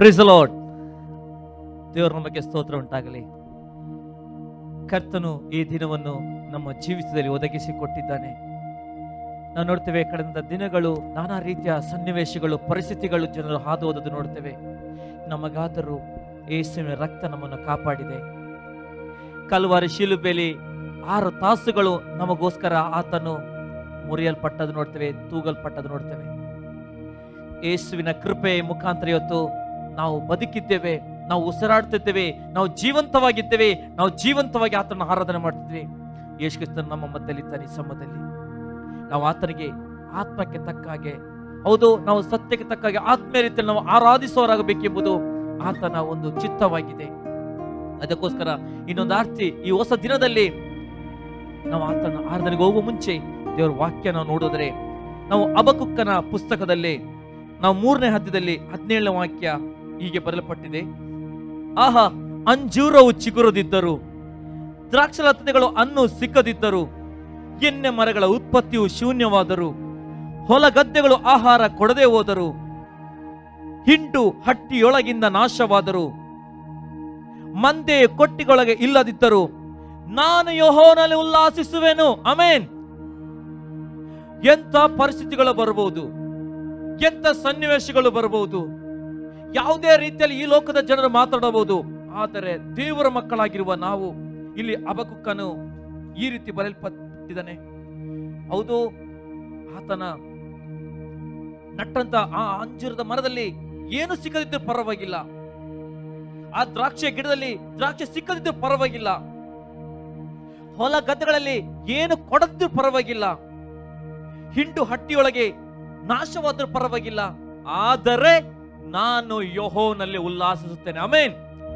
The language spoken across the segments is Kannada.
ಪ್ರಿಸ್ ಲಾರ್ಡ್ ದೇವರ ನಮಗೆ ಸ್ತೋತ್ರ ಉಂಟಾಗಲಿ ಕರ್ತನು ಈ ದಿನವನ್ನು ನಮ್ಮ ಜೀವಿತದಲ್ಲಿ ಒದಗಿಸಿ ಕೊಟ್ಟಿದ್ದಾನೆ ನಾವು ನೋಡ್ತೇವೆ ಕಳೆದ ದಿನಗಳು ನಾನಾ ರೀತಿಯ ಸನ್ನಿವೇಶಗಳು ಪರಿಸ್ಥಿತಿಗಳು ಜನರು ಹಾದು ಹೋದದ್ದು ನೋಡ್ತೇವೆ ನಮಗಾದರೂ ಯೇಸುವಿನ ರಕ್ತ ನಮ್ಮನ್ನು ಕಾಪಾಡಿದೆ ಕಲ್ವಾರಿ ಶಿಲುಬೆಲಿ ಆರು ತಾಸುಗಳು ನಮಗೋಸ್ಕರ ಆತನು ಮುರಿಯಲ್ಪಟ್ಟದ್ದು ನೋಡ್ತೇವೆ ತೂಗಲ್ಪಟ್ಟದ್ದು ನೋಡ್ತೇವೆ ಯೇಸುವಿನ ಕೃಪೆ ಮುಖಾಂತರ ಇವತ್ತು ನಾವು ಬದುಕಿದ್ದೇವೆ ನಾವು ಉಸಿರಾಡ್ತಿದ್ದೇವೆ ನಾವು ಜೀವಂತವಾಗಿದ್ದೇವೆ ನಾವು ಜೀವಂತವಾಗಿ ಆತನ ಆರಾಧನೆ ಮಾಡ್ತಿದ್ವಿ ಯೇಸು ಕ್ರಿಸ್ತನು ನಮ್ಮ ಮಧ್ಯದಲ್ಲಿದ್ದಾನೆ ಈ ಸಮಯದಲ್ಲಿ ನಾವು ಆತನಿಗೆ ಆತ್ಮಕ್ಕೆ ತಕ್ಕ ಹಾಗೆ ಹೌದು ನಾವು ಸತ್ಯಕ್ಕೆ ತಕ್ಕ ಹಾಗೆ ಆತ್ಮೀಯ ರೀತಿಯಲ್ಲಿ ನಾವು ಆರಾಧಿಸುವವರಾಗಬೇಕೆಂಬುದು ಆತನ ಒಂದು ಚಿತ್ತವಾಗಿದೆ ಅದಕ್ಕೋಸ್ಕರ ಇನ್ನೊಂದು ಆರ್ತಿ ಈ ಹೊಸ ದಿನದಲ್ಲಿ ನಾವು ಆತನ ಆರಾಧನೆಗೆ ಹೋಗುವ ಮುಂಚೆ ದೇವರ ವಾಕ್ಯ ನಾವು ನೋಡಿದ್ರೆ ನಾವು ಅಬಕುಕ್ಕನ ಪುಸ್ತಕದಲ್ಲಿ ನಾವು ಮೂರನೇ ಹದ್ಯದಲ್ಲಿ ಹದಿನೇಳನೇ ವಾಕ್ಯ ಹೀಗೆ ಬರೆಯಲ್ಪಟ್ಟಿದೆ ಆಹಾ ಅಂಜೂರವು ಚಿಗುರದಿದ್ದರು ದ್ರಾಕ್ಷಲತೆಗಳು ಅನ್ನು ಸಿಕ್ಕದಿದ್ದರು ಎಣ್ಣೆ ಮರಗಳ ಉತ್ಪತ್ತಿಯು ಶೂನ್ಯವಾದರು ಹೊಲ ಗದ್ದೆಗಳು ಆಹಾರ ಕೊಡದೆ ಹೋದರು ಹಿಂಡು ಹಟ್ಟಿಯೊಳಗಿಂದ ನಾಶವಾದರು ಮಂದೆ ಕೊಟ್ಟಿಗೊಳಗೆ ಇಲ್ಲದಿದ್ದರು ನಾನು ಯೆಹೋವನಲ್ಲಿ ಉಲ್ಲಾಸಿಸುವೆನು ಅಮೇನ್ ಎಂತ ಪರಿಸ್ಥಿತಿಗಳು ಬರಬಹುದು ಎಂತ ಸನ್ನಿವೇಶಗಳು ಬರಬಹುದು ಯಾವುದೇ ರೀತಿಯಲ್ಲಿ ಈ ಲೋಕದ ಜನರು ಮಾತಾಡಬಹುದು ಆದರೆ ದೇವರ ಮಕ್ಕಳಾಗಿರುವ ನಾವು ಇಲ್ಲಿ ಅಬಕುಕ್ಕನು ಈ ರೀತಿ ಬರೆಯಲ್ಪಟ್ಟಿದ್ದಾನೆ ಹೌದು ಆತನ ನಟ್ಟಂತ ಆ ಅಂಜೂರದ ಮರದಲ್ಲಿ ಏನು ಸಿಕ್ಕದಿದ್ದರೂ ಪರವಾಗಿಲ್ಲ ಆ ದ್ರಾಕ್ಷಿ ಗಿಡದಲ್ಲಿ ದ್ರಾಕ್ಷಿ ಸಿಕ್ಕದಿದ್ದರೂ ಪರವಾಗಿಲ್ಲ ಹೊಲ ಗದ್ದೆಗಳಲ್ಲಿ ಏನು ಕೊಡದಿದ್ರೂ ಪರವಾಗಿಲ್ಲ ಹಿಂಡು ಹಟ್ಟಿಯೊಳಗೆ ನಾಶವಾದರೂ ಪರವಾಗಿಲ್ಲ ಆದರೆ ನಾನು ಯಹೋನಲ್ಲಿ ಉಲ್ಲಾಸಿಸುತ್ತೇನೆ ಅಮೇನ್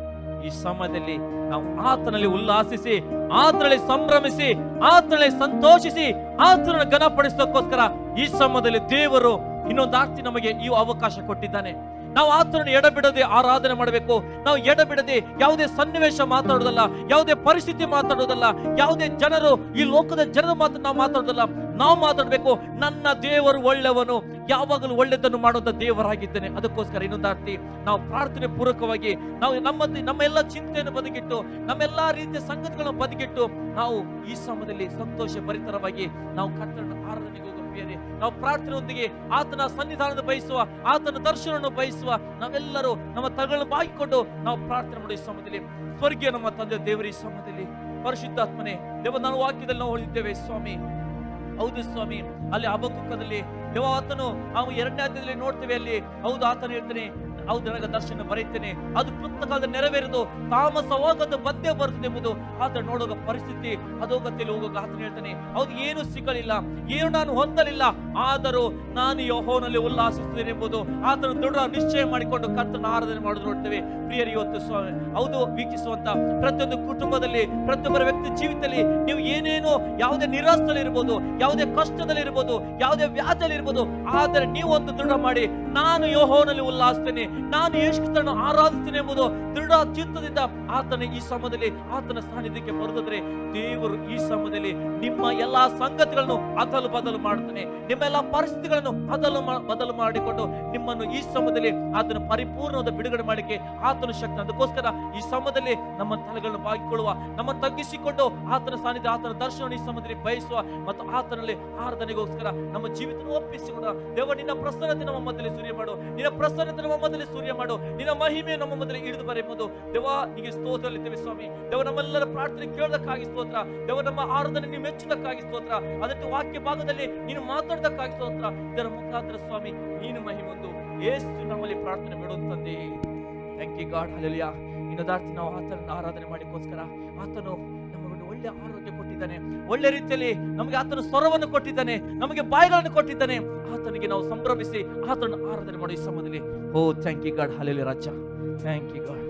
ಈ ಸಮಯದಲ್ಲಿ ನಾವು ಆತನಲ್ಲಿ ಉಲ್ಲಾಸಿಸಿ ಆತನಲ್ಲಿ ಸಂಭ್ರಮಿಸಿ ಆತನಲ್ಲಿ ಸಂತೋಷಿಸಿ ಆತನನ್ನು ಘನಪಡಿಸೋಕ್ಕೋಸ್ಕರ ಈ ಸಮಯದಲ್ಲಿ ದೇವರು ಇನ್ನೊಂದು ಆರ್ತಿ ನಮಗೆ ಈ ಅವಕಾಶ ಕೊಟ್ಟಿದ್ದಾನೆ ನಾವು ಆತನನ್ನು ಎಡಬಿಡದೆ ಆರಾಧನೆ ಮಾಡಬೇಕು ನಾವು ಎಡಬಿಡದೆ ಯಾವುದೇ ಸನ್ನಿವೇಶ ಮಾತಾಡೋದಲ್ಲ ಯಾವುದೇ ಪರಿಸ್ಥಿತಿ ಮಾತಾಡೋದಲ್ಲ ಯಾವುದೇ ಜನರು ಈ ಲೋಕದ ಜನರ ಮಾತು ನಾವು ಮಾತಾಡೋದಲ್ಲ ನಾವು ಮಾತಾಡಬೇಕು ನನ್ನ ದೇವರು ಒಳ್ಳೆಯವನು ಯಾವಾಗಲೂ ಒಳ್ಳೆದನ್ನು ಮಾಡುವಂತ ದೇವರಾಗಿದ್ದೇನೆ ಅದಕ್ಕೋಸ್ಕರ ಇನ್ನೊಂದು ಅರ್ತಿ ನಾವು ಪ್ರಾರ್ಥನೆ ಪೂರ್ವಕವಾಗಿ ನಾವು ನಮ್ಮ ನಮ್ಮ ಎಲ್ಲ ಚಿಂತೆಯನ್ನು ಬದುಕಿಟ್ಟು ನಮ್ಮೆಲ್ಲ ರೀತಿಯ ಸಂಗತಿಗಳನ್ನು ಬದುಕಿಟ್ಟು ನಾವು ಈ ಸಮಯದಲ್ಲಿ ಸಂತೋಷ ಭರಿತರವಾಗಿ ನಾವು ಕರ್ತನ ಆರಾಧನೆಗೆ ಹೋಗುವ ಪ್ರಿಯರೇ ನಾವು ಪ್ರಾರ್ಥನೆಯೊಂದಿಗೆ ಆತನ ಸನ್ನಿಧಾನದ ಬಯಸುವ ಆತನ ದರ್ಶನವನ್ನು ಬಯಸುವ ನಾವೆಲ್ಲರೂ ನಮ್ಮ ತಗಳನ್ನು ಬಾಗಿಕೊಂಡು ನಾವು ಪ್ರಾರ್ಥನೆ ಮಾಡೋ ಈ ಸಮಯದಲ್ಲಿ ಸ್ವರ್ಗೀಯ ನಮ್ಮ ತಂದೆ ದೇವರ ಈ ಸಮಯದಲ್ಲಿ ಪರಿಶುದ್ಧಾತ್ಮನೆ ದೇವ ನಾನು ವಾಕ್ಯದಲ್ಲಿ ನಾವು ಹೊಳಿದ್ದೇವೆ ಸ್ವಾಮಿ ಹೌದು ಸ್ವಾಮಿ ಅಲ್ಲಿ ಅಬಕುಕ್ಕದಲ್ಲಿ ದೇವ ಆತನು ನಾವು ಎರಡನೇ ಅಧ್ಯಾಯದಲ್ಲಿ ನೋಡ್ತೇವೆ ಅಲ್ಲಿ ಹೌದು ಆತನು ಹೇಳ್ತಾನೆ ಹೌದು ನನಗೆ ದರ್ಶನ ಬರೀತೇನೆ ಅದು ಕೃತ ಕಾಲದ ನೆರವೇರಿದು ತಾಮಸವಾಗದ ಬಂದೇ ಬರ್ತದೆ ಎಂಬುದು ಆತ ನೋಡುವ ಪರಿಸ್ಥಿತಿ ಅಧೋಗತಿಯಲ್ಲಿ ಹೋಗುವಾಗ ಆತನು ಹೇಳ್ತಾನೆ ಹೌದು ಏನು ಸಿಗಲಿಲ್ಲ ಏನು ನಾನು ಹೊಂದಲಿಲ್ಲ ಆದರೂ ನಾನು ಯಹೋನಲ್ಲಿ ಉಲ್ಲಾಸಿಸುತ್ತೇನೆ ಎಂಬುದು ಆತನು ದೃಢ ನಿಶ್ಚಯ ಮಾಡಿಕೊಂಡು ಕರ್ತನ ಆರಾಧನೆ ಮಾಡೋದು ನೋಡ್ತೇವೆ ಪ್ರಿಯರಿ ಇವತ್ತು ಸ್ವಾಮಿ ಹೌದು ವೀಕ್ಷಿಸುವಂತ ಪ್ರತಿಯೊಂದು ಕುಟುಂಬದಲ್ಲಿ ಪ್ರತಿಯೊಬ್ಬರ ವ್ಯಕ್ತಿ ಜೀವಿತದಲ್ಲಿ ನೀವು ಏನೇನು ಯಾವುದೇ ನಿರಾಸದಲ್ಲಿ ಇರ್ಬೋದು ಯಾವುದೇ ಕಷ್ಟದಲ್ಲಿ ಇರ್ಬೋದು ಯಾವುದೇ ವ್ಯಾಜಲ್ಲಿ ಇರ್ಬೋದು ಆದರೆ ನೀವು ಒಂದು ದೃಢ ಮಾಡಿ ನಾನು ಯೋಹೋನಲ್ಲಿ ಉಲ್ಲಾಸಿಸ್ತೇನೆ ನಾನು ಯೇಸುಕ್ರಿಸ್ತನನ್ನು ಆರಾಧಿಸ್ತೇನೆ ಎಂಬುದು ದೃಢ ಚಿತ್ತದಿಂದ ಆತನ ಈ ಸಮಯದಲ್ಲಿ ಆತನ ಸಾನ್ನಿಧ್ಯಕ್ಕೆ ಬರೆದಿದ್ರೆ ದೇವರು ಈ ಸಮಯದಲ್ಲಿ ನಿಮ್ಮ ಎಲ್ಲಾ ಸಂಗತಿಗಳನ್ನು ಅದಲು ಬದಲು ಮಾಡ್ತಾನೆ ನಿಮ್ಮ ಎಲ್ಲಾ ಪರಿಸ್ಥಿತಿಗಳನ್ನು ಅದಲು ಮಾ- ಬದಲು ಮಾಡಿಕೊಂಡು ನಿಮ್ಮನ್ನು ಈ ಸಮಯದಲ್ಲಿ ಆತನ ಪರಿಪೂರ್ಣವಾದ ಬಿಡುಗಡೆ ಮಾಡಲಿಕ್ಕೆ ಆತನ ಶಕ್ತಿ ಅದಕ್ಕೋಸ್ಕರ ಈ ಸಮಯದಲ್ಲಿ ನಮ್ಮ ತಲೆಗಳನ್ನು ಬಾಗಿಕೊಳ್ಳುವ ನಮ್ಮ ತಗ್ಗಿಸಿಕೊಂಡು ಆತನ ಸಾನ್ನಿಧ್ಯ ಆತನ ದರ್ಶನ ಈ ಸಮಯದಲ್ಲಿ ಬಯಸುವ ಮತ್ತು ಆತನಲ್ಲಿ ಆರಾಧನೆಗೋಸ್ಕರ ನಮ್ಮ ಜೀವಿತ ಒಪ್ಪಿಸಿಕೊಡ ದೇವ ನಿನ್ನ ಪ್ರಸನ್ನತೆ ನಮ್ಮ ಮಧ್ಯದಲ್ಲಿ ಸೂರ್ಯ ಮಾಡು ನಿನ್ನ ಪ್ರಸನ್ನತೆ ನಮ್ಮ ಮಧ್ಯದಲ್ಲಿ ಸೂರ್ಯ ಮಾಡು ನಿನ್ನ ಮಹಿಮೆ ನಮ್ಮ ಮಧ್ಯದಲ್ಲಿ ಇಳಿದು ಬರೆಯುವುದು ದೇವ ನಿಮಗೆ ಸ್ತೋತ್ರಲ್ಲಿದ್ದೇವೆ ಸ್ವಾಮಿ ದೇವ ನಮ್ಮೆಲ್ಲರ ಪ್ರಾರ್ಥನೆ ಕೇಳೋದಕ್ಕಾಗಿ ಸ್ತೋತ್ರ ದೇವ ನಮ್ಮ ಆರಾಧನೆ ನೀವು ಮೆಚ್ಚುವುದಕ್ಕಾಗಿ ಸ್ತೋತ್ರ ಅದಕ್ಕೆ ವಾಕ್ಯ ಭಾಗದಲ್ಲಿ ನೀನು ಮಾತಾಡೋದಕ್ಕಾಗಿ ಸ್ತೋತ್ರ ಇದರ ಮುಖಾಂತರ ಸ್ವಾಮಿ ನೀನು ಮಹಿಮೆ ಒಂದು ಏಸು ನಮ್ಮಲ್ಲಿ ಪ್ರಾರ್ಥನೆ ಬಿಡೋದು ತಂದೆ ಥ್ಯಾಂಕ್ ಯು ಗಾಡ್ ಹಲೆಲಿಯ ಇನ್ನೊಂದಾರ್ತಿ ನಾವು ಆತನನ್ನು ಆರಾಧನೆ ಮಾಡಿಕೋಸ್ಕರ ಆತನು ನಮಗೊಂದು ಒಳ್ಳೆ ಆರೋಗ್ಯ ಕೊಟ್ಟಿದ್ದಾನೆ ಒಳ್ಳೆ ರೀತಿಯಲ್ಲಿ ನಮಗೆ ಆತನ ಸ್ವರವನ್ನು ಕೊಟ್ಟಿದ್ದಾನೆ ನಮಗೆ ಬಾಯಿಗಳನ್ನು ಕೊಟ್ಟಿದ್ದಾನೆ ಆತನಿಗೆ ನಾವು ಸಂಭ್ರಮಿಸಿ ಆತನ ಆರಾಧನೆ ಮಾಡೋ ಈ ಸಮಯದಲ್ಲಿ ಓ ಥ್ಯಾಂಕ್ ಯು ಗಾಡ್ ಹಲೆಲಿ ರಾಜ ಥ್ಯಾಂಕ್ ಯು ಗಾಡ್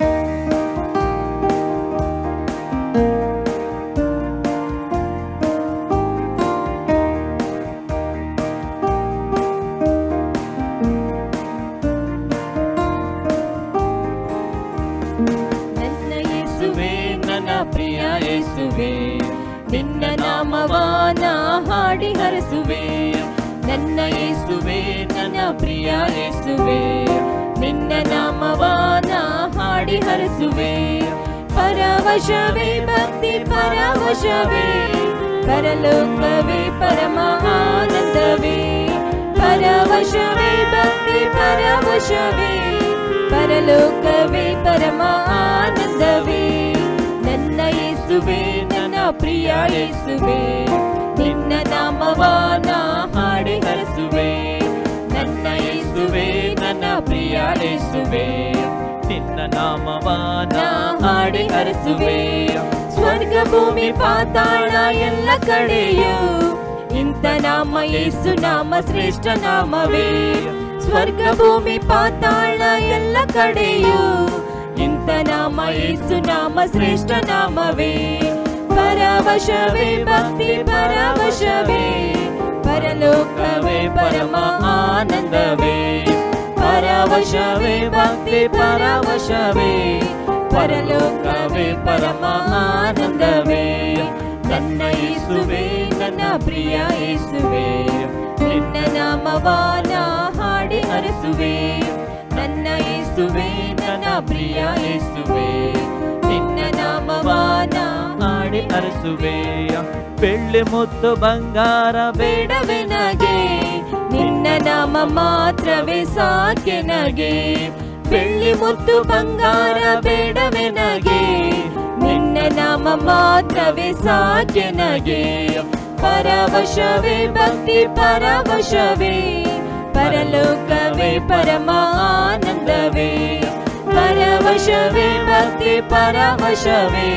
ನನ್ನ ಯೇಸುವೆ ನನ್ನ ಪ್ರಿಯ ಯೇಸುವೆ ನಿನ್ನ ನಾಮವಾನ ಹಾಡಿ ಹರಸುವೆ ನನ್ನ ಯೇಸುವೆ ನನ್ನ ಪ್ರಿಯ ಯೇಸುವೆ ನಿನ್ನ ನಾಮವಾನ ಹಾಡಿ ಹರಸುವೆ ಪರವಶವೇ ಭಕ್ತಿ ಪರವಶವೇ ಪರಲೋಕವೇ ಪರಮ ಆನಂದವೇ ಪರವಶವೇ ಭಕ್ತಿ ಪರವಶವೇ ಪರಲೋಕವೇ ಪರಮ ಆನಂದವೇ ನನ್ನ ಯೇಸುವೆ ನನ್ನ ಪ್ರಿಯ ಯೇಸುವೆ ನಿನ್ನ ನಾಮವಾನ ಹಾಡಿ ಹರಸುವೆ ನನ್ನ ಯೇಸುವೆ ನನ್ನ ಪ್ರಿಯ ಯೇಸುವೆ ನಿನ್ನ ನಾಮವಾನ ನಾ ಹಾಡಿ ಹರಸುವೆ ಸ್ವರ್ಗ ಭೂಮಿ ಪಾತಾಳ ಎಲ್ಲ ಕಡೆಯೂ ಇಂಥ ನಾಮ ಯೇಸು ನಾಮ ಶ್ರೇಷ್ಠ ನಾಮವೇ ಸ್ವರ್ಗ ಭೂಮಿ ಪಾತಾಳ ಎಲ್ಲ ಕಡೆಯೂ ಇಂಥ ನಾಮ ಯೇಸು ನಾಮ ಶ್ರೇಷ್ಠ ನಾಮವೇ ಪರವಶವೇ ಭಕ್ತಿ ಪರವಶವೇ ಪರಲೋಕವೇ ಪರಮ ಆನಂದವೇ ಪರವಶವೇ ಭಕ್ತಿ ಪರವಶವೇ ಪರಲೋಕವೇ ಪರಮ ಆನಂದವೇ ನನ್ನ ಯೇಸುವೆ ನನ್ನ ಪ್ರಿಯ ಯೇಸುವೆ ನಿನ್ನ ನಾಮವಾನ ಹಾಡಿ ಹರಸುವೆ ನನ್ನ ಯೇಸುವೆ ನನ್ನ ಪ್ರಿಯ ಯೇಸುವೆ ನಿನ್ನ ನಾಮವಾನ ಹಾಡಿ ಅರಸುವೆ ಬೆಳ್ಳಿ ಮುತ್ತು ಬಂಗಾರ ಬೇಡ ಬೇಡವೆ ನಗೆ ನಿನ್ನ ನಾಮ ಮಾತ್ರವೇ ಸಾಕೆ ನಗೆ ಬೆಳ್ಳಿ ಮುತ್ತು ಬಂಗಾರ ಬೇಡವೆ ನಗೆ ನಿನ್ನ ನಾಮ ಮಾತ್ರವೇ ಸಾಕೆ ನಗೆ ಪರವಶವೇ ಭಕ್ತಿ ಪರವಶವೇ ಪರಲೋಕವೇ ಪರಮ ಆನಂದವೇ ಪರವಶವೇ ಭಕ್ತಿ ಪರವಶವೇ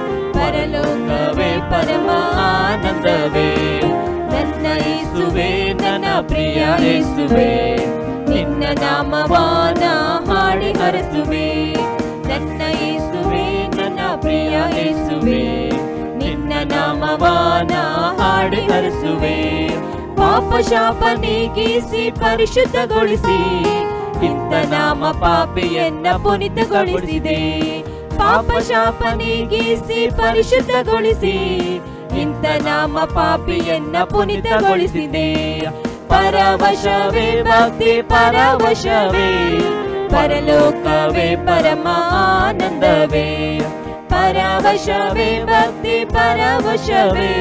ಪರಲೋಕವೇ ಪರಮ ಆನಂದವೇ ನನ್ನ ಯೇಸುವೆ ನನ್ನ ಪ್ರಿಯ ಯೇಸುವೆ ನಿನ್ನ ನಾಮವಾನ ಹಾಡಿ ಹರಸುವೆ ನನ್ನ ಯೇಸುವೆ ನನ್ನ ಪ್ರಿಯ ಯೇಸುವೆ ನಿನ್ನ ನಾಮವಾನ ಹಾಡಿ ಹರಸುವೆ ಪಾಪ ಶಾಪ ನೀಗಿಸಿ ಪರಿಶುದ್ಧಗೊಳಿಸಿ ಇಂಥ ನಾಮ ಪಾಪಿಯನ್ನ ಪುನಿತಗೊಳಿಸಿದೆ ಪಾಪ ಶಾಪ ನೀಗಿಸಿ ಪರಿಶುದ್ಧಗೊಳಿಸಿ ಇಂಥ ನಾಮ ಪಾಪಿಯನ್ನ ಪುನಿತಗೊಳಿಸಿದೆ ಪರವಶವೇ ಭಕ್ತಿ ಪರವಶವೇ ಪರಲೋಕವೇ ಪರಮ ಆನಂದವೇ ಪರವಶವೇ ಭಕ್ತಿ ಪರವಶವೇ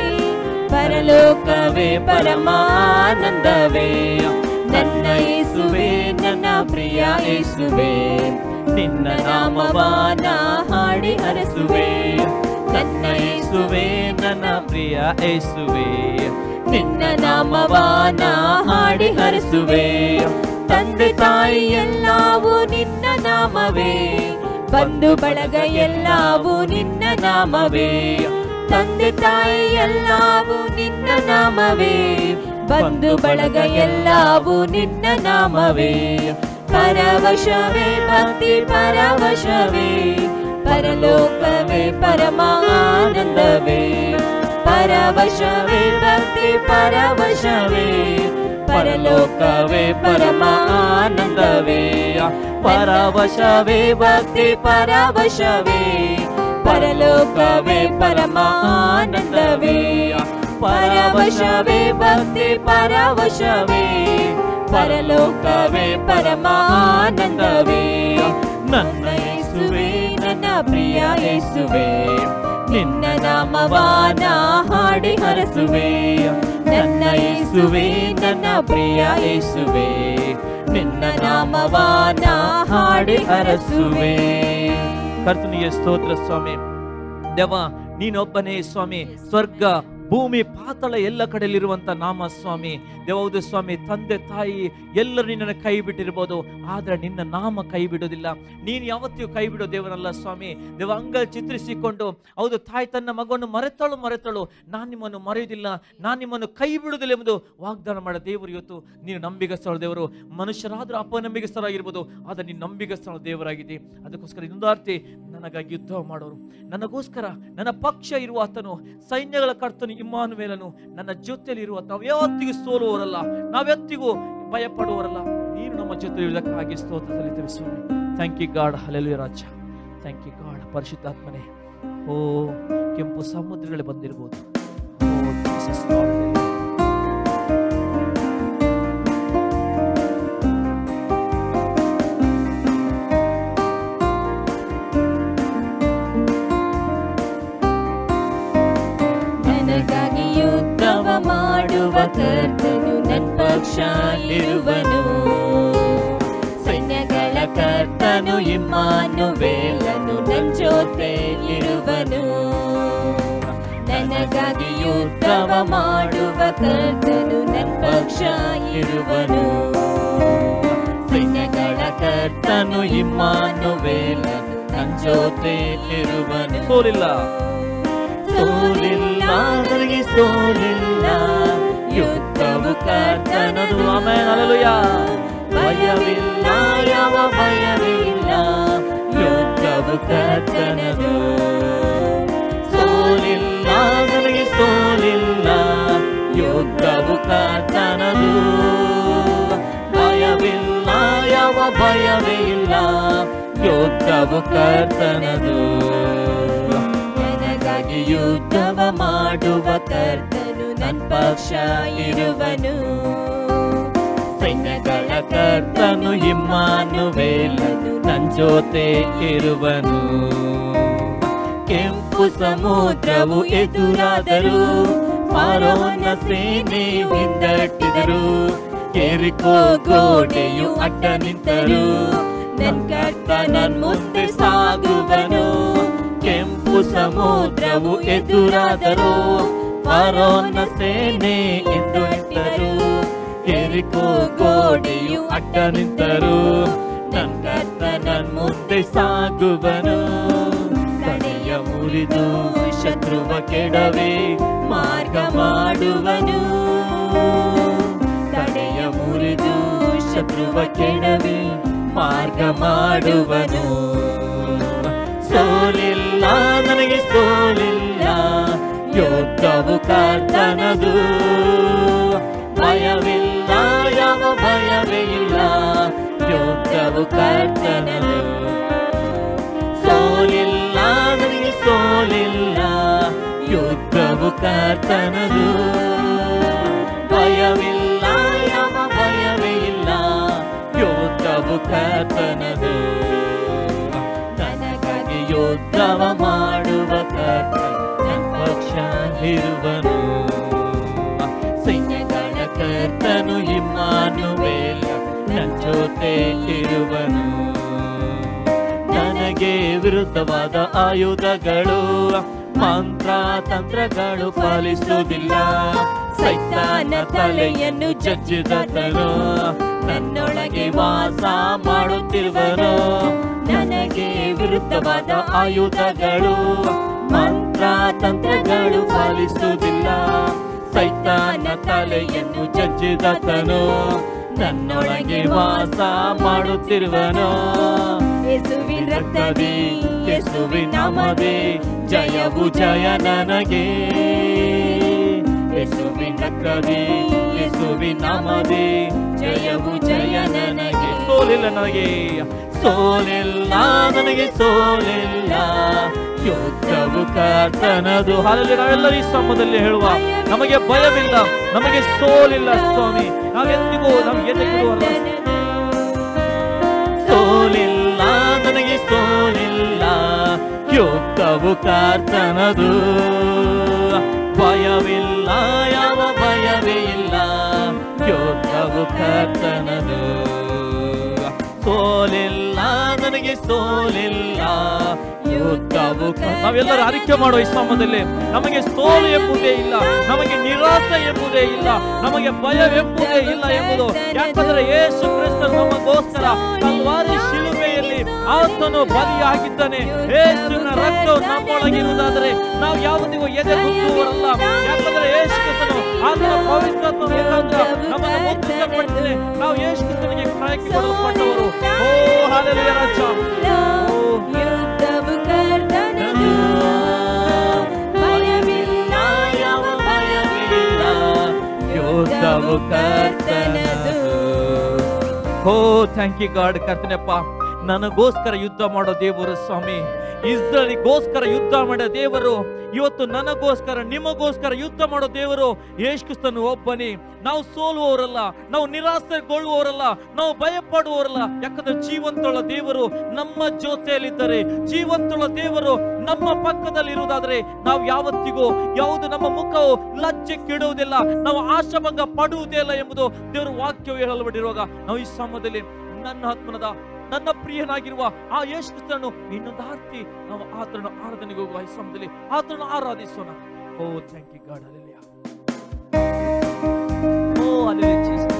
ಪರಲೋಕವೇ ಪರಮ ಆನಂದವೇ ನನ್ನ ಯೇಸುವೆ ನನ್ನ ಪ್ರಿಯ ಯೇಸುವೆ ನಿನ್ನ ನಾಮವಾನ ಹಾಡಿ ಹರಸುವೆ ನನ್ನ ಯೇಸುವೆ ನನ್ನ ಪ್ರಿಯ ಯೇಸುವೆ ನಿನ್ನ ನಾಮವಾನ ಹಾಡಿ ಹರಸುವೆ ತಂದೆ ತಾಯಿ ಎಲ್ಲವೂ ನಿನ್ನ ನಾಮವೇ ಬಂಧು ಬಳಗ ಎಲ್ಲವೂ ನಿನ್ನ ನಾಮವೇ ತಂದೆ ತಾಯಿ ಎಲ್ಲವೂ ನಿನ್ನ ನಾಮವೇ ಬಂಧು ಬಳಗ ಎಲ್ಲವೂ ನಿನ್ನ ನಾಮವೇ ಪರವಶವೇ ಭಕ್ತಿ ಪರವಶವೇ ಪರಲೋಕವೇ ಪರಮ ಆನಂದವೇ ಪರವಶವೇ ಭಕ್ತಿ ಪರವಶವೇ ಪರಲೋಕವೇ ಪರಮ ಆನಂದವೇ ಪರವಶವೇ ಭಕ್ತಿ ಪರವಶವೇ ಪರಲೋಕವೇ ಪರಮ ಆನಂದವೇ ಪರವಶವೇ ಭಕ್ತಿ ಪರವಶವೇ ಪರಲೋಕವೇ ಪರಮ ಆನಂದವೇ ನನ್ನ ಯೇಸುವೆ ನನ್ನ ಪ್ರಿಯ ಯೇಸುವೆ ನಿನ್ನ ನಾಮವಾನ ಹಾಡಿ ಹರಸುವೆ ನನ್ನ ಯೇಸುವೆ ನನ್ನ ಪ್ರಿಯ ಯೇಸುವೆ ನಿನ್ನ ನಾಮವಾನ ಹಾಡಿ ಹರಸುವೆ ಕರ್ತನಿಗೆ ಸ್ತೋತ್ರ ಸ್ವಾಮಿ ದೇವ ನೀನೊಬ್ಬನೇ ಸ್ವಾಮಿ ಸ್ವರ್ಗ ಭೂಮಿ ಪಾತಳ ಎಲ್ಲ ಕಡೆಯಲ್ಲಿರುವಂತ ನಾಮ ಸ್ವಾಮಿ ದೇವೌದು ಸ್ವಾಮಿ ತಂದೆ ತಾಯಿ ಎಲ್ಲರೂ ನಿನ್ನನ್ನು ಕೈ ಬಿಟ್ಟಿರ್ಬೋದು ಆದ್ರೆ ನಿನ್ನ ನಾಮ ಕೈ ಬಿಡೋದಿಲ್ಲ ನೀನು ಯಾವತ್ತಿಗೂ ಕೈ ಬಿಡೋ ದೇವರಲ್ಲ ಸ್ವಾಮಿ ದೇವ ಅಂಗ ಚಿತ್ರಿಸಿಕೊಂಡು ಹೌದು ತಾಯಿ ತನ್ನ ಮಗವನ್ನು ಮರೆತಳು ಮರೆತಳು ನಾನು ನಿಮ್ಮನ್ನು ಮರೆಯುವುದಿಲ್ಲ ನಾನು ನಿಮ್ಮನ್ನು ಕೈ ಬಿಡುವುದಿಲ್ಲ ಎಂಬುದು ವಾಗ್ದಾನ ಮಾಡೋ ದೇವರು ಇವತ್ತು ನೀನು ನಂಬಿಗಸ್ತಳ ದೇವರು ಮನುಷ್ಯರಾದ್ರೂ ಅಪನಂಬಿಗಸ್ತರಾಗಿರ್ಬೋದು ಆದರೆ ನೀನು ನಂಬಿಗಸ್ತಳ ದೇವರಾಗಿದೆ ಅದಕ್ಕೋಸ್ಕರ ಇನ್ನೊಂದಾರ್ತಿ ನನಗಾಗಿ ಯುದ್ಧ ಮಾಡೋರು ನನಗೋಸ್ಕರ ನನ್ನ ಪಕ್ಷ ಇರುವ ಆತನು ಸೈನ್ಯಗಳ ಕರ್ತನು ಇಮ್ಮಾನುವೇಲನು ನನ್ನ ಜೊತೆಯಲ್ಲಿ ಇರುವ ನಾವು ಯಾವತ್ತಿಗೂ ಸೋಲುವವರಲ್ಲ ನಾವ್ಯಾವತ್ತಿಗೂ ಭಯಪಡುವವರಲ್ಲ ನೀನು ನಮ್ಮ ಜೊತೆ ಇರುವುದಕ್ಕಾಗಿ ಸ್ತೋತ್ರ ಸಲ್ಲಿತೇವೆ ಸ್ವಾಮಿ ಥ್ಯಾಂಕ್ ಯು ಗಾಡ್ ಹಲೆಲು ರಾಜ ಥ್ಯಾಂಕ್ ಯು ಗಾಡ್ ಪರಿಶುದ್ಧಾತ್ಮನೆ ಓ ಕೆಂಪು ಸಮುದ್ರಗಳೇ ಬಂದಿರ್ಬೋದು ಓ Jesus Lord. ಕರ್ತನು ನನ್ನ ಪಕ್ಷ ಇರುವನು ಸೈನ್ಯಗಳ ಕರ್ತನು ಇಮ್ಮಾನುವೇಲನು ನನ್ನ ಜೊತೆ ಇರುವನು ನನಗಾಗಿ ಯುದ್ಧವ ಮಾಡುವ ಕರ್ತನು ನನ್ನ ಪಕ್ಷ ಇರುವನು ಸೈನ್ಯಗಳ ಕರ್ತನು ಇಮ್ಮಾನುವೇಲನು ನನ್ನ ಜೊತೆ ಇರುವನು ಸೋಲಿಲ್ಲ ಸೋಲಿಲ್ಲ ನನಗೆ ಸೋಲಿಲ್ಲ ಯುದ್ಧವು ಕರ್ತನದು ಆಮೇನ್ ಹಲ್ಲೆಲೂಯಾ ಭಯವಿಲ್ಲ ಯಾವ ಭಯವಿಲ್ಲ ಯುದ್ಧವು ಕರ್ತನದು ಸೋಲಿಲ್ಲ ನನಗೆ ಸೋಲಿಲ್ಲ ಯುದ್ಧವು ಕರ್ತನದು ಭಯವಿಲ್ಲ ಯಾವ ಭಯವೇ ಇಲ್ಲ ಯುದ್ಧವು ಕರ್ತನದು ನನಗಾಗಿ ಯುದ್ಧವ ಮಾಡುವ ಕರ್ತನು ನನ್ನ ಪಕ್ಷ ಇರುವನು ಸೈನ್ಯಗಳ ಕರ್ತನು ಇಮ್ಮಾನುವೇಲನು ನನ್ನ ಜೊತೆ ಇರುವನು ಕೆಂಪು ಸಮುದ್ರವು ಎದುರಾದರು ಫಾರೋನ ಸೇನೆ ಹಿಂದಟ್ಟಿದರು ಕೆರಿಕೋ ಗೋಡೆಯು ಅಡ್ಡ ನಿಂತರು ನನ್ ಕರ್ತ ನನ್ ಮುಂದೆ ಸಾಗುವನು ಕೆಂಪು ಸಮುದ್ರವು ಎದುರಾದರು ಫಾರೋನ ಸೇನೆ ಎದುರಿಟ್ಟರು ಕೆರಿಕೋ ಗೋಡೆಯು ಅಡ್ಡ ನಿಂತರು ನನ್ ಕರ್ತ ನನ್ ಮುಂದೆ ಸಾಗುವನು ತಡೆಯ ಮುರಿದು ಶತ್ರುವ ಕೆಡವೆ ಮಾರ್ಗ ಮಾಡುವನು ತಡೆಯ ಮುರಿದು ಶತ್ರುವ ಕೆಡವೆ ಮಾರ್ಗ ಮಾಡುವನು ಸೋಲಿಲ್ಲ ನನಗೆ ಸೋಲಿಲ್ಲ ಯೋದ್ಧವು ಕರ್ತನದು ಭಯವಿಲ್ಲ ಯಾವ ಭಯವೇ ಇಲ್ಲ ಯೋದ್ಧವು ಕರ್ತನದು ಸೋಲಿಲ್ಲ ನನಗೆ ಸೋಲಿಲ್ಲ ಯುದ್ಧವು ಕರ್ತನದು ಭಯವಿಲ್ಲ ಯಾವ ಭಯವೇ ಇಲ್ಲ ಯುದ್ಧವು ಕರ್ತನದು ನನಗಾಗಿ ಯುದ್ಧವ ಮಾಡುವ ಕರ್ತನು ನನ್ನ ಪಕ್ಷ ಇರುವನು ಸೈನ್ಯಗಳ ಕರ್ತನು ಇಮ್ಮಾನುವೇಲ ನನ್ನ ಜೊತೆ ಇರುವನು ನನಗೆ ವಿರುದ್ಧವಾದ ಆಯುಧಗಳು ಮಂತ್ರ ತಂತ್ರಗಳು ಫಲಿಸುವುದಿಲ್ಲ ಸೈತಾನ ತಲೆಯನ್ನು ಜಜ್ಜಿದತನು ನನ್ನೊಳಗೆ ವಾಸ ಮಾಡುತ್ತಿರುವನು ನನಗೆ ವಿರುದ್ಧವಾದ ಆಯುಧಗಳು ಮಂತ್ರ ತಂತ್ರಗಳು ಫಲಿಸುವುದಿಲ್ಲ ಸೈತಾನ ತಲೆಯನ್ನು ಜಜ್ಜಿದತನು ನನ್ನೊಳಗೆ ವಾಸ ಮಾಡುತ್ತಿರುವನು ಯೇಸುವಿನ ರಕ್ತದಿ ಯೇಸುವಿನ ನಾಮದಿ ಜಯವು ಜಯ ನನಗೆ ಯೇಸುವಿನ ರಕ್ತದಿ ಯೇಸುವಿನ ನಾಮದಿ ಜಯವು ಜಯ ನನಗೆ ಸೋಲಿಲ್ಲ ನನಗೆ ಸೋಲಿಲ್ಲ ನನಗೆ ಸೋಲಿಲ್ಲ ಯುದ್ಧವು ಕರ್ತನದು ಹಾಲಲ್ಲಿ ನಾವೆಲ್ಲರೂ ಈ ಸ್ತಂಭದಲ್ಲಿ ಹೇಳುವ ನಮಗೆ ಭಯವಿಲ್ಲ ನಮಗೆ ಸೋಲಿಲ್ಲ ಸ್ವಾಮಿ ನಾವೆಂದಿಗೂ ನಮ್ಗೆ ಎದೆ ಕೊಡುವಲ್ಲ ಸೋಲಿಲ್ಲ ನನಗೆ ಸೋಲಿಲ್ಲ ಯುದ್ಧವು ಕರ್ತನದು ಭಯವಿಲ್ಲ ಯಾವ ಭಯವೇ ಇಲ್ಲ ಯುದ್ಧವು ಕರ್ತನದು ಸೋಲಿಲ್ಲ ನನಗೆ ಸೋಲಿಲ್ಲ ಯುದ್ಧವು ಕರ್ತನದು. ನಾವೆಲ್ಲರೂ ಅರಿಕೆ ಮಾಡುವ ಈ ಸ್ತಂಭದಲ್ಲಿ ನಮಗೆ ಸೋಲು ಎಂಬುದೇ ಇಲ್ಲ ನಮಗೆ ನಿರಾಸೆ ಎಂಬುದೇ ಇಲ್ಲ ನಮಗೆ ಭಯವೆಂಬುದೇ ಇಲ್ಲ ಎಂಬುದು ಯಾಕಂದ್ರೆ ಯೇಸು ಕ್ರಿಸ್ತ ನಮಗೋಸ್ಕರ ಕಲ್ವಾರಿ ಶಿಲುಬೆಯಲ್ಲಿ ಆತನು ಬಲಿಯಾಗಿದ್ದಾನೆ ಯೇಸುವಿನ ರಕ್ತವು ನಮ್ಮೊಳಗಿರುವುದಾದರೆ ನಾವು ಯಾವುದಿಗೂ ಎದೆ ಕುಗ್ಗುವವರಲ್ಲ ಯಾಕಂದ್ರೆ ಯೇಸು ಕ್ರಿಸ್ತನು ಆತನ ಪವಿತ್ರಾತ್ಮ ಮುಖಾಂತರ ನಮ್ಮನ್ನು ಮುಕ್ತಪಡಿಸಿದೆ ನಾವು ಯೇಸು ಕ್ರಿಸ್ತನಿಗೆ ಕ್ರಯಕ್ಕೆ ಕೊಡಲ್ಪಟ್ಟವರು ಓ ಹಾಲೆಲೂಯ ರಾಜ ಓ ಯುದ್ಧವು ಕರ್ತನದು ಭಯವಿಲ್ಲ ಯಾವ ಭಯವಿಲ್ಲ ಯುದ್ಧವು ಕರ್ತನದು ಓ ಥ್ಯಾಂಕ್ ಯು ಗಾಡ್ ಕರ್ತನೆಪ್ಪ ನನಗೋಸ್ಕರ ಯುದ್ಧ ಮಾಡೋ ದೇವರು ಸ್ವಾಮಿ ಇಸ್ರೇಲಿಗೋಸ್ಕರ ಯುದ್ಧ ಮಾಡಿದ ದೇವರು ಇವತ್ತು ನನಗೋಸ್ಕರ ನಿಮಗೋಸ್ಕರ ಯುದ್ಧ ಮಾಡೋ ದೇವರು ಯೇಸು ಕ್ರಿಸ್ತನು ಒಬ್ಬನೇ ನಾವು ಸೋಲುವವರಲ್ಲ ನಾವು ನಿರಾಸೆಗೊಳ್ಳುವವರಲ್ಲ ನಾವು ಭಯಪಡುವವರಲ್ಲ ಯಾಕಂದ್ರೆ ಜೀವಂತುಳ್ಳ ದೇವರು ನಮ್ಮ ಜೊತೆಯಲ್ಲಿದ್ದಾರೆ ಜೀವಂತುಳ್ಳ ದೇವರು ನಮ್ಮ ಪಕ್ಕದಲ್ಲಿ ಇರುವುದಾದ್ರೆ ನಾವು ಯಾವತ್ತಿಗೂ ಯಾವುದು ನಮ್ಮ ಮುಖವು ಲಜ್ಜೆ ಕೆಡುವುದಿಲ್ಲ ನಾವು ಆಶಾಭಂಗ ಪಡುವುದೇ ಇಲ್ಲ ಎಂಬುದು ದೇವರ ವಾಕ್ಯವು ಹೇಳಲ್ಪಟ್ಟಿರುವಾಗ ನಾವು ಈ ಸಮಯದಲ್ಲಿ ನನ್ನ ಆತ್ಮನದ ನನ್ನ ಪ್ರಿಯನಾಗಿರುವ ಆ ಯೇಸು ಕ್ರಿಸ್ತನನ್ನು ಇನ್ನೊಂದು ಆರ್ತಿ ನಾವು ಆತನನ್ನು ಆರಾಧನೆಗೆ ಹೋಗುವ ಈ ಸಮಯದಲ್ಲಿ ಆತನನ್ನು ಆರಾಧಿಸೋಣ ಓ ಥ್ಯಾಂಕ್ ಯು ಗಾಡ್ ಅಲೆಲಿಯ ಓ ಅಲೆಲಿಯ ಜೀಸಸ್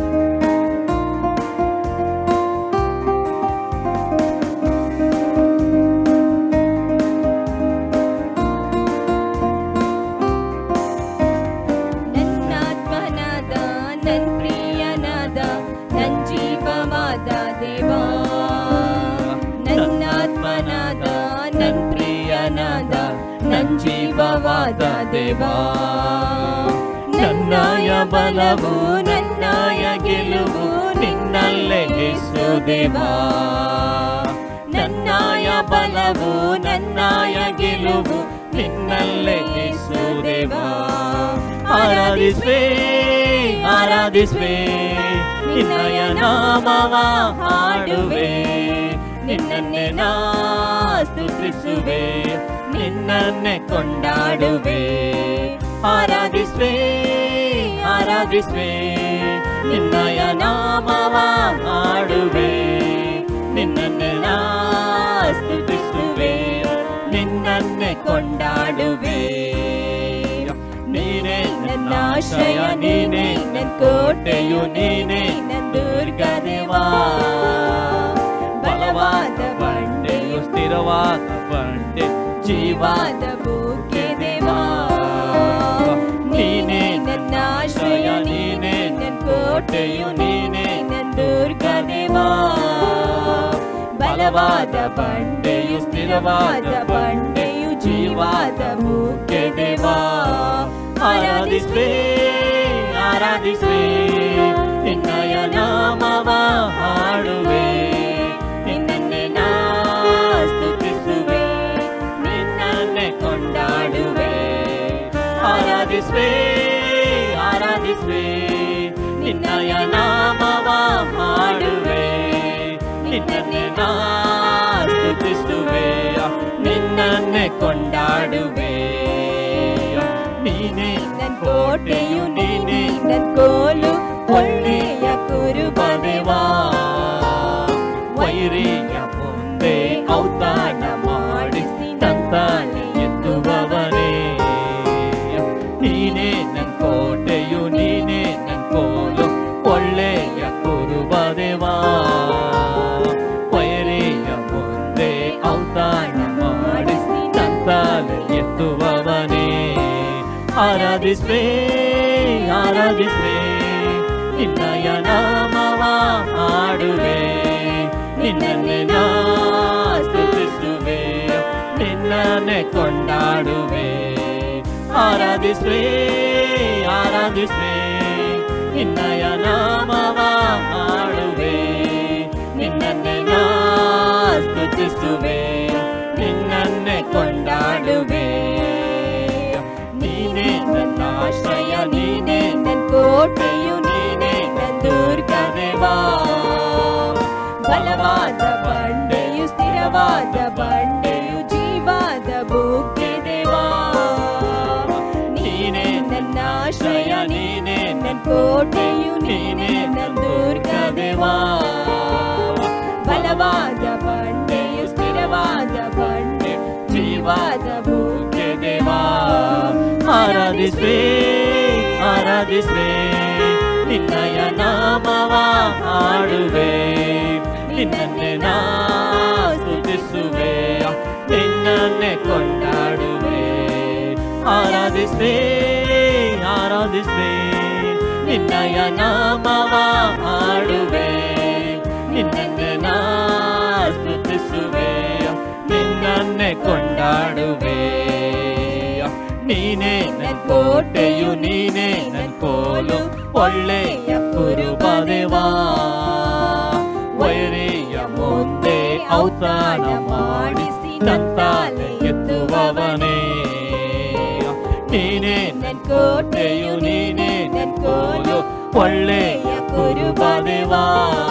ನನ್ನಾತ್ಮನಾದ ನನ್ ಪ್ರಿಯನಾದ ನನ್ ಜೀವವಾದ ದೇವಾ ನನ್ನಾತ್ಮನಾದ ನನ್ ಪ್ರಿಯನಾದ ನನ್ ಜೀವವಾದ ದೇವಾ ನನ್ನಾಯ ಬಲವು ನನ್ನಾಯ ಗೆಲುವು ನಿನ್ನಲ್ಲೇ ಯೇಸು ದೇವಾ ನನ್ನಾಯ ಬಲವು ನನ್ನಾಯ ಗೆಲುವು ನಿನ್ನಲ್ಲೇ ಯೇಸು ದೇವಾ ಆರಾಧಿಸುವೆ ಆರಾಧಿಸುವೆ ನಿನ್ನಯ ನಾಮವ ಹಾಡುವೆ ನಿನ್ನನ್ನೇ ನಾ ಸ್ತುತಿಸುವೆ ನಿನ್ನನ್ನೇ ಕೊಂಡಾಡುವೆ ಆರಾಧಿಸುವೆ ಆರಾಧಿಸುವೆ ನಿನ್ನಯ ನಾಮವ ಹಾಡುವೆ ನಿನ್ನನ್ನೇ ನಾ ಸ್ತುತಿಸುವೆ ನಿನ್ನನ್ನೇ ಕೊಂಡಾಡುವೆ ನೀನೇ ನನ್ನ ಆಶ್ರಯ ನೀನೇ ನನ್ನ ಕೋಟೆಯು ನೀನೇ ನನ್ನ ದುರ್ಗ ದೇವಾ ಬಲವಾದ ಬಂಡೆಯು ಸ್ಥಿರವಾದ ಬಂಡೆ ಜೀವಾದ ಬೂಕೆ ದೇವಾ ನೀನೇ ನನ್ನ ಆಶ್ರಯ ನೀನೇ ನನ್ನ ಕೋಟೆಯು ನೀನೇ ನನ್ನ ದುರ್ಗ ದೇವಾ ಬಲವಾದ ಬಂಡೆಯು ಸ್ಥಿರವಾದ ಬಂಡೆಯು ಜೀವಾದ ಬೂಕೆ ದೇವಾ ಆರಾಧಿಸುವೆ ಆರಾಧಿಸುವೆ ನಿನ್ನಯ ನಾಮವ ಹಾಡುವೆ ನಿನ್ನನ್ನೇ ನಾ ಸ್ತುತಿಸುವೆ ನಿನ್ನನ್ನೇ ಕೊಂಡಾಡುವೆ ಆರಾಧಿಸುವೆ ಆರಾಧಿಸುವೆ ನಿನ್ನಯ ನಾಮವ ಹಾಡುವೆ ನಿನ್ನನ್ನೇ ನಾ ಸ್ತುತಿಸುವೆ ನಿನ್ನನ್ನೇ ಕೊಂಡಾಡುವೆ ನೀನೇ ನನ್ನ ಕೋಟೆಯು ನೀನೇ ನನ್ನ ಕೋಲು ಒಳ್ಳೆಯ ಕುರುಬದೇವಾ ವೈರಿಯ ಮುಂದೆ ಔತಾಣ ಮಾಡಿಸಿ ನಂತಾನೆ ಎತ್ತುವವನೇ ನೀನೇ ನನ್ನ ಕೋಟೆಯು ನೀನೇ ನನ್ನ ಕೋಲು ಒಳ್ಳೆಯ ಕುರುಬದೇವಾ ವೈರಿಯ ಮುಂದೆ ಔತಾಣ ಮಾಡಿಸಿ ನಂತಾನೆ ಎತ್ತುವವನೇ ಆರಾಧಿಸುವೆ ಆರಾಧಿಸುವೆ ನಿನ್ನಯ ನಾಮವ ಹಾಡುವೆ ನಿನ್ನನ್ನೇ ನಾ ಸ್ತುತಿಸುವೆ ನಿನ್ನನ್ನೇ ಕೊಂಡಾಡುವೆ ಆರಾಧಿಸುವೆ ಆರಾಧಿಸುವೆ ನಿನ್ನಯ ನಾಮವ ಹಾಡುವೆ ನಿನ್ನನ್ನೇ ನಾ ಸ್ತುತಿಸುವೆ ನಿನ್ನನ್ನೇ ಕೊಂಡಾಡುವೆ ನೀನೇ ನನ್ನ ಆಶ್ರಯ ನೀನೇ ನನ್ನ ಕೋಟೆಯು ನೀನೇ ನನ್ನ ದುರ್ಗ ದೇವಾ ಬಲವಾದ ಬಂಡೆಯು ಸ್ಥಿರವಾದ ಬಂಡೆಯು ಜೀವಾದ ಬುಗ್ಗೆ ದೇವಾ ನೀನೇ ನನ್ನ ಆಶ್ರಯ ನೀನೇ ನನ್ನ ಕೋಟೆಯು ನೀನೇ ನನ್ನ ದುರ್ಗ ದೇವಾ ಬಲವಾದ ಬಂಡೆಯು ಸ್ಥಿರವಾದ ಬಂಡೆ ಜೀವಾದ ಬುಗ್ಗೆ ದೇವಾ ಆರಾಧಿಸುವೆ ಆರಾಧಿಸುವೆ ನಿನ್ನಯ ನಾಮವ ಹಾಡುವೆ ನಿನ್ನನ್ನೇ ನಾ ಸ್ತುತಿಸುವೆ ನಿನ್ನನ್ನೇ ಕೊಂಡಾಡುವೆ ಆರಾಧಿಸುವೆ ಆರಾಧಿಸುವೆ ನಿನ್ನಯ ನಾಮವ ಹಾಡುವೆ ನಿನ್ನನ್ನೇ ನಾ ಸ್ತುತಿಸುವೆ ನಿನ್ನನ್ನೇ ಕೊಂಡಾಡುವೆ ನೀನೇ ನನ್ನ ಕೋಟೆಯು ನೀನೇ ನನ್ನ ಕೋಲು ಒಳ್ಳೆಯ ಕುರುಬದೇವಾ ವೈರಿಯ ಮುಂದೆ ಔತಾಣ ಮಾಡಿಸಿ ತಂತಾಲೆ ಎತ್ತುವವನೇ ನೀನೇ ನನ್ ಕೋಟೆಯು ನೀನೇ ನನ್ ಕೋಲು ಒಳ್ಳೆಯ ಕುರುಬದೇವಾ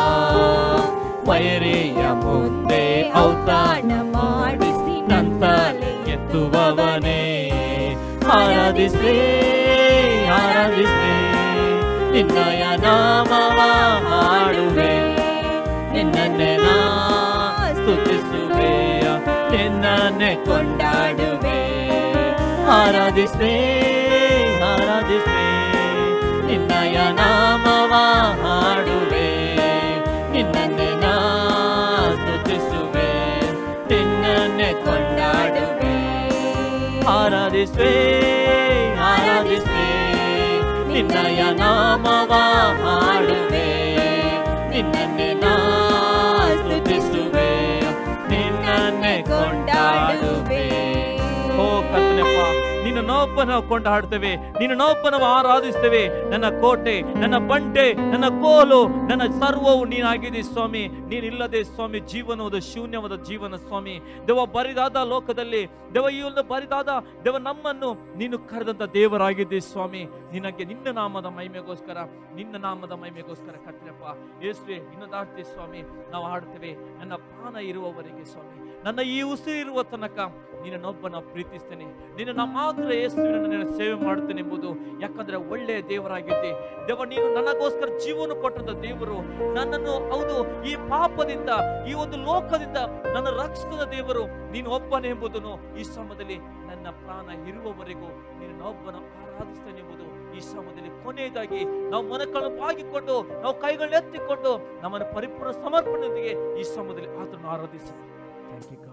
ವೈರಿಯ ಮುಂದೆ ಔತಾಣ ಮಾಡಿಸಿ ನಂತಲೆ ಎತ್ತುವವನೇ ಆರಾಧಿಸ್ಲಿ ಆರಾಧಿಸ್ಲಿ ನಿನ್ನಯ ನಾಮವ ಹಾಡುವೆ ನಿನ್ನನ್ನೇ ನಾ ಸ್ತುತಿಸುವೆ ನಿನ್ನನ್ನೇ ಕೊಂಡಾಡುವೆ ಆರಾಧಿಸ್ಲಿ ಆರಾಧಿಸ್ಲಿ ನಿನ್ನಯ ನಾಮವ ಹಾಡುವೆ ನಿನ್ನನ್ನೇ ನಾ ಸ್ತುತಿಸುವೆ ನಿನ್ನನ್ನೇ ಕೊಂಡಾಡುವೆ ಆರಾಧಿಸ್ವೆ ಆರಾಧಿಸ್ವೆ ನಿನ್ನಯ ನಾಮವ ಹಾಡುವೆ ನಿನ್ನನ್ನೇ ನಾ ಸ್ತುತಿಸುವೆ ನಿನ್ನನ್ನೇ ಕೊಂಡಾಡುವೆ ಓ ಕರ್ತನೆಪ್ಪ ನಿನ್ನ ನೋಬ್ಬನ ಕೊಂಡಾಡ್ತೇವೆ ನಿನ್ನ ನೋಬ್ಬನ ಆರಾಧಿಸ್ತೇವೆ ನನ್ನ ಕೋಟೆ ನನ್ನ ಬಂಡೆ ನನ್ನ ಕೋಲು ನನ್ನ ಸರ್ವವು ನೀನಾಗಿದೆ ಸ್ವಾಮಿ ನೀನಿಲ್ಲದೆ ಸ್ವಾಮಿ ಜೀವನವಾದ ಶೂನ್ಯವಾದ ಜೀವನ ಸ್ವಾಮಿ ದೇವ ಬರಿದಾದ ಲೋಕದಲ್ಲಿ ದೇವ ಈ ಒಂದು ಬರಿದಾದ ದೇವ ನಮ್ಮನ್ನು ನೀನು ಕರೆದಂತ ದೇವರಾಗಿದ್ದೆ ಸ್ವಾಮಿ ನಿನಗೆ ನಿನ್ನ ನಾಮದ ಮಹಿಮೆಗೋಸ್ಕರ ನಿನ್ನ ನಾಮದ ಮಹಿಮೆಗೋಸ್ಕರ ಕರ್ತನೆಪ್ಪ ಯೇಸುವೆ ನಿನ್ನ ದಾಟ್ತಿ ಸ್ವಾಮಿ ನಾವು ಹಾಡ್ತೇವೆ ನನ್ನ ಪ್ರಾಣ ಇರುವವರೆಗೆ ಸ್ವಾಮಿ ನನ್ನ ಈ ಉಸಿರು ಇರುವ ತನಕ ನಿನ್ನನ್ನೊಬ್ಬನ ಪ್ರೀತಿಸ್ತೇನೆ ನಿನ್ನ ಮಾತ್ರ ಯೇಸುವಿನ ನಿನ್ನ ಸೇವೆ ಮಾಡುತ್ತೇನೆ ಎಂಬುದು ಯಾಕಂದ್ರೆ ಒಳ್ಳೆಯ ದೇವರಾಗಿದ್ದೆ ದೇವ ನೀನು ನನಗೋಸ್ಕರ ಜೀವನ ಕೊಟ್ಟಂತ ದೇವರು ನನ್ನನ್ನು ಹೌದು ಈ ಪಾಪದಿಂದ ಈ ಒಂದು ಲೋಕದಿಂದ ನನ್ನ ರಕ್ಷಿಸಿದ ದೇವರು ನೀನು ಒಬ್ಬನೇ ಎಂಬುದನ್ನು ಈ ಸಮಯದಲ್ಲಿ ನನ್ನ ಪ್ರಾಣ ಇರುವವರೆಗೂ ನಿನ್ನೊಬ್ಬನ ಆರಾಧಿಸ್ತೇನೆ ಎಂಬುದು ಈ ಸಮಯದಲ್ಲಿ ಕೊನೆಯದಾಗಿ ನಾವು ಮನಕನ್ನು ಬಾಗಿಕೊಂಡು ನಾವು ಕೈಗಳನ್ನ ಎತ್ತಿಕೊಂಡು ನಮ್ಮನ್ನು ಪರಿಪೂರ್ಣ ಸಮರ್ಪಣೆಯೊಂದಿಗೆ ಈ ಸಮಯದಲ್ಲಿ ಆತನು ಆರಾಧಿಸಿ ಥ್ಯಾಂಕ್ ಯು ಗಾಡ್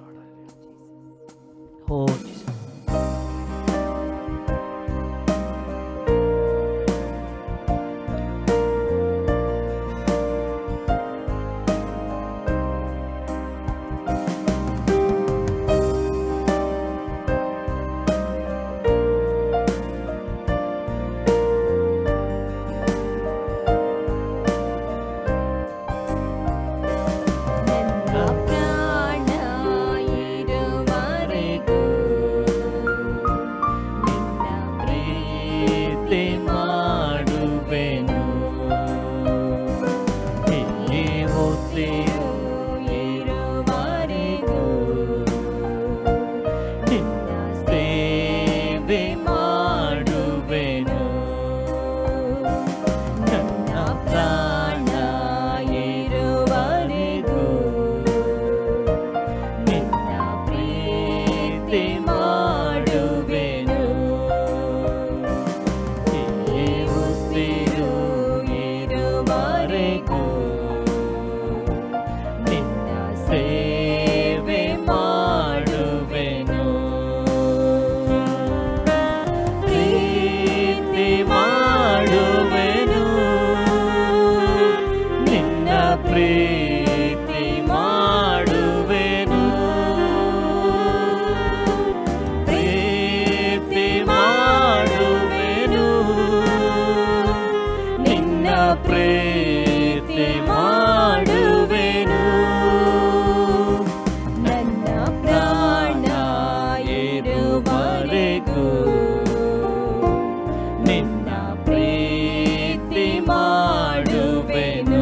ಓ ನನ್ನ ಪ್ರಾಣ ಇರುವರೆಗೂ ನಿನ್ನ ಪ್ರೀತಿ ಮಾಡುವೆನು ಈ ಉಸಿರು ಇರುವರೆಗೂ ನಿನ್ನ ಸೇವೆ ಮಾಡುವೆನು ನನ್ನ ಪ್ರಾಣ ಇರುವರೆಗೂ ನಿನ್ನ ಪ್ರೀತಿ ಮಾಡುವೆನು ಈ ಉಸಿರು ಇರುವರೆಗೂ ನಿನ್ನ ಸೇವೆ ಮಾಡುವೆನು ಪ್ರೀತಿ ಮಾಡುವೆನು ನಿನ್ನ ಪ್ರೀತಿ ಮಾಡುವೆನು ಪ್ರೀತಿ ಮಾಡುವೆನು ನಿನ್ನ ಪ್ರೀತಿ ಮಾಡುವೆನು ನನ್ನ ಪ್ರಾಣ ಇರುವರೆಗೂ ನಿನ್ನ ಪ್ರೀತಿ ಮಾಡುವೆನು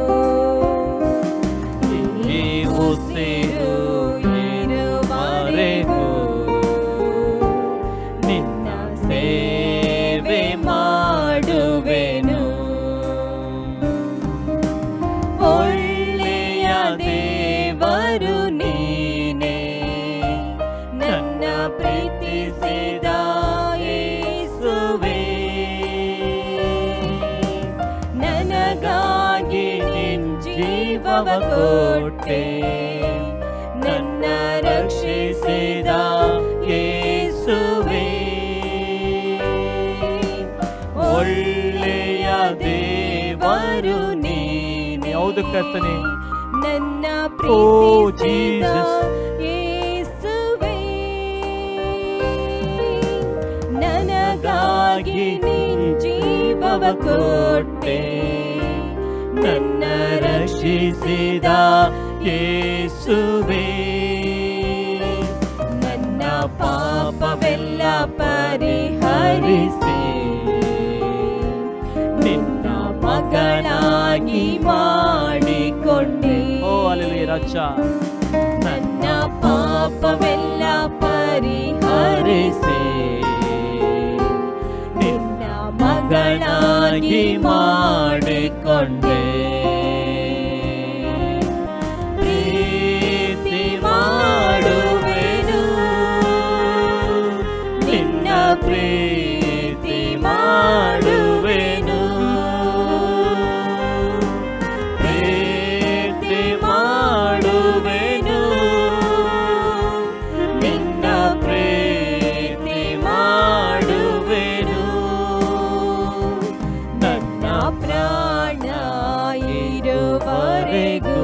ಈ ಉಸಿರು ಇರುವರೆಗೂ ನಿನ್ನ ಸೇವೆ ಮಾಡುವೆನು ಒಳ್ಳೆಯ ದೇವರು ನೀನೇ ನನ್ನ ಪ್ರೀತಿಸಿದ ಯೇಸುವೇ ನನಗಾಗಿ ನಿನ್ ಜೀವವ ಕೊಟ್ಟೆ ನನ್ನ ರಕ್ಷಿಸಿದ ಯೇಸುವೇ ಒಳ್ಳೆಯ ದೇವರು ನೀನೇ ಹೌದು ಕರ್ತನೆ ನನ್ನ ಓ, ಪ್ರೀತಿಸಿದ Jesus. ಯೇಸುವೇ ನನಗಾಗಿ ನಿನ್ ಜೀವವ ಕೊಟ್ಟೆ ನನ್ನ ರಕ್ಷಿಸಿದ ಯೇಸುವೇ ಪರಿಹರಿಸಿ ನಿನ್ನ ಮಗಳಾಗಿ ಮಾಡಿಕೊಂಡೆ ಓ ಅಲ್ಲಿ ರಾಜ ನನ್ನ ಪಾಪವೆಲ್ಲ ಪರಿಹರಿಸಿ ನಿನ್ನ ಮಗಳಾಗಿ ಮಾಡಿಕೊಂಡೆ ಪ್ರೀತಿ ಮಾಡುವೆನು ನಿನ್ನ ಪ್ರೀತಿ ಮಾಡುವೆನು ಪ್ರೀತಿ ಮಾಡುವೆನು ನಿನ್ನ ಪ್ರೀತಿ ಮಾಡುವೆನು ನನ್ನ ಪ್ರಾಣ ಇರುವರೆಗೂ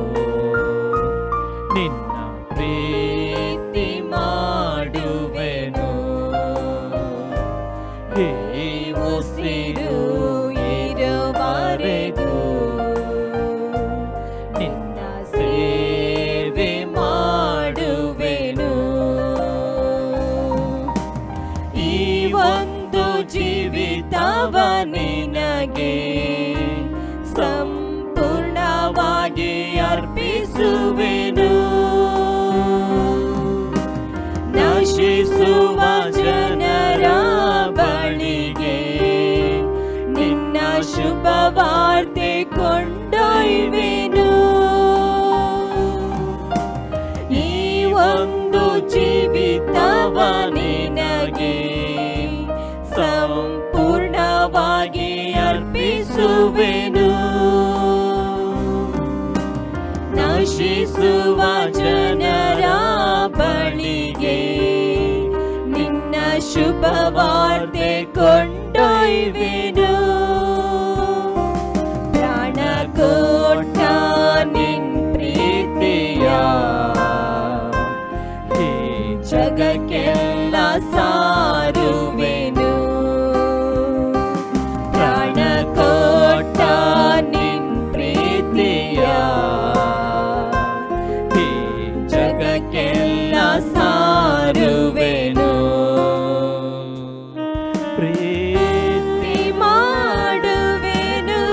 ನಿನ್ನ ಪ್ರೀತಿ ಮಾಡುವೆನು ಹೇ ಉಸಿರು ಇರುವರೆಗೂ ನಿನ್ನ ಸೇವೆ ಮಾಡುವೆನು ಈ ಒಂದು ಜೀವಿತವ ನಿನಗೆ ಸಂಪೂರ್ಣವಾಗಿ ಅರ್ಪಿಸುವೆನು ನಶಿಸುವ ಜನರ ಬಳಿಗೆ ನಿನ್ನ ಶುಭ ವಾರ್ತೆ ಕೊಂಡೊಯ್ವೆನು ಈ ಒಂದು ಜೀವಿತವ ನಿನಗೆ ಸಂಪೂರ್ಣವಾಗಿ ಅರ್ಪಿಸುವೆನು ನಶಿಸುವ ಜನರ ಬಳಿಗೆ ನಿನ್ನ ಶುಭ ವಾರ್ತೆ ಕೊಂಡೊಯ್ವೆನು ಪ್ರಾಣ ಕೊಟ್ಟ ನಿನ್ ಪ್ರೀತಿಯ ಹೇ ಜಗಕ್ಕೆಲ್ಲ ಸಾರುವೆನು ಪ್ರಾಣ ಕೊಟ್ಟ ನಿನ್ ಪ್ರೀತಿಯ ಹೇ ಜಗಕ್ಕೆಲ್ಲ ಸಾರುವೆನು ಪ್ರೀತಿ ಮಾಡುವೆನು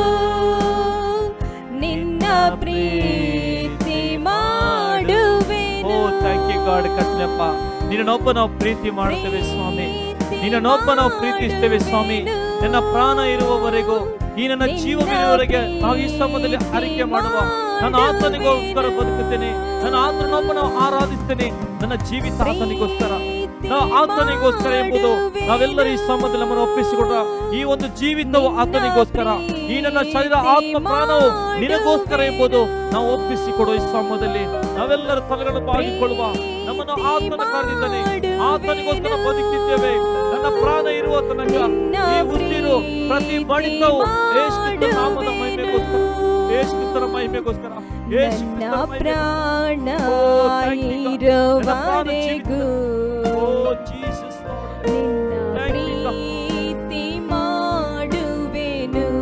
ನಿನ್ನ ಪ್ರೀತಿ ಮಾಡುವೆನು ಓ ಥ್ಯಾಂಕ್ ಯು ಗಾಡ್ ಕತ್ನಪ್ಪ ನಿನ್ನೊಬ್ಬ ನಾವು ಪ್ರೀತಿ ಮಾಡ್ತೇವೆ ಸ್ವಾಮಿ ನಿನ್ನೊಬ್ಬ ನಾವು ಪ್ರೀತಿಸ್ತೇವೆ ಸ್ವಾಮಿ ನನ್ನ ಪ್ರಾಣ ಇರುವವರೆಗೂ ಈ ನನ್ನ ಜೀವವಿರುವವರೆಗೆ ನಾವು ಈ ಸಮಯದಲ್ಲಿ ಆರೈಕೆ ಮಾಡುವ ನನ್ನ ಆತನಿಗೋಸ್ಕರ ಬದುಕುತ್ತೇನೆ ನನ್ನ ಆತನೊಬ್ಬ ನಾವು ಆರಾಧಿಸ್ತೇನೆ ನನ್ನ ಜೀವಿತ ಆತನಿಗೋಸ್ಕರ ನಾವು ಆತನಿಗೋಸ್ಕರ ಎಂಬುದು ನಾವೆಲ್ಲರೂ ಈ ಸಮಯದಲ್ಲಿ ನಮ್ಮನ್ನು ಒಪ್ಪಿಸಿಕೊಟ್ಟ ಈ ಒಂದು ಜೀವಿತವು ಆತನಿಗೋಸ್ಕರ ಈ ನನ್ನ ಶರೀರ ಆತ್ಮ ಪ್ರಾಣವು ನಿನಗೋಸ್ಕರ ಎಂಬುದು ನಾವು ಒಪ್ಪಿಸಿಕೊಡುವ ಈ ಸಮಯದಲ್ಲಿ ನಾವೆಲ್ಲರೂ ತಲೆಗಳನ್ನು ಬಾಗಿಕೊಳ್ಳುವ ನಮ್ಮನ್ನು ಆತನ ಕರೆದಿದ್ದಾನೆ ಆತನಿಗೋಸ್ಕರ ಬದುಕಿದ್ದೇವೆ ನನ್ನ ಪ್ರಾಣ ಇರುವ ತನಕ ಈ ಉಸಿರು ಪ್ರತಿ ಬಡಿತವು ಯೇಸು ಕ್ರಿಸ್ತನ ನಾಮದ ಮಹಿಮೆಗೋಸ್ಕರ ಯೇಸು ಕ್ರಿಸ್ತನ ಮಹಿಮೆಗೋಸ್ಕರ ಯೇಸು ನನ್ನ ಕ್ರಿಸ್ತನ ಮಹಿಮೆ ಪ್ರಾಣ ಓ, thank you, God. ನನ್ನ ಪ್ರಾಣ ಇರುವರೆಗೂ ಓ ಜೀಸಸ್ ನಿನ್ನ Thank you, God. ಪ್ರೀತಿ ಮಾಡುವೆನು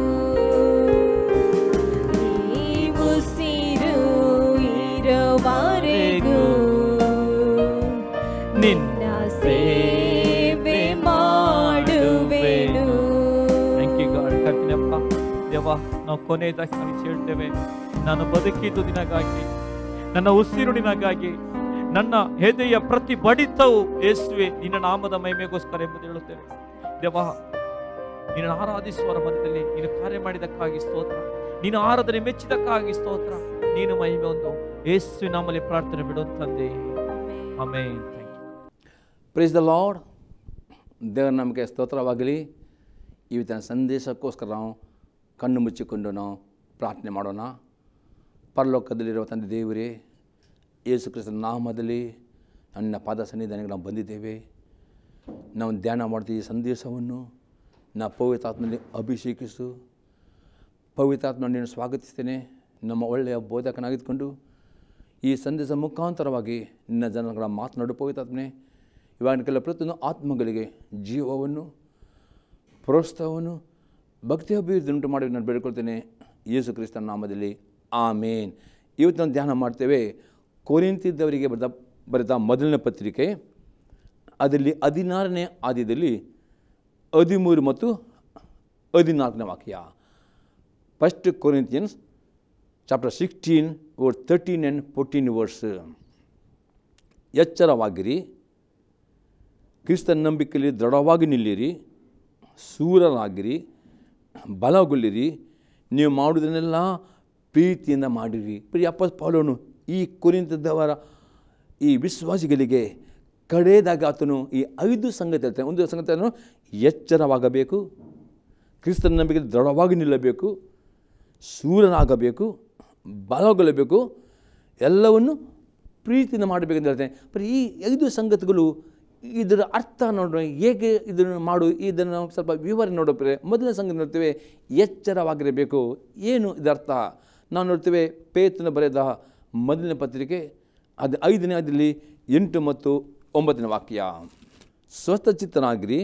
ಈ ಉಸಿರು ಇರುವರೆಗೂ ನಿನ್ನ ನಿನ್ನ ಸೇವೆ ಮಾಡುವೆನು ಥ್ಯಾಂಕ್ ಯು ಗಾಡ್ ಕರ್ತನಪ್ಪ ದೇವ ನಾವು ಕೊನೆಯದಾಗಿ ನಾವು ಹೇಳ್ತೇವೆ ನಾನು ಬದುಕಿದ್ದು ನಿನಗಾಗಿ ನನ್ನ ಉಸಿರು ನಿನಗಾಗಿ ನನ್ನ ಹೆದೆಯ ಪ್ರತಿ ಬಡಿತವು ಯೇಸುವೆ ನಿನ್ನ ನಾಮದ ಮಹಿಮೆಗೋಸ್ಕರ ಎಂಬುದು ಹೇಳುತ್ತೇವೆ ದೇವ ನಿನ್ನ ಆರಾಧಿಸುವರ ಮಧ್ಯದಲ್ಲಿ ನೀನು ಕಾರ್ಯ ಮಾಡಿದಕ್ಕಾಗಿ ಸ್ತೋತ್ರ ನೀನು ಆರಾಧನೆ ಮೆಚ್ಚಿದಕ್ಕಾಗಿ ಸ್ತೋತ್ರ ನೀನು ಮಹಿಮೆ ಒಂದು ಯೇಸು ನಾಮಲ್ಲಿ ಪ್ರಾರ್ಥನೆ ಬಿಡು ತಂದೆ amen thank you praise the Lord ದೇವರ ನಮಗೆ ಸ್ತೋತ್ರವಾಗಲಿ ಇವತ್ತಿನ ಸಂದೇಶಕ್ಕೋಸ್ಕರ ನಾವು ಕಣ್ಣು ಮುಚ್ಚಿಕೊಂಡು ನಾವು ಪ್ರಾರ್ಥನೆ ಮಾಡೋಣ ಪರಲೋಕದಲ್ಲಿರುವ ತಂದೆ ದೇವರೇ ಯೇಸು ಕ್ರಿಸ್ತನ ನಾಮದಲ್ಲಿ ನನ್ನ ಪಾದ ಸನ್ನಿಧಾನಕ್ಕೆ ನಾವು ಬಂದಿದ್ದೇವೆ ನಾವು ಧ್ಯಾನ ಮಾಡ್ತೀವಿ ಈ ಸಂದೇಶವನ್ನು ನಾ ಪವಿತ್ರಾತ್ಮನಲ್ಲಿ ಅಭಿಷೇಕಿಸು ಪವಿತ್ರಾತ್ಮ ನೀನು ಸ್ವಾಗತಿಸ್ತೇನೆ ನಮ್ಮ ಒಳ್ಳೆಯ ಬೋಧಕನಾಗಿದ್ದುಕೊಂಡು ಈ ಸಂದೇಶ ಮುಖಾಂತರವಾಗಿ ನಿನ್ನ ಜನಗಳ ಮಾತನಾಡು ಪವಿತ್ರಾತ್ಮನೆ ಇವಾಗ ಕೆಲ ಪ್ರತಿಯೊಂದು ಆತ್ಮಗಳಿಗೆ ಜೀವವನ್ನು ಪ್ರೋತ್ಸಾಹವನ್ನು ಭಕ್ತಿ ಅಭಿವೃದ್ಧಿ ಉಂಟು ಮಾಡಿ ನಾನು ಬೇಡ್ಕೊಳ್ತೇನೆ ಯೇಸು ಕ್ರಿಸ್ತನ ನಾಮದಲ್ಲಿ ಆಮೇನ್ ಇವತ್ತು ನಾವು ಧ್ಯಾನ ಮಾಡ್ತೇವೆ ಕೋರಿಂತಿದ್ದವರಿಗೆ ಬರೆದ ಬರೆದ ಮೊದಲನೇ ಪತ್ರಿಕೆ ಅದರಲ್ಲಿ ಹದಿನಾರನೇ ಆದ್ಯದಲ್ಲಿ ಹದಿಮೂರು ಮತ್ತು ಹದಿನಾಲ್ಕನೇ ವಾಕ್ಯ first Corinthians chapter sixteen or thirteen and fourteen verse ಎಚ್ಚರವಾಗಿರಿ ಕ್ರಿಸ್ತನ ನಂಬಿಕೆಯಲ್ಲಿ ದೃಢವಾಗಿ ನಿಲ್ಲಿರಿ ಸೂರರಾಗಿರಿ ಬಲಗೊಳ್ಳಿರಿ ನೀವು ಮಾಡುವುದನ್ನೆಲ್ಲ ಪ್ರೀತಿಯಿಂದ ಮಾಡಿರಿ ಪ್ರಿಯ ಅಪ್ಪ ಪೌಲನು ಈ ಕುರಿತದವರ ಈ ವಿಶ್ವಾಸಿಗಳಿಗೆ ಕಡೆಯದಾಗ ಆತನು ಈ ಐದು ಸಂಗತಿ ಹೇಳ್ತಾನೆ ಒಂದು ಸಂಗತಿಯನ್ನು ಎಚ್ಚರವಾಗಬೇಕು ಕ್ರಿಸ್ತನ ನಂಬಿಕೆ ದೃಢವಾಗಿ ನಿಲ್ಲಬೇಕು ಸೂರ್ಯನಾಗಬೇಕು ಬಲಗೊಳ್ಳಬೇಕು ಎಲ್ಲವನ್ನು ಪ್ರೀತಿಯಿಂದ ಮಾಡಬೇಕಂತ ಹೇಳ್ತೇನೆ ಬರೀ ಈ ಐದು ಸಂಗತಿಗಳು ಇದರ ಅರ್ಥ ನೋಡೋಣ ಹೇಗೆ ಇದನ್ನು ಮಾಡು ಇದನ್ನು ನಾವು ಸ್ವಲ್ಪ ವಿವರಣೆ ನೋಡೋಪ್ರೆ ಮೊದಲನೇ ಸಂಗತಿ ನೋಡ್ತೇವೆ ಎಚ್ಚರವಾಗಿರಬೇಕು ಏನು ಇದರ್ಥ ನಾವು ನೋಡ್ತೇವೆ ಪೇತನ ಬರೆದ ಮೊದಲನೇ ಪತ್ರಿಕೆ ಅದು ಐದನೇ ಅದರಲ್ಲಿ ಎಂಟು ಮತ್ತು ಒಂಬತ್ತನೇ ವಾಕ್ಯ ಸ್ವಸ್ಥಚಿತ್ತನಾಗಿರಿ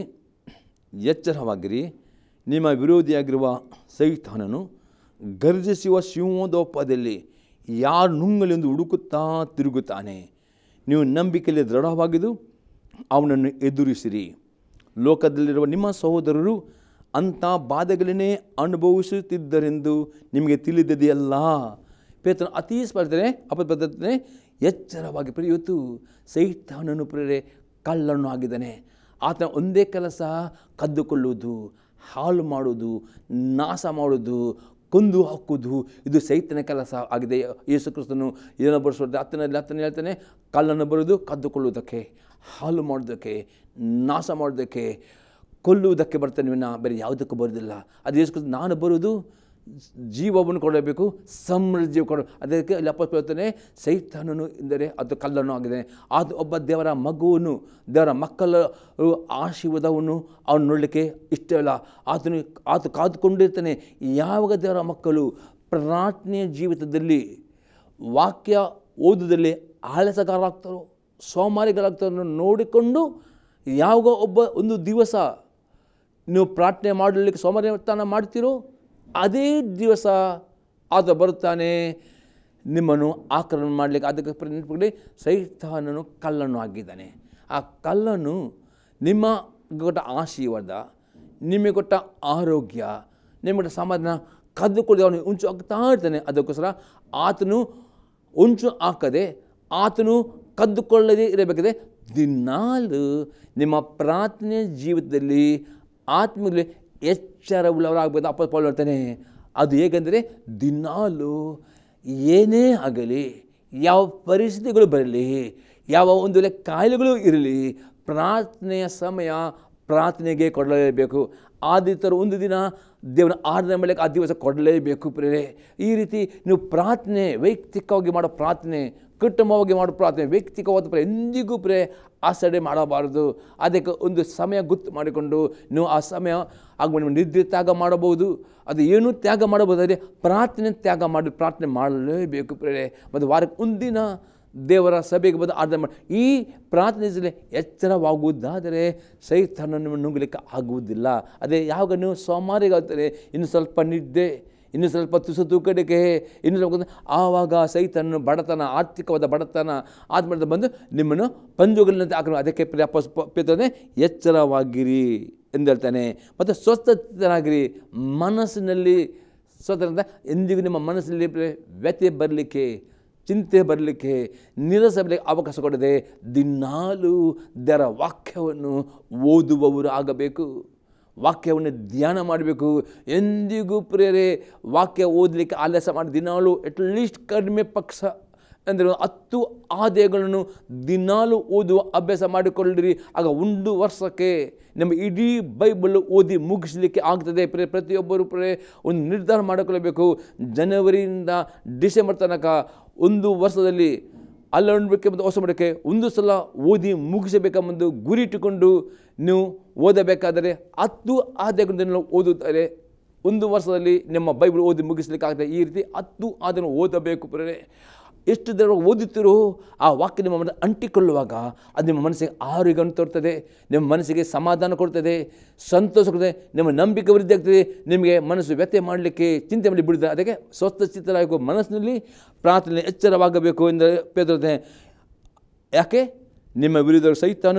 ಎಚ್ಚರವಾಗಿರಿ ನಿಮ್ಮ ವಿರೋಧಿಯಾಗಿರುವ ಸೈತಾನನು ಗರ್ಜಿಸುವ ಸಿಂಹೋದೋಪದಲ್ಲಿ ಯಾರು ನುಂಗಲೆಂದು ಹುಡುಕುತ್ತಾ ತಿರುಗುತ್ತಾನೆ ನೀವು ನಂಬಿಕೆಯಲ್ಲಿ ದೃಢವಾಗಿದ್ದು ಅವನನ್ನು ಎದುರಿಸಿರಿ ಲೋಕದಲ್ಲಿರುವ ನಿಮ್ಮ ಸಹೋದರರು ಅಂಥ ಬಾಧೆಗಳನ್ನೇ ಅನುಭವಿಸುತ್ತಿದ್ದರೆಂದು ನಿಮಗೆ ತಿಳಿದದೆಯಲ್ಲ ಪೇತನ ಅತೀ ಸ್ಪರ್ಧನೆ ಅಪದ್ಧತೆ ಎಚ್ಚರವಾಗಿ ಪ್ರಿಯ ಇವತ್ತು ಸೈತಾನನು ಪ್ರೇರೆ ಕಳ್ಳನು ಆಗಿದ್ದಾನೆ ಆತನ ಒಂದೇ ಕೆಲಸ ಕದ್ದುಕೊಳ್ಳುವುದು ಹಾಳು ಮಾಡುವುದು ನಾಶ ಮಾಡುವುದು ಕೊಂದು ಹಾಕುವುದು ಇದು ಸೈತನ ಕೆಲಸ ಆಗಿದೆ ಯೇಸು ಕ್ರಿಸ್ತನು ಏನೋ ಬರೆಸೋದು ಹತ್ತನಲ್ಲಿ ಹತ್ತನೇ ಹೇಳ್ತಾನೆ ಕಳ್ಳನ್ನು ಬರೋದು ಕದ್ದುಕೊಳ್ಳುವುದಕ್ಕೆ ಹಾಳು ಮಾಡೋದಕ್ಕೆ ನಾಶ ಮಾಡೋದಕ್ಕೆ ಕೊಲ್ಲುವುದಕ್ಕೆ ಬರ್ತಾನೆ ವಿನ ಬೇರೆ ಯಾವುದಕ್ಕೂ ಬರೋದಿಲ್ಲ ಅದು ಯೇಸು ಕ್ರಿಸ್ತ ನಾನು ಬರೋದು ಜೀವವನ್ನು ಕೊಡಬೇಕು ಸಮೃದ್ಧಿ ಕೊಡ ಅದಕ್ಕೆ ಅಲ್ಲಿ ಅಪ್ಪ ಹೇಳ್ತಾನೆ ಸೈತಾನನು ಎಂದರೆ ಅದು ಕಲ್ಲನ್ನು ಆಗಿದೆ ಅದು ಒಬ್ಬ ದೇವರ ಮಗುವನ್ನು ದೇವರ ಮಕ್ಕಳ ಆಶೀರ್ವಾದವನ್ನು ಅವನು ನೋಡಲಿಕ್ಕೆ ಇಷ್ಟವಿಲ್ಲ ಆತನು ಆತ ಕಾದುಕೊಂಡಿರ್ತಾನೆ ಯಾವಾಗ ದೇವರ ಮಕ್ಕಳು ಪ್ರಾರ್ಥನೆಯ ಜೀವಿತದಲ್ಲಿ ವಾಕ್ಯ ಓದುದಲ್ಲಿ ಆಲಸಗಾರರಾಗ್ತಾರೋ ಸೋಮಾರಿಗಳಾಗ್ತಾರೋ ನೋಡಿಕೊಂಡು ಯಾವಾಗ ಒಬ್ಬ ಒಂದು ದಿವಸ ನೀವು ಪ್ರಾರ್ಥನೆ ಮಾಡಲಿಕ್ಕೆ ಸೋಮವಾರತನ ಮಾಡ್ತೀರೋ ಅದೇ ದಿವಸ ಆತ ಬರುತ್ತಾನೆ ನಿಮ್ಮನ್ನು ಆಕ್ರಮಣ ಮಾಡಲಿಕ್ಕೆ ಅದಕ್ಕೆ ನೆನಪುಗಳಿ ಸೈತಾನನು ಕಲ್ಲನ್ನು ಆಗಿದ್ದಾನೆ ಆ ಕಲ್ಲನ್ನು ನಿಮ್ಮ ಕೊಟ್ಟ ಆಶೀರ್ವಾದ ನಿಮಗೆ ಕೊಟ್ಟ ಆರೋಗ್ಯ ನಿಮಗೆ ಕೊಟ್ಟ ಸಮಾಧಾನ ಕದ್ದುಕೊಳ್ಳಿ ಅವನು ಉಂಚು ಆಗ್ತಾ ಇರ್ತಾನೆ ಅದಕ್ಕೋಸ್ಕರ ಆತನು ಉಂಚು ಹಾಕದೆ ಆತನು ಕದ್ದುಕೊಳ್ಳದೆ ಇರಬೇಕಾದ್ರೆ ದಿನಾಲು ನಿಮ್ಮ ಪ್ರಾರ್ಥನೆ ಜೀವಿತದಲ್ಲಿ ಆತ್ಮದಲ್ಲಿ ಎಚ್ಚರವುಳ್ಳವರಾಗಬೇಕು ಅಪ್ಪ ಪೌಲ್ ಹೇಳ್ತಾನೆ ಅದು ಹೇಗೆಂದರೆ ದಿನಾಲು ಏನೇ ಆಗಲಿ ಯಾವ ಪರಿಸ್ಥಿತಿಗಳು ಬರಲಿ ಯಾವ ಒಂದು ವೇಳೆ ಕಾಯಿಲೆಗಳು ಇರಲಿ ಪ್ರಾರ್ಥನೆಯ ಸಮಯ ಪ್ರಾರ್ಥನೆಗೆ ಕೊಡಲೇಬೇಕು ಆದಿತ್ಯರು ಒಂದು ದಿನ ದೇವರ ಆರಾಧನೆ ಮಾಡಲಿಕ್ಕೆ ಆ ದಿವಸ ಕೊಡಲೇಬೇಕು ಪ್ರೇರೆ ಈ ರೀತಿ ನೀವು ಪ್ರಾರ್ಥನೆ ವೈಯಕ್ತಿಕವಾಗಿ ಮಾಡೋ ಪ್ರಾರ್ಥನೆ ಕುಟುಂಬವಾಗಿ ಮಾಡೋ ಪ್ರಾರ್ಥನೆ ವ್ಯಕ್ತಿಕವಾದ ಪ್ರ ಎಂದಿಗೂ ಪ್ರೇ ಆಸಡೆ ಮಾಡಬಾರದು ಅದಕ್ಕೆ ಒಂದು ಸಮಯ ಗುರ್ತು ಮಾಡಿಕೊಂಡು ನೀವು ಆ ಸಮಯ ಆಗ ನಿಮ್ಮ ನಿದ್ರೆ ತ್ಯಾಗ ಮಾಡಬಹುದು ಅದು ಏನೂ ತ್ಯಾಗ ಮಾಡಬಹುದು ಅದೇ ಪ್ರಾರ್ಥನೆ ತ್ಯಾಗ ಮಾಡಿ ಪ್ರಾರ್ಥನೆ ಮಾಡಲೇಬೇಕು ಪ್ರೇರೆ ಮತ್ತು ವಾರಕ್ಕೆ ಒಂದಿನ ದೇವರ ಸಭೆಗೆ ಬಂದು ಆರಾಧನೆ ಮಾಡಿ ಈ ಪ್ರಾರ್ಥನೆಯಲ್ಲಿ ಎಚ್ಚರವಾಗುವುದಾದರೆ ಸೈತಾನನ್ನು ನುಂಗಲಿಕ್ಕೆ ಆಗುವುದಿಲ್ಲ ಅದೇ ಯಾವಾಗ ನೀವು ಸೋಮಾರಿಗಾಗ್ತಾರೆ ಇನ್ನು ಸ್ವಲ್ಪ ನಿದ್ದೆ ಇನ್ನು ಸ್ವಲ್ಪ ತುಸು ತೂಕಡಿಕೆ ಇನ್ನು ಸ್ವಲ್ಪ ಆವಾಗ ಸೈತನ್ನು ಬಡತನ ಆರ್ಥಿಕವಾದ ಬಡತನ ಆತ್ಮದ ಬಂದು ನಿಮ್ಮನ್ನು ಪಂಜುಗಳಿನಂತೆ ಆಕ್ರಮ ಅದಕ್ಕೆ ಪ್ರಿಯಪ್ಪನೆ ಎಚ್ಚರವಾಗಿರಿ ಎಂದು ಹೇಳ್ತಾನೆ ಮತ್ತು ಸ್ವಸ್ಥತನಾಗಿರಿ ಮನಸ್ಸಿನಲ್ಲಿ ಸ್ವತಂತ್ರ ಎಂದಿಗೂ ನಿಮ್ಮ ಮನಸ್ಸಿನಲ್ಲಿ ಪ್ರಿಯ ವ್ಯಥೆ ಬರಲಿಕ್ಕೆ ಚಿಂತೆ ಬರಲಿಕ್ಕೆ ನಿರಸ ಬರಲಿಕ್ಕೆ ಅವಕಾಶ ಕೊಡದೆ ದಿನಾಲೂ ದರ ವಾಕ್ಯವನ್ನು ಓದುವವರು ಆಗಬೇಕು ವಾಕ್ಯವನ್ನು ಧ್ಯಾನ ಮಾಡಬೇಕು ಎಂದಿಗೂ ಪ್ರೇರೆ ವಾಕ್ಯ ಓದಲಿಕ್ಕೆ ಆಲಸ ಮಾಡಿ ದಿನಾಲು ಅಟ್ಲೀಸ್ಟ್ ಕಡಿಮೆ ಪಕ್ಷ ಅಂದರೆ ಹತ್ತು ಆದಾಯಗಳನ್ನು ದಿನಾಲು ಓದುವ ಅಭ್ಯಾಸ ಮಾಡಿಕೊಳ್ಳಿರಿ ಆಗ ಒಂದು ವರ್ಷಕ್ಕೆ ನಮ್ಮ ಇಡೀ ಬೈಬಲ್ ಓದಿ ಮುಗಿಸಲಿಕ್ಕೆ ಆಗ್ತದೆ ಪ್ರೇ ಪ್ರತಿಯೊಬ್ಬರು ಪ್ರೇ ಒಂದು ನಿರ್ಧಾರ ಮಾಡಿಕೊಳ್ಳಬೇಕು ಜನವರಿಯಿಂದ ಡಿಸೆಂಬರ್ ತನಕ ಒಂದು ವರ್ಷದಲ್ಲಿ ಅಲ್ಲೊಂಡಕ್ಕೆ ಮತ್ತು ಹೊಸ ಮಾಡಕ್ಕೆ ಒಂದು ಸಲ ಓದಿ ಮುಗಿಸಬೇಕೆಂಬುದು ಗುರಿ ಇಟ್ಟುಕೊಂಡು ನೀವು ಓದಬೇಕಾದರೆ ಹತ್ತು ಆದಾಯಗಳನ್ನು ಓದುತ್ತಾರೆ ಒಂದು ವರ್ಷದಲ್ಲಿ ನಿಮ್ಮ ಬೈಬಲ್ ಓದಿ ಮುಗಿಸ್ಲಿಕ್ಕೆ ಆಗ್ತದೆ ಈ ರೀತಿ ಹತ್ತು ಅದನ್ನು ಓದಬೇಕು ಪ್ರೇರೆ ಎಷ್ಟು ದಿನ ಓದುತ್ತೀರೋ ಆ ವಾಕ್ಯ ನಿಮ್ಮ ಮನ ಅಂಟಿಕೊಳ್ಳುವಾಗ ಅದು ನಿಮ್ಮ ಮನಸ್ಸಿಗೆ ಆರೋಗ್ಯವನ್ನು ತರುತ್ತದೆ ನಿಮ್ಮ ಮನಸ್ಸಿಗೆ ಸಮಾಧಾನ ಕೊಡ್ತದೆ ಸಂತೋಷ ಕೊಡ್ತದೆ ನಿಮ್ಮ ನಂಬಿಕೆ ವೃದ್ಧಿ ಆಗ್ತದೆ ನಿಮಗೆ ಮನಸ್ಸು ವ್ಯಥೆ ಮಾಡಲಿಕ್ಕೆ ಚಿಂತೆ ಮಾಡಿ ಬಿಡುತ್ತದೆ ಅದಕ್ಕೆ ಸ್ವಸ್ಥ ಚಿತ್ತರಾಗುವ ಮನಸ್ಸಿನಲ್ಲಿ ಪ್ರಾರ್ಥನೆ ಎಚ್ಚರವಾಗಬೇಕು ಎಂದು ಪೇದ್ರೆ ಯಾಕೆ ನಿಮ್ಮ ವಿರುದ್ಧ ಸೈತಾನನು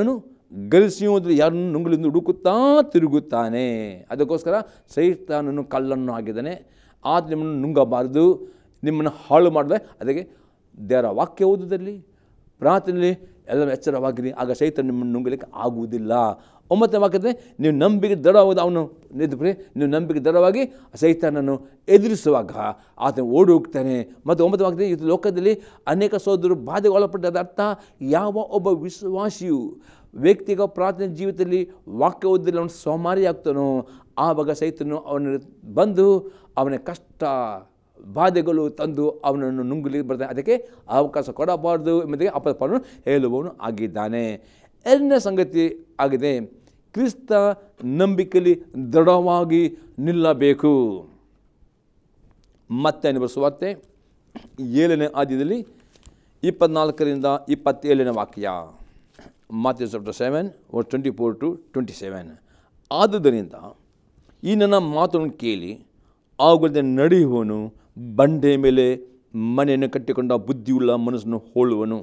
ಗರಿಸಿಯುವುದರಲ್ಲಿ ಯಾರನ್ನು ನುಂಗಲೆಂದು ಹುಡುಕುತ್ತಾ ತಿರುಗುತ್ತಾನೆ ಅದಕ್ಕೋಸ್ಕರ ಸೈತಾನನು ಕಲ್ಲನ್ನು ಹಾಕಿದ್ದಾನೆ ಆತ ನಿಮ್ಮನ್ನು ನುಂಗಬಾರದು ನಿಮ್ಮನ್ನು ಹಾಳು ಮಾಡಿದೆ ಅದಕ್ಕೆ ದೇವರ ವಾಕ್ಯ ಓದುವುದರಲ್ಲಿ ಪ್ರಾರ್ಥನೆಯಲ್ಲಿ ಎಲ್ಲ ಎಚ್ಚರವಾಗಿರಿ ಆಗ ಸೈತಾನ ನಿಮ್ಮನ್ನು ನುಂಗಲಿಕ್ಕೆ ಆಗುವುದಿಲ್ಲ ಒಂಬತ್ತನೇ ವಾಕ್ಯದಲ್ಲಿ ನೀವು ನಂಬಿಕೆ ದೃಢವಾದ ಅವನು ನಿದ್ರೆ ನೀವು ನಂಬಿಕೆ ದೃಢವಾಗಿ ಸೈತಾನನ್ನು ಎದುರಿಸುವಾಗ ಆತನು ಓಡಿ ಹೋಗ್ತಾನೆ ಮತ್ತು ಒಂಬತ್ತು ವಾಕ್ಯದಲ್ಲಿ ಇದು ಲೋಕದಲ್ಲಿ ಅನೇಕ ಸೋದರರು ಬಾಧೆಗೆ ಒಳಪಟ್ಟದ ಅರ್ಥ ಯಾವ ಒಬ್ಬ ವಿಶ್ವಾಸಿಯು ವ್ಯಕ್ತಿಗ ಪ್ರಾರ್ಥನೆ ಜೀವಿತದಲ್ಲಿ ವಾಕ್ಯ ಓದಿದಲ್ಲಿ ಅವನು ಸೋಮಾರಿ ಆಗ್ತಾನೋ ಆವಾಗ ಸೈತನು ಅವನ ಬಂದು ಅವನ ಕಷ್ಟ ಬಾಧೆಗಳು ತಂದು ಅವನನ್ನು ನುಂಗಲಿ ಬರ್ತಾನೆ ಅದಕ್ಕೆ ಅವಕಾಶ ಕೊಡಬಾರ್ದು ಎಂಬುದಕ್ಕೆ ಅಪಸ್ಪರನು ಹೇಳುವವನು ಆಗಿದ್ದಾನೆ ಎರಡನೇ ಸಂಗತಿ ಆಗಿದೆ ಕ್ರಿಸ್ತ ನಂಬಿಕೆಯಲ್ಲಿ ದೃಢವಾಗಿ ನಿಲ್ಲಬೇಕು ಮತ್ತೆ ಅನಿವರ್ಸುವಾರ್ತೆ ಏಳನೇ ಆದ್ಯದಲ್ಲಿ ಇಪ್ಪತ್ನಾಲ್ಕರಿಂದ ಇಪ್ಪತ್ತೇಳನೇ ವಾಕ್ಯ Matthew chapter seven twenty four to twenty seven ಆದುದರಿಂದ ಈ ನನ್ನ ಮಾತನ್ನು ಕೇಳಿ ಅವುಗಳಿಂದ ನಡೆಯುವನು ಬಂಡೆ ಮೇಲೆ ಮನೆಯನ್ನು ಕಟ್ಟಿಕೊಂಡ ಬುದ್ಧಿಯುಳ್ಳ ಮನಸ್ಸನ್ನು ಹೋಳುವನು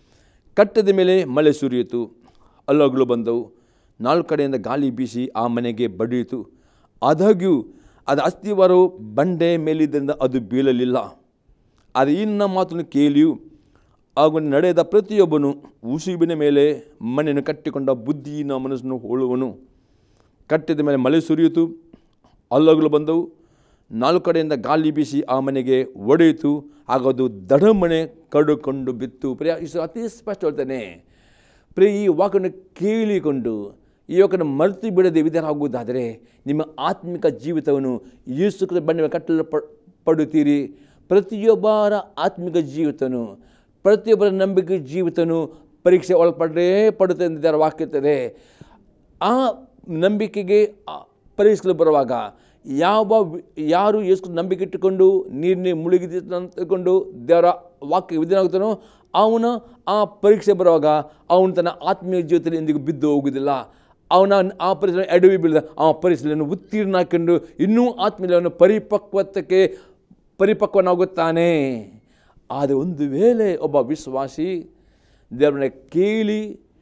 ಕಟ್ಟದ ಮೇಲೆ ಮಳೆ ಸುರಿಯಿತು ಅಲ್ಲಗಳು ಬಂದವು ನಾಲ್ಕು ಕಡೆಯಿಂದ ಗಾಳಿ ಬೀಸಿ ಆ ಮನೆಗೆ ಬಡಿಯಿತು ಆದಾಗ್ಯೂ ಅದು ಅಸ್ಥಿವಾರವು ಬಂಡೆ ಮೇಲಿದ್ದರಿಂದ ಅದು ಬೀಳಲಿಲ್ಲ ಆದರೆ ಇನ್ನ ಮಾತನ್ನು ಕೇಳಿಯೂ ಹಾಗೂ ನಡೆದ ಪ್ರತಿಯೊಬ್ಬನು ಉಸುಬಿನ ಮೇಲೆ ಮನೆಯನ್ನು ಕಟ್ಟಿಕೊಂಡ ಬುದ್ಧಿಯಿನ ಮನಸ್ಸನ್ನು ಹೋಳುವನು ಕಟ್ಟಿದ ಮೇಲೆ ಮಳೆ ಸುರಿಯಿತು ಅಲ್ಲಗಳು ಬಂದವು ನಾಲ್ಕು ಕಡೆಯಿಂದ ಗಾಳಿ ಬೀಸಿ ಆ ಮನೆಗೆ ಒಡೆಯಿತು ಆಗ ಅದು ದಡಮನೆ ಕಡುಕೊಂಡು ಬಿತ್ತು ಪ್ರಿಯ ಇಷ್ಟು ಅತಿ ಸ್ಪಷ್ಟ ಹೇಳ್ತಾನೆ ಪ್ರಿಯ ಈ ವಾಕನ್ನು ಕೇಳಿಕೊಂಡು ಈ ವಾಕನ್ನು ಮರೆತು ಬಿಡದೆ ವಿಧರಾಗುವುದಾದರೆ ನಿಮ್ಮ ಆತ್ಮಿಕ ಜೀವಿತವನ್ನು ಯೇಸು ಕ್ರಿಸ್ತ ಬಂದ ಮೇಲೆ ಕಟ್ಟಲು ಪ ಪಡುತ್ತೀರಿ ಪ್ರತಿಯೊಬ್ಬರ ಆತ್ಮಿಕ ಜೀವಿತನು ಪ್ರತಿಯೊಬ್ಬರ ನಂಬಿಕೆ ಜೀವಿತನು ಪರೀಕ್ಷೆ ಒಳಪಡೇ ಪಡುತ್ತೆ ಎಂದು ವಾಕ್ಯ ಇರ್ತದೆ ಆ ನಂಬಿಕೆಗೆ ಆ ಪರೀಕ್ಷೆಗಳು ಬರುವಾಗ ಯಾವ ವಿ- ಯಾರು ಯೇಸು ನಂಬಿಕೆ ಇಟ್ಟುಕೊಂಡು ನೀರಿನ ಮುಳುಗಿದ ತಿಳ್ಕೊಂಡು ದೇವರ ವಾಕ್ಯ ವಿಧಾನಾಗುತ್ತಾನೋ ಅವನ ಆ ಪರೀಕ್ಷೆ ಬರುವಾಗ ಅವನು ತನ್ನ ಆತ್ಮೀಯ ಜೀವಿತದಲ್ಲಿ ಎಂದಿಗೂ ಬಿದ್ದು ಹೋಗುವುದಿಲ್ಲ ಅವನ ಆ ಪರೀಕ್ಷೆ ಎಡವಿ ಬೀಳಿದ ಆ ಪರೀಕ್ಷೆಯನ್ನು ಉತ್ತೀರ್ಣ ಹಾಕೊಂಡು ಇನ್ನೂ ಆತ್ಮೀಯವನ್ನು ಪರಿಪಕ್ವತಕ್ಕೆ ಪರಿಪಕ್ವನಾಗುತ್ತಾನೆ ಆದರೆ ಒಂದು ವೇಳೆ ಒಬ್ಬ ವಿಶ್ವಾಸಿ ದೇವರನ್ನ ಕೇಳಿ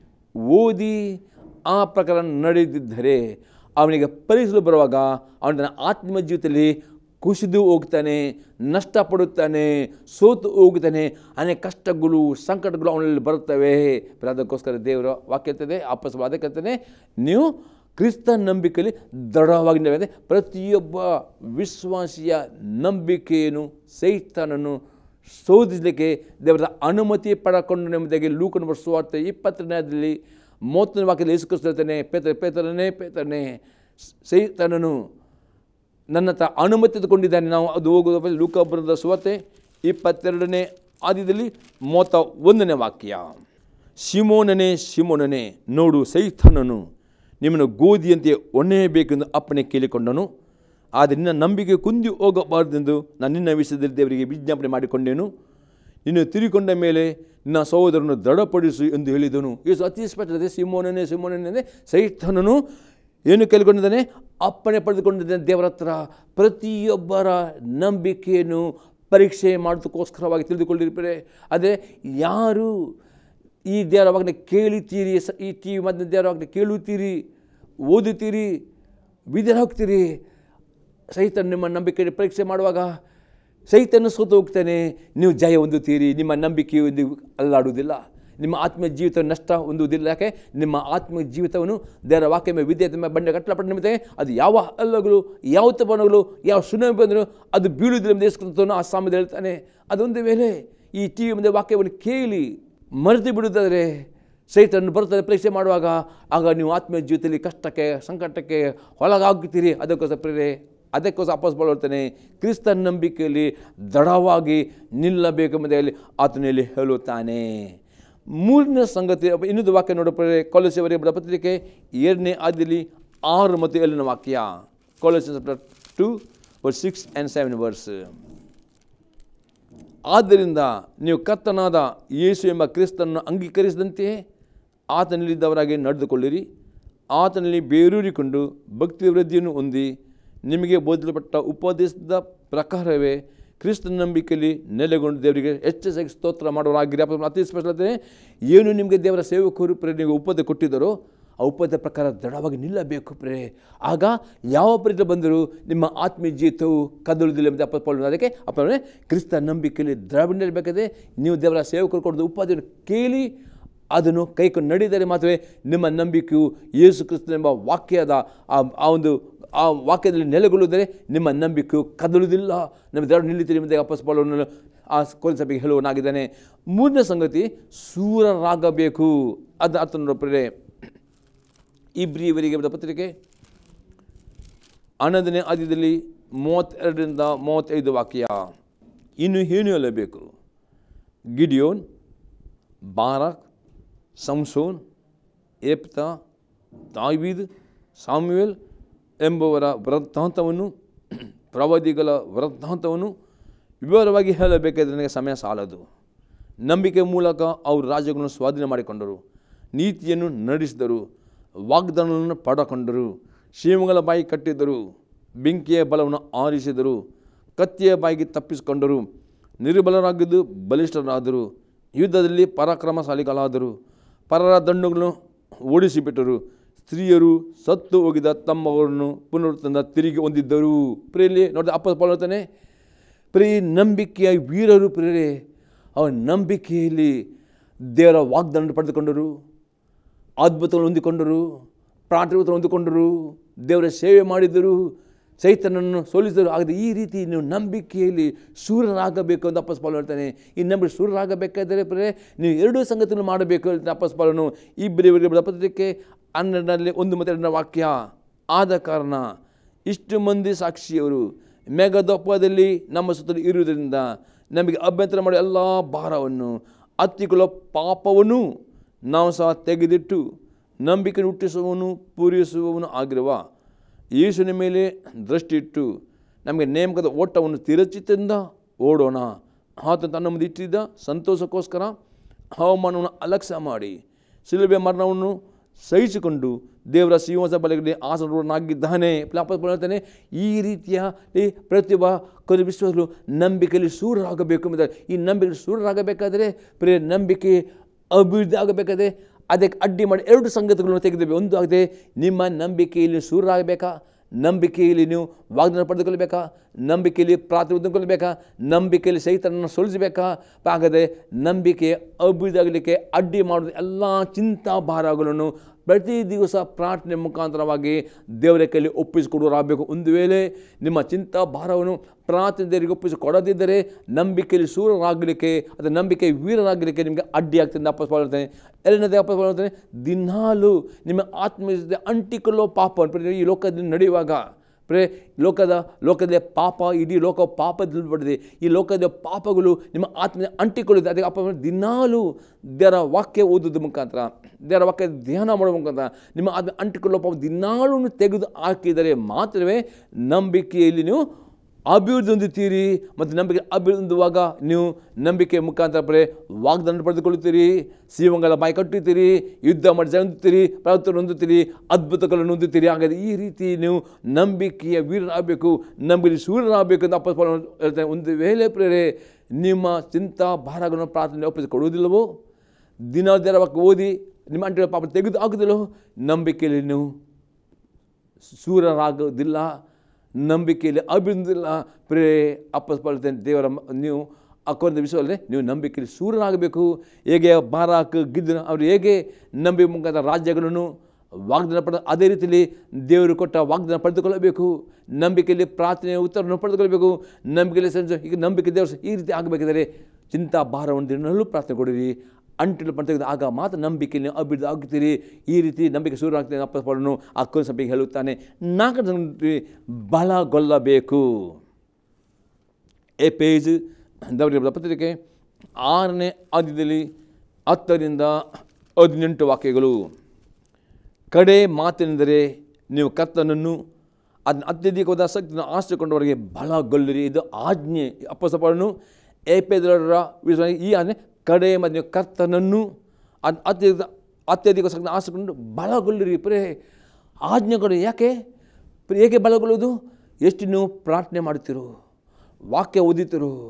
ಓದಿ ಆ ಪ್ರಕಾರ ನಡೆದಿದ್ದರೆ ಅವನಿಗೆ ಪರೀಕ್ಷೆಗಳು ಬರುವಾಗ ಅವನ ತನ್ನ ಆತ್ಮ ಜೀವಿತದಲ್ಲಿ ಕುಸಿದು ಹೋಗ್ತಾನೆ ನಷ್ಟಪಡುತ್ತಾನೆ ಸೋತು ಹೋಗುತ್ತಾನೆ ಅನೇಕ ಕಷ್ಟಗಳು ಸಂಕಟಗಳು ಅವನಲ್ಲಿ ಬರುತ್ತವೆ ಅದಕ್ಕೋಸ್ಕರ ದೇವರ ವಾಕ್ಯ ಇರ್ತದೆ ವಾಪಸ್ ಅದಕ್ಕೆ ಹೇಳ್ತಾನೆ ನೀವು ಕ್ರಿಸ್ತ ನಂಬಿಕೆಯಲ್ಲಿ ದೃಢವಾಗಿ ನಿಲ್ಲಬೇಕು. ಪ್ರತಿಯೊಬ್ಬ ವಿಶ್ವಾಸಿಯ ನಂಬಿಕೆಯನ್ನು ಸೈತಾನನ್ನು ಶೋಧಿಸಲಿಕ್ಕೆ ದೇವರ ಅನುಮತಿ ಪಡಕೊಂಡು ಎಂಬುದಾಗಿ ಲೂಕನ ಸುವಾರ್ತೆ ಇಪ್ಪತ್ತನೇದಲ್ಲಿ ಮೂವತ್ತನೇ ವಾಕ್ಯದಲ್ಲಿ ಯೇಸು ಕ್ರಿಸ್ತ ಹೇಳ್ತಾನೆ ಪೇತರ ಪೇತರನೇ ಪೇತರನೇ ಸೈತಾನನು ನನ್ನ ಹತ್ರ ಅನುಮತಿ ತೆಗೆದುಕೊಂಡಿದ್ದಾನೆ ನಾವು ಅದು ಹೋಗುವ ಲೂಕ ಬರೆದ ಸುವಾರ್ತೆ ಇಪ್ಪತ್ತೆರಡನೇ ಆದ್ಯದಲ್ಲಿ ಮೂವತ್ತ ಒಂದನೇ ವಾಕ್ಯ ಶಿಮೋನನೇ ಶಿಮೋನನೇ ನೋಡು ಸೈತಾನನು ನಿಮ್ಮನ್ನು ಗೋಧಿಯಂತೆ ಒಣ್ಣೆಯಬೇಕೆಂದು ಅಪ್ಪಣೆ ಕೇಳಿಕೊಂಡನು ಆದರೆ ನಿನ್ನ ನಂಬಿಕೆ ಕುಂದಿ ಹೋಗಬಾರದೆಂದು ನಾನು ನಿನ್ನ ವಿಷಯದಲ್ಲಿ ದೇವರಿಗೆ ವಿಜ್ಞಾಪನೆ ಮಾಡಿಕೊಂಡೇನು ನೀನು ತಿರುಗಿಕೊಂಡ ಮೇಲೆ ನಿನ್ನ ಸಹೋದರನು ದೃಢಪಡಿಸು ಎಂದು ಹೇಳಿದನು ಇದು ಅತಿ ಸ್ಪಷ್ಟತೆ ಸಿಮೋನನೇ ಸಿಮೋನನೇ ಸೈತಾನನು ಏನು ಕೇಳಿಕೊಂಡಿದ್ದಾನೆ ಅಪ್ಪಣೆ ಪಡೆದುಕೊಂಡಿದ್ದಾನೆ ದೇವರ ಹತ್ರ ಪ್ರತಿಯೊಬ್ಬರ ನಂಬಿಕೆಯನ್ನು ಪರೀಕ್ಷೆ ಮಾಡೋದಕ್ಕೋಸ್ಕರವಾಗಿ ತಿಳಿದುಕೊಂಡಿರ್ತಾರೆ ಆದರೆ ಯಾರು ಈ ದೇವರ ವಾಕ್ಯನ ಕೇಳುತ್ತೀರಿ ಸ- ಈ ಟಿ ವಿ ಮತ್ತು ದೇವರ ವಾಕ್ಯನ ಕೇಳುತ್ತೀರಿ ಓದುತ್ತೀರಿ ಬಿದ್ದರೆ ಹೋಗ್ತೀರಿ ಸೈತನ್ ನಿಮ್ಮ ನಂಬಿಕೆ ಪರೀಕ್ಷೆ ಮಾಡುವಾಗ ಸೈತನ್ನು ಸೋತು ಹೋಗ್ತಾನೆ ನೀವು ಜಯ ಹೊಂದುತ್ತೀರಿ ನಿಮ್ಮ ನಂಬಿಕೆಯು ಒಂದು ಅಲ್ಲಾಡುವುದಿಲ್ಲ ನಿಮ್ಮ ಆತ್ಮೀಯ ಜೀವಿತ ನಷ್ಟ ಹೊಂದುವುದಿಲ್ಲ ಯಾಕೆ ನಿಮ್ಮ ಆತ್ಮೀಯ ಜೀವಿತವನ್ನು ದೇವರ ವಾಕ್ಯ ಮೇಲೆ ವಿದ್ಯೆ ಮೇಲೆ ಬಂಡೆ ಕಟ್ಟಲಪಟ್ಟ ನಿಮಿತ್ತ ಅದು ಯಾವ ಅಲ್ಲಗಳು ಯಾವ ತಪನಗಳು ಯಾವ ಸುನಾಮಿ ಬಂದರೂ ಅದು ಬೀಳುವುದಿಲ್ಲ ಎಂದು ಯೇಸು ಆ ಸಾಮ್ಯದಲ್ಲಿ ಹೇಳ್ತಾನೆ ಅದೊಂದು ವೇಳೆ ಈ ಟಿ ವಿ ಮುಂದೆ ವಾಕ್ಯವನ್ನು ಕೇಳಿ ಮರೆತು ಬಿಡುವುದಾದರೆ ಸೈತನ್ನು ಬರುತ್ತದೆ ಪರೀಕ್ಷೆ ಮಾಡುವಾಗ ಆಗ ನೀವು ಆತ್ಮೀಯ ಜೀವಿತದಲ್ಲಿ ಕಷ್ಟಕ್ಕೆ ಸಂಕಟಕ್ಕೆ ಒಳಗಾಗುತ್ತೀರಿ ಅದಕ್ಕೋಸ್ಕರ ಪ್ರೇರೆ ಅದಕ್ಕೋಸ್ಕರ ಅಪ್ಪಸ್ ಹೇಳ್ತಾನೆ ಕ್ರಿಸ್ತ ನಂಬಿಕೆಯಲ್ಲಿ ದೃಢವಾಗಿ ನಿಲ್ಲಬೇಕೆಂಬುದಾಗಿ ಆತನಲ್ಲಿ ಹೇಳುತ್ತಾನೆ ಮೂರನೇ ಸಂಗತಿ ಅಪ್ಪ ಇನ್ನೊಂದು ವಾಕ್ಯ ನೋಡಪ್ರೆ ಕೊಲಸೆವರೆಗೆ ಬರೆದ ಪತ್ರಿಕೆ ಎರಡನೇ ಆದ್ಯದಲ್ಲಿ ಆರು ಮತ್ತು ಏಳನೇ ವಾಕ್ಯ ಕೊಲಸ two six and seven verse ಆದ್ದರಿಂದ ನೀವು ಕರ್ತನಾದ ಯೇಸು ಎಂಬ ಕ್ರಿಸ್ತನನ್ನು ಅಂಗೀಕರಿಸಿದಂತೆಯೇ ಆತನಲ್ಲಿದ್ದವರಾಗಿ ನಡೆದುಕೊಳ್ಳಿರಿ ಆತನಲ್ಲಿ ಬೇರೂರಿಕೊಂಡು ಭಕ್ತಿ ವೃದ್ಧಿಯನ್ನು ಹೊಂದಿ ನಿಮಗೆ ಬೋಧಿಸಲ್ಪಟ್ಟ ಉಪದೇಶದ ಪ್ರಕಾರವೇ ಕ್ರಿಸ್ತನ ನಂಬಿಕೆಯಲ್ಲಿ ನೆಲೆಗೊಂಡು ದೇವರಿಗೆ ಹೆಚ್ಚೆಚ್ಚಾಗಿ ಸ್ತೋತ್ರ ಮಾಡೋರಾಗಿರಿ ಅಪ್ಪ ಅತಿ ಸ್ಪಷ್ಟತೆ ಏನು ನಿಮಗೆ ದೇವರ ಸೇವಕರು ಪ್ರೇರಣೆಗೆ ಉಪದೆ ಕೊಟ್ಟಿದ್ದಾರೋ ಆ ಉಪದ ಪ್ರಕಾರ ದೃಢವಾಗಿ ನಿಲ್ಲಬೇಕು ಪ್ರೇ ಆಗ ಯಾವ ಪ್ರೀತಿ ಬಂದರೂ ನಿಮ್ಮ ಆತ್ಮೀಯ ಜೀವಿತವು ಕದಲುವುದಿಲ್ಲ ಎಂದು ಅಪ್ಪ ಪೌಲನು ಅದಕ್ಕೆ ಅಪ್ಪ ಪೌಲನೇ, ಕ್ರಿಸ್ತ ನಂಬಿಕೆಯಲ್ಲಿ ದೃಢ ನಿಲ್ಲಬೇಕಾದ್ರೆ ನೀವು ದೇವರ ಸೇವಕರು ಕೊಡೋದು ಉಪಾದಿಯನ್ನು ಕೇಳಿ ಅದನ್ನು ಕೈಕೊಂಡು ನಡೆದರೆ ಮಾತ್ರವೇ ನಿಮ್ಮ ನಂಬಿಕೆಯು ಯೇಸು ಕ್ರಿಸ್ತನೆಂಬ ವಾಕ್ಯದ ಆ ಆ ಒಂದು ಆ ವಾಕ್ಯದಲ್ಲಿ ನೆಲೆಗೊಳ್ಳುವುದರೆ ನಿಮ್ಮ ನಂಬಿಕೆಯು ಕದಲುವುದಿಲ್ಲ ನಮ್ಮ ದೇವರು ನಿಲ್ಲಿತೀರಿ ಎಂಬುದಾಗಿ ಅಪ್ಪಸ್ ಪೌಲನು ಆ ಕೋಲಿ ಸಭೆಗೆ ಹೇಳುವನಾಗಿದ್ದಾನೆ ಮೂರನೇ ಸಂಗತಿ ಸೂರರಾಗಬೇಕು ಅದು ಅರ್ಥ ನೋಡಪ್ರೆ ಇಬ್ರಿಯವರಿಗೆ ಬರೆದ ಪತ್ರಿಕೆ ಹನ್ನೊಂದನೇ ಆದ್ಯದಲ್ಲಿ ಮೂವತ್ತೆರಡರಿಂದ ಮೂವತ್ತೈದು ವಾಕ್ಯ ಇನ್ನು ಏನು ಹೇಳಬೇಕು ಗಿಡಿಯೋನ್ ಬಾರಕ್ ಸಂಸೋನ್ ಏಪ್ತ ತಾವೀದ್ ಸಾಮ್ಯುವೆಲ್ ಎಂಬುವರ ವೃತ್ತಾಂತವನ್ನು ಪ್ರವಾದಿಗಳ ವೃತ್ತಾಂತವನ್ನು ವಿವರವಾಗಿ ಹೇಳಬೇಕಾದ್ರೆ ನನಗೆ ಸಮಯ ಸಾಲದು ನಂಬಿಕೆ ಮೂಲಕ ಅವರು ರಾಜ್ಯಗಳನ್ನು ಸ್ವಾಧೀನ ಮಾಡಿಕೊಂಡರು ನೀತಿಯನ್ನು ನಡೆಸಿದರು ವಾಗ್ದಾನವನ್ನು ಪಡಕೊಂಡರು ಶಿವಗಳ ಬಾಯಿ ಕಟ್ಟಿದ್ದರು ಬೆಂಕಿಯ ಬಲವನ್ನು ಆರಿಸಿದರು ಕತ್ತಿಯ ಬಾಯಿಗೆ ತಪ್ಪಿಸಿಕೊಂಡರು ನಿರ್ಬಲರಾಗಿದ್ದು ಬಲಿಷ್ಠರಾದರು ಯುದ್ಧದಲ್ಲಿ ಪರಾಕ್ರಮಶಾಲಿಗಳಾದರು ಪರರ ದಂಡುಗಳನ್ನು ಓಡಿಸಿಬಿಟ್ಟರು ಸ್ತ್ರೀಯರು ಸತ್ತು ಹೋಗಿದ ತಮ್ಮವರನ್ನು ಪುನರುತ್ಥಾನ ತಿರುಗಿ ಹೊಂದಿದ್ದರು ಪ್ರಿಯಲ್ಲಿ ನೋಡಿದ ಅಪ್ಪ ಹೇಳ್ತಾನೆ ಪ್ರೀ ನಂಬಿಕೆಯ ವೀರರು ಪ್ರೇರೆ ಅವರ ನಂಬಿಕೆಯಲ್ಲಿ ದೇವರ ವಾಗ್ದಾನ ಪಡೆದುಕೊಂಡರು ಅದ್ಭುತಗಳನ್ನು ಹೊಂದಿಕೊಂಡರು ಪ್ರಾರ್ಥನೆ ಹೊಂದಿಕೊಂಡರು ದೇವರ ಸೇವೆ ಮಾಡಿದರು ಚೈತನ್ಯನನ್ನು ಸೋಲಿಸಿದರು ಆಗದೆ ಈ ರೀತಿ ನೀವು ನಂಬಿಕೆಯಲ್ಲಿ ಸೂರ್ಯರಾಗಬೇಕು ಅಂತ ಅಪ್ಪಸ್ ಪಾಲು ಹೇಳ್ತಾನೆ ಈ ನಂಬಿಕೆ ಸೂರ್ಯರಾಗಬೇಕಾದರೆ ಪ್ರೇರೆ ನೀವು ಎರಡೂ ಸಂಗತಿಯನ್ನು ಮಾಡಬೇಕು ಹೇಳ್ತಾನೆ ಅಪ್ಪಸ್ ಪಾಲನು ಇಬ್ಬರಿವರಿಗೆ ಪತ್ರಿಕೆ ಹನ್ನೆರಡರಲ್ಲಿ ಒಂದು ಮತ್ತು ಎರಡನೇ ವಾಕ್ಯ ಆದ ಕಾರಣ ಇಷ್ಟು ಮಂದಿ ಸಾಕ್ಷಿಯವರು ಮೇಘದಪ್ಪದಲ್ಲಿ ನಮ್ಮ ಸುತ್ತಲೂ ಇರುವುದರಿಂದ ನಮಗೆ ಅಭ್ಯಂತರ ಮಾಡೋ ಎಲ್ಲ ಭಾರವನ್ನು ಹತ್ತಿಕೊಳ್ಳೋ ಪಾಪವನ್ನು ನಾವು ಸಹ ತೆಗೆದಿಟ್ಟು ನಂಬಿಕೆ ಹುಟ್ಟಿಸುವವನು ಪೂರೈಸುವವನು ಆಗಿರುವ ಯೇಸುವಿನ ಮೇಲೆ ದೃಷ್ಟಿ ಇಟ್ಟು ನಮಗೆ ನೇಮಕದ ಓಟವನ್ನು ತಿರಚಿತದಿಂದ ಓಡೋಣ ಆತ ತನ್ನ ಮುಂದೆ ಇಟ್ಟಿದ್ದ ಸಂತೋಷಕ್ಕೋಸ್ಕರ ಹವಾಮಾನವನ್ನು ಅಲಕ್ಷ್ಯ ಮಾಡಿ ಶಿಲುಬೆ ಮರಣವನ್ನು ಸಹಿಸಿಕೊಂಡು ದೇವರ ಸಿಂಹಾಸ ಬಲಗಡೆ ಆಸನವಾಗಿದ್ದಾನೆ ಪ್ಲಾಪ ಹೇಳ್ತಾನೆ ಈ ರೀತಿಯ ಈ ಪ್ರತಿಭಾ ಕೊನೆ ವಿಶ್ವಾಸಗಳು ನಂಬಿಕೆಯಲ್ಲಿ ಸೂರರಾಗಬೇಕು ಎಂಬುದಾಗಿ ಈ ನಂಬಿಕೆಯಲ್ಲಿ ಸೂರರಾಗಬೇಕಾದರೆ ಪ್ರೇ ನಂಬಿಕೆ ಅಭಿವೃದ್ಧಿ ಆಗಬೇಕಾದ್ರೆ ಅದಕ್ಕೆ ಅಡ್ಡಿ ಮಾಡಿ ಎರಡು ಸಂಗತಿಗಳನ್ನು ತೆಗೆದಿವೆ ಒಂದು ಆಗಿದೆ ನಿಮ್ಮ ನಂಬಿಕೆಯಲ್ಲಿ ಸೂರರಾಗಬೇಕಾ ನಂಬಿಕೆಯಲ್ಲಿ ನೀವು ವಾಗ್ದಾನ ಪಡೆದುಕೊಳ್ಳಬೇಕಾ ನಂಬಿಕೆಯಲ್ಲಿ ಪ್ರಾರ್ಥನೆ ಹೊಂದಿಕೊಳ್ಳಬೇಕಾ ನಂಬಿಕೆಯಲ್ಲಿ ಸೈತನನ್ನು ಸೋಲಿಸಬೇಕಾ ಹಾಗಾದರೆ ನಂಬಿಕೆ ಅಭಿವೃದ್ಧಿ ಆಗಲಿಕ್ಕೆ ಅಡ್ಡಿ ಮಾಡೋದು ಎಲ್ಲ ಚಿಂತಾ ಭಾರಗಳನ್ನು ಪ್ರತಿ ದಿವಸ ಪ್ರಾರ್ಥನೆ ಮುಖಾಂತರವಾಗಿ ದೇವರ ಕೈಯಲ್ಲಿ ಒಪ್ಪಿಸಿಕೊಡುವರಾಗಬೇಕು ಒಂದು ವೇಳೆ ನಿಮ್ಮ ಚಿಂತಾ ಭಾರವನ್ನು ಪ್ರಾರ್ಥನೆ ದೇವರಿಗೆ ಒಪ್ಪಿಸಿ ಕೊಡದಿದ್ದರೆ ನಂಬಿಕೆಯಲ್ಲಿ ಸೂರರಾಗಲಿಕ್ಕೆ ಅಥವಾ ನಂಬಿಕೆ ವೀರರಾಗಲಿಕ್ಕೆ ನಿಮಗೆ ಅಡ್ಡಿ ಆಗ್ತದೆ ಅಪ್ಪಸ್ ಹೇಳ್ತಾನೆ ಎರಡನೇದೇ ಅಪ್ಪಸ್ ಹೇಳ್ತಾನೆ ದಿನಾಲು ನಿಮ್ಮ ಆತ್ಮೀಯ ಜೊತೆ ಅಂಟಿಕೊಳ್ಳೋ ಪಾಪ ಈ ಲೋಕದಲ್ಲಿ ನಡೆಯುವಾಗ ಪ್ರೇ ಲೋಕದ ಲೋಕದ ಪಾಪ ಇಡೀ ಲೋಕ ಪಾಪದಲ್ಲಿ ಪಡೆದಿದೆ ಈ ಲೋಕದ ಪಾಪಗಳು ನಿಮ್ಮ ಆತ್ಮ ಅಂಟಿಕೊಳ್ಳುತ್ತೆ ಅದಕ್ಕೆ ಅಪ್ಪ ದಿನಾಲು ದೇವರ ವಾಕ್ಯ ಓದೋದ್ರ ಮುಖಾಂತರ ದೇವರ ವಾಕ್ಯ ಧ್ಯಾನ ಮಾಡೋ ಮುಖಾಂತರ ನಿಮ್ಮ ಆತ್ಮ ಅಂಟಿಕೊಳ್ಳೋ ಪಾಪ ದಿನಾಲು ತೆಗೆದು ಹಾಕಿದರೆ ಮಾತ್ರವೇ ನಂಬಿಕೆಯಲ್ಲಿ ನೀವು ಅಭಿವೃದ್ಧಿ ಹೊಂದುತ್ತೀರಿ ಮತ್ತು ನಂಬಿಕೆ ಅಭಿವೃದ್ಧಿ ಹೊಂದುವಾಗ ನೀವು ನಂಬಿಕೆ ಮುಖಾಂತರ ಬರೇ ವಾಗ್ದಾನ ಪಡೆದುಕೊಳ್ಳುತ್ತೀರಿ ಸಿಂಹಗಳ ಬಾಯಿ ಕಟ್ಟುತ್ತೀರಿ ಯುದ್ಧ ಮಾಡಿ ಜಯ ಹೊಂದುತ್ತೀರಿ ಪ್ರವರ್ತನೆ ಹೊಂದುತ್ತೀರಿ ಅದ್ಭುತಗಳನ್ನು ಹೊಂದುತ್ತೀರಿ ಹಾಗಾದರೆ ಈ ರೀತಿ ನೀವು ನಂಬಿಕೆಯ ವೀರರಾಗಬೇಕು ನಂಬಿಕೆ ಸೂರ್ಯರಾಗಬೇಕು ಅಂತ ಅಪ್ಪ ಹೇಳ್ತಾರೆ ಒಂದು ವೇಳೆ ಪ್ರೇರೆ ನಿಮ್ಮ ಚಿಂತಾ ಭಾರಗಳನ್ನು ಪ್ರಾರ್ಥನೆ ಒಪ್ಪಿಸಿ ಕೊಡುವುದಿಲ್ಲವೋ ದಿನ ದೇರವಾಗಿ ಓದಿ ನಿಮ್ಮ ಅಂಟಿನ ಪಾಪ ತೆಗೆದು ಹಾಕುದಿಲ್ಲವೋ ನಂಬಿಕೆಯಲ್ಲಿ ನೀವು ಸೂರರಾಗೋದಿಲ್ಲ ನಂಬಿಕೆಯಲ್ಲಿ ಅಭಿವೃದ್ಧಿಲ್ಲ ಪ್ರೇ ಅಪ್ಪಸ್ಪಳ್ತೇನೆ ದೇವರ ಮ- ನೀವು ಅಕ್ಕೊಂದ ವಿಷಯದಲ್ಲಿ ನೀವು ನಂಬಿಕೆಯಲ್ಲಿ ಸೂರರಾಗಬೇಕು ಹೇಗೆ ಬಾರಾಕ್ ಗಿದ್ದನು ಅವರು ಹೇಗೆ ನಂಬಿ ಮುಖಾಂತರ ರಾಜ್ಯಗಳನ್ನು ವಾಗ್ದಾನ ಪಡೆದ ಅದೇ ರೀತಿಯಲ್ಲಿ ದೇವರು ಕೊಟ್ಟ ವಾಗ್ದಾನ ಪಡೆದುಕೊಳ್ಳಬೇಕು ನಂಬಿಕೆಯಲ್ಲಿ ಪ್ರಾರ್ಥನೆಯ ಉತ್ತರವನ್ನು ಪಡೆದುಕೊಳ್ಳಬೇಕು ನಂಬಿಕೆಯಲ್ಲಿ ಸಂಜೆ ಈಗ ನಂಬಿಕೆ ದೇವರು ಈ ರೀತಿ ಆಗಬೇಕಾದರೆ ಚಿಂತಾ ಭಾರವನ್ನು ದಿನಲ್ಲೂ ಪ್ರಾರ್ಥನೆ ಕೊಡಿರಿ ಅಂಟಿಲು ತೆಗೆದು ಆಗ ಮಾತ್ರ ನಂಬಿಕೆಯಲ್ಲಿ ಅಭಿವೃದ್ಧಿ ಆಗುತ್ತೀರಿ ಈ ರೀತಿ ನಂಬಿಕೆ ಶುರು ಆಗ್ತದೆ ಅಪ್ಪಸ್ಪಡನು ಆ ಕುಲ್ ಸಭೆಗೆ ಹೇಳುತ್ತಾನೆ ನಾಲ್ಕು ಬಲಗೊಳ್ಳಬೇಕು ಎ ಪೇಜ್ ದವರ ಪತ್ರಿಕೆ ಆರನೇ ಆದ್ಯದಲ್ಲಿ ಹತ್ತರಿಂದ ಹದಿನೆಂಟು ವಾಕ್ಯಗಳು ಕಡೆ ಮಾತೆಂದರೆ ನೀವು ಕರ್ತನನ್ನು ಅದನ್ನ ಅತ್ಯಧಿಕವಾದ ಶಕ್ತಿಯನ್ನು ಆಶ್ರಯಕೊಂಡವರಿಗೆ ಬಲಗೊಳ್ಳಿರಿ ಇದು ಆಜ್ಞೆ ಅಪ್ಪಸಪರನು ಏಪೇದರ ವಿಶ್ವಾಸ ಈ ಆಜ್ಞೆ ಕಡೆ ಮತ್ತು ನೀವು ಕರ್ತನನ್ನು ಅದು ಅತ್ಯಧಿಕ ಅತ್ಯಧಿಕ ಶಕ್ತಿ ಆಶ್ರಯಕೊಂಡು ಬಲಗೊಳ್ಳಿರಿ ಪ್ರೇ ಆಜ್ಞೆಗಳು ಯಾಕೆ ಪ್ರ- ಏಕೆ ಬಲಗೊಳ್ಳುವುದು ಎಷ್ಟು ನೀವು ಪ್ರಾರ್ಥನೆ ಮಾಡ್ತಿರೋ ವಾಕ್ಯ ಓದಿತಿರೋ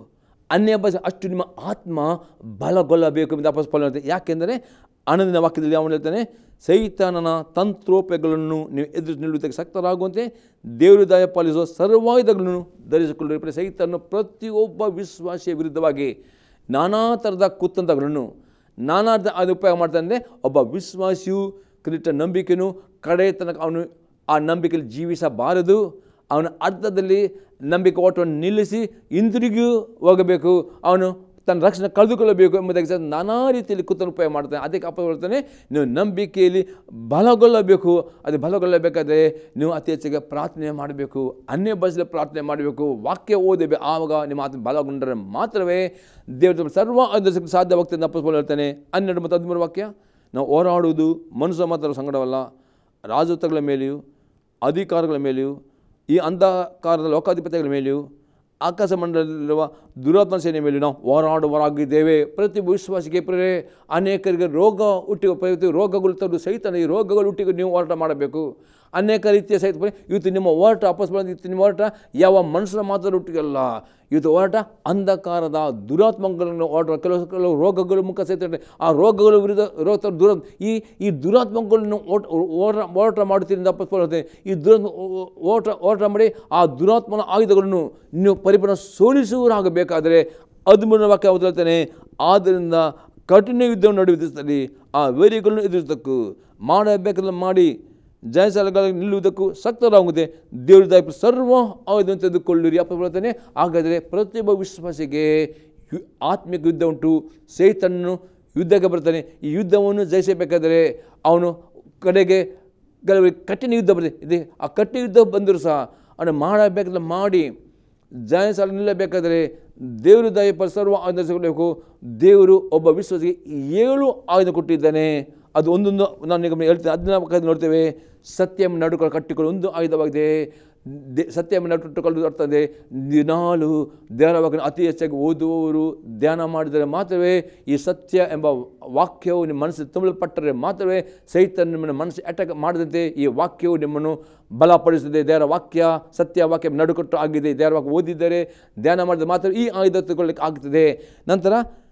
ಅನ್ಯ ಭಾಷೆ ಅಷ್ಟು ನಿಮ್ಮ ಆತ್ಮ ಬಲಗೊಳ್ಳಬೇಕು ಎಂದು ಅಪಸ್ಫಲ ಹೇಳ್ತಾರೆ ಯಾಕೆಂದರೆ ಆನಂದಿನ ವಾಕ್ಯದಲ್ಲಿ ಅವನು ಹೇಳ್ತಾನೆ ಸೈತಾನನ ತಂತ್ರೋಪಗಳನ್ನು ನೀವು ಎದುರು ನಿಲ್ಲುವುದಕ್ಕೆ ಸಕ್ತರಾಗುವಂತೆ ದೇವರು ದಯ ಪಾಲಿಸುವ ಸರ್ವಾಯುಧಗಳನ್ನು ಧರಿಸಿಕೊಳ್ಳಿ ಸೈತಾನ ಪ್ರತಿಯೊಬ್ಬ ವಿಶ್ವಾಸಿಯ ವಿರುದ್ಧವಾಗಿ ನಾನಾ ಥರದ ಕುತಂತ್ರಗಳನ್ನು ನಾನಾ ಥರದ ಅದು ಉಪಯೋಗ ಮಾಡ್ತಾನೆ ಅಂದರೆ ಒಬ್ಬ ವಿಶ್ವಾಸಿಯು ಕಲಿತ ನಂಬಿಕೆಯೂ ಕಡೆ ತನಕ ಅವನು ಆ ನಂಬಿಕೆಯಲ್ಲಿ ಜೀವಿಸಬಾರದು ಅವನ ಅರ್ಥದಲ್ಲಿ ನಂಬಿಕೆ ಓಟವನ್ನು ನಿಲ್ಲಿಸಿ ಹಿಂದಿರುಗಿ ಹೋಗಬೇಕು ಅವನು ತನ್ನ ರಕ್ಷಣೆ ಕಳೆದುಕೊಳ್ಳಬೇಕು ಎಂಬುದಕ್ಕೆ ಸಹ ನಾನಾ ರೀತಿಯಲ್ಲಿ ಕುತನ ಉಪಯೋಗ ಮಾಡ್ತಾನೆ ಅದಕ್ಕೆ ಅಪ್ಪ ಹೇಳ್ತಾನೆ ನೀವು ನಂಬಿಕೆಯಲ್ಲಿ ಬಲಗೊಳ್ಳಬೇಕು ಅದು ಬಲಗೊಳ್ಳಬೇಕಾದ್ರೆ ನೀವು ಅತಿ ಹೆಚ್ಚಿಗೆ ಪ್ರಾರ್ಥನೆ ಮಾಡಬೇಕು ಅನ್ಯ ಭಾಷೆಯಲ್ಲಿ ಪ್ರಾರ್ಥನೆ ಮಾಡಬೇಕು ವಾಕ್ಯ ಓದಬೇಕು ಆವಾಗ ನಿಮ್ಮ ಆತ್ಮ ಬಲಗೊಂಡರೆ ಮಾತ್ರವೇ ದೇವರ ಸರ್ವ ಅದಕ್ಕೆ ಸಾಧ್ಯವಾಗ್ತದೆ ಅಂತ ಅಪ್ಪ ಹೇಳ್ತಾನೆ ಹನ್ನೆರಡು ಮತ್ತು ಹದಿಮೂರು ವಾಕ್ಯ ನಾವು ಹೋರಾಡುವುದು ಮನುಷ್ಯ ಮಾತ್ರ ಸಂಗಡವಲ್ಲ ರಾಜತ್ವಗಳ ಮೇಲೆಯೂ ಅಧಿಕಾರಗಳ ಮೇಲೆಯೂ ಈ ಅಂಧಕಾರದ ಲೋಕಾಧಿಪತಿಗಳ ಮೇಲೆಯೂ ಆಕಾಶ ಮಂಡಲದಲ್ಲಿರುವ ದುರಾತ್ಮ ಸೇನೆ ಮೇಲೂ ನಾವು ಹೋರಾಡುವರಾಗಿದ್ದೇವೆ ಪ್ರತಿ ವಿಶ್ವಾಸಿಗೆ ಪ್ರೇ ಅನೇಕರಿಗೆ ರೋಗ ಹುಟ್ಟಿ ಪ್ರತಿ ರೋಗಗಳು ತಂದು ಸಹಿತ ಈ ರೋಗಗಳು ಹುಟ್ಟಿಗೆ ನೀವು ಹೋರಾಟ ಮಾಡಬೇಕು ಅನೇಕ ರೀತಿಯ ಸಹಿತ ಪರಿ ಇವತ್ತು ನಿಮ್ಮ ಹೋರಾಟ ವಾಪಸ್ ಬಂದು ಇವತ್ತು ನಿಮ್ಮ ಹೋರಾಟ ಯಾವ ಮನುಷ್ಯನ ಮಾತ್ರ ಹುಟ್ಟಿಗಲ್ಲ ಇವತ್ತು ಹೋರಾಟ ಅಂಧಕಾರದ ದುರಾತ್ಮಗಳನ್ನು ಹೋರಾಟ ಕೆಲವು ಕೆಲವು ರೋಗಗಳು ಮುಖ ಸಹಿತ ಆ ರೋಗಗಳ ವಿರುದ್ಧ ರೋಗ ದುರ ಈ ಈ ದುರಾತ್ಮಗಳನ್ನು ಓಟ ಹೋರಾಟ ಹೋರಾಟ ಮಾಡುತ್ತೀರಿಂದ ವಾಪಸ್ ಬರುತ್ತೆ ಈ ದುರ ಓಟ ಹೋರಾಟ ಮಾಡಿ ಆ ದುರಾತ್ಮನ ಆಯುಧಗಳನ್ನು ನೀವು ಪರಿಪೂರ್ಣ ಸೋಲಿಸುವರಾಗಬೇಕಾದರೆ ಹದಿಮೂರನೇ ವಾಕ್ಯ ಯಾವುದು ಹೇಳ್ತಾನೆ ಆದ್ದರಿಂದ ಕಠಿಣ ಯುದ್ಧವನ್ನು ನಡೆಯುತ್ತಿದ್ದಲ್ಲಿ ಆ ವೇರಿಗಳನ್ನು ಎದುರಿಸತಕ್ಕೂ ಮಾಡಬೇಕಾದ ಮಾಡಿ ಜಯಶಾಲೆಗಳಿಗೆ ನಿಲ್ಲುವುದಕ್ಕೂ ಸಕ್ತರಾಗುತ್ತದೆ ದೇವರ ದಯ ಸರ್ವ ಆಯುಧವನ್ನು ತೆಗೆದುಕೊಳ್ಳಿರಿ ಅಪ್ಪ ಹೇಳ್ತಾನೆ ಹಾಗಾದರೆ ಪ್ರತಿಯೊಬ್ಬ ವಿಶ್ವಾಸಿಗೆ ಯು- ಆತ್ಮಿಕ ಯುದ್ಧ ಉಂಟು ಸೈತನ್ನು ಯುದ್ಧಕ್ಕೆ ಬರ್ತಾನೆ ಈ ಯುದ್ಧವನ್ನು ಜಯಿಸಬೇಕಾದರೆ ಅವನು ಕಡೆಗೆ ಕೆಲವರಿಗೆ ಕಠಿಣ ಯುದ್ಧ ಬರ್ತದೆ ಇದೆ ಆ ಕಠಿಣ ಯುದ್ಧ ಬಂದರೂ ಸಹ ಅವನು ಮಾಡಬೇಕಾದ್ರೆ ಮಾಡಿ ಜಯಸಾಲ ನಿಲ್ಲಬೇಕಾದರೆ ದೇವರು ದಯ ಪ- ಸರ್ವ ಆಯುಧ ಸಿಗಬೇಕು ದೇವರು ಒಬ್ಬ ವಿಶ್ವಾಸಿಗೆ ಏಳು ಆಯುಧ ಕೊಟ್ಟಿದ್ದಾನೆ ಅದು ಒಂದೊಂದು ನಾನು ಈಗ ಹೇಳ್ತೇನೆ ಅದನ್ನ ನೋಡ್ತೇವೆ ಸತ್ಯಂ ನಡುಕೊಂಡು ಕಟ್ಟಿಕೊಳ್ಳೋ ಒಂದು ಆಯುಧವಾಗಿದೆ ದೇ ಸತ್ಯಂ ನಡುಕೊಳ್ಳೋದು ಅರ್ಥ ಅಂದರೆ ದಿನಾಲು ಧ್ಯಾನವಾಗಿ ಅತಿ ಹೆಚ್ಚಾಗಿ ಓದುವವರು ಧ್ಯಾನ ಮಾಡಿದರೆ ಮಾತ್ರವೇ ಈ ಸತ್ಯ ಎಂಬ ವಾಕ್ಯವು ನಿಮ್ಮ ಮನಸ್ಸು ತುಂಬಲ್ಪಟ್ಟರೆ ಮಾತ್ರವೇ ಸೈತ ನಿಮ್ಮನ್ನು ಮನಸ್ಸು ಅಟ್ಯಾಕ್ ಮಾಡದಂತೆ ಈ ವಾಕ್ಯವು ನಿಮ್ಮನ್ನು ಬಲಪಡಿಸುತ್ತದೆ ದೇವರ ವಾಕ್ಯ ಸತ್ಯ ವಾಕ್ಯ ನಡುಕಟ್ಟು ಆಗಿದೆ ದೇವರ ವಾಕ್ಯ ಓದಿದರೆ ಧ್ಯಾನ ಮಾಡಿದರೆ ಮಾತ್ರ ಈ ಆಯುಧ ತಗೊಳ್ಳಿಕ್ಕೆ ಆಗ್ತದೆ ನಂತರ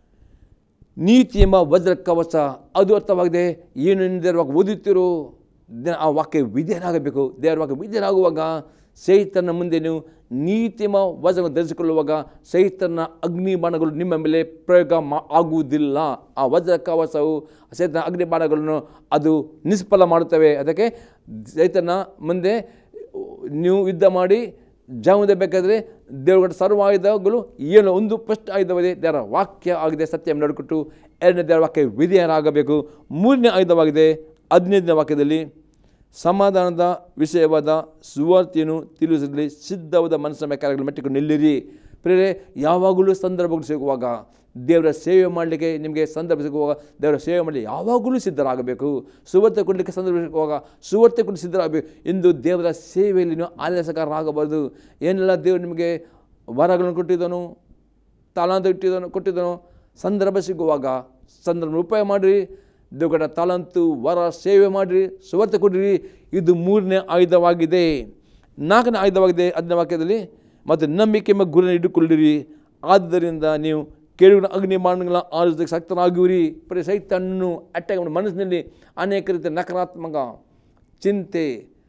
ನೀತಿ ಎಂಬ ವಜ್ರ ಕವಚ ಅದು ಅರ್ಥವಾಗಿದೆ ಏನು ದೇವರ ವಾಕ್ಯ ಓದುತ್ತೀರೋ ದ- ಆ ವಾಕ್ಯ ವಿಧೇಯರಾಗಬೇಕು ದೇವರ ವಾಕ್ಯ ವಿಧೇಯರಾಗುವಾಗ ಸೈತನ ಮುಂದೆ ನೀವು ನೀತಿಮ ವಜ್ರ ಧರಿಸಿಕೊಳ್ಳುವಾಗ ಸೈತನ ಅಗ್ನಿ ಬಾಣಗಳು ನಿಮ್ಮ ಮೇಲೆ ಪ್ರಯೋಗ ಮಾ ಆಗುವುದಿಲ್ಲ ಆ ವಜ್ರ ಕವಚವು ಸೈತನ ಅಗ್ನಿ ಬಾಣಗಳನ್ನು ಅದು ನಿಷ್ಫಲ ಮಾಡುತ್ತವೆ ಅದಕ್ಕೆ ಸೈತನ ಮುಂದೆ ನೀವು ಯುದ್ಧ ಮಾಡಿ ಜಾಮದ ಬೇಕಾದರೆ ದೇವರ ಸರ್ವ ಆಯುಧಗಳು ಏನು ಒಂದು ಫಸ್ಟ್ ಆಯುಧವಿದೆ ದೇವರ ವಾಕ್ಯ ಆಗಿದೆ ಸತ್ಯ ನಡುಕೊಟ್ಟು ಎರಡನೇ ದೇವರ ವಾಕ್ಯ ವಿಧೇಯರಾಗಬೇಕು ಮೂರನೇ ಆಯುಧವಾಗಿದೆ ಹದಿನೈದನೇ ವಾಕ್ಯದಲ್ಲಿ ಸಮಾಧಾನದ ವಿಷಯವಾದ ಸುವಾರ್ತೆಯನ್ನು ತಿಳಿಸಲಿ ಸಿದ್ಧವಾದ ಮನಸ್ಸಿನ ಕಾರ್ಯಗಳು ಮೆಟ್ಟಿಕೊಂಡು ನಿಲ್ಲಿರಿ ಪ್ರೇರೆ ಯಾವಾಗಲೂ ಸಂದರ್ಭಗಳು ಸಿಗುವಾಗ ದೇವರ ಸೇವೆ ಮಾಡಲಿಕ್ಕೆ ನಿಮಗೆ ಸಂದರ್ಭ ಸಿಗುವಾಗ ದೇವರ ಸೇವೆ ಮಾಡಲಿ ಯಾವಾಗಲೂ ಸಿದ್ಧರಾಗಬೇಕು ಸುವರ್ತೆ ಕೊಡಲಿಕ್ಕೆ ಸಂದರ್ಭ ಸಿಗುವಾಗ ಸುವರ್ತೆ ಕೊಟ್ಟು ಸಿದ್ಧರಾಗಬೇಕು ಎಂದು ದೇವರ ಸೇವೆಯಲ್ಲಿ ನೀವು ಆಲಸ್ಯಕಾರರಾಗಬಾರ್ದು ಏನೆಲ್ಲ ದೇವರು ನಿಮಗೆ ವರಗಳನ್ನು ಕೊಟ್ಟಿದ್ದನು ತಾಲಾಂತ ಇಟ್ಟಿದ್ದನು ಕೊಟ್ಟಿದ್ದನು ಸಂದರ್ಭ ಸಿಗುವಾಗ ಸಂದರ್ಭ ಉಪಯೋಗ ಮಾಡಿರಿ ದೇವರ ತಾಲಂತು ವರ ಸೇವೆ ಮಾಡಿರಿ ಸುವರ್ತೆ ಕೊಡಿರಿ ಇದು ಮೂರನೇ ಆಯುಧವಾಗಿದೆ ನಾಲ್ಕನೇ ಆಯುಧವಾಗಿದೆ ಅದನ್ನ ವಾಕ್ಯದಲ್ಲಿ ಮತ್ತು ನಂಬಿಕೆ ಎಂಬ ಗುರಿಯನ್ನು ಇಟ್ಟುಕೊಳ್ಳಿರಿ ಆದ್ದರಿಂದ ನೀವು ಕೇಳುವ ಅಗ್ನಿ ಬಾಣಗಳ ಆಲೋಚನೆಗೆ ಸಕ್ತರಾಗುವಿರಿ ಬರೀ ಸೈತನ್ನು ಅಟ್ಯಾಕ್ ಮಾಡಿ ಮನಸ್ಸಿನಲ್ಲಿ ಅನೇಕ ರೀತಿಯ ನಕಾರಾತ್ಮಕ ಚಿಂತೆ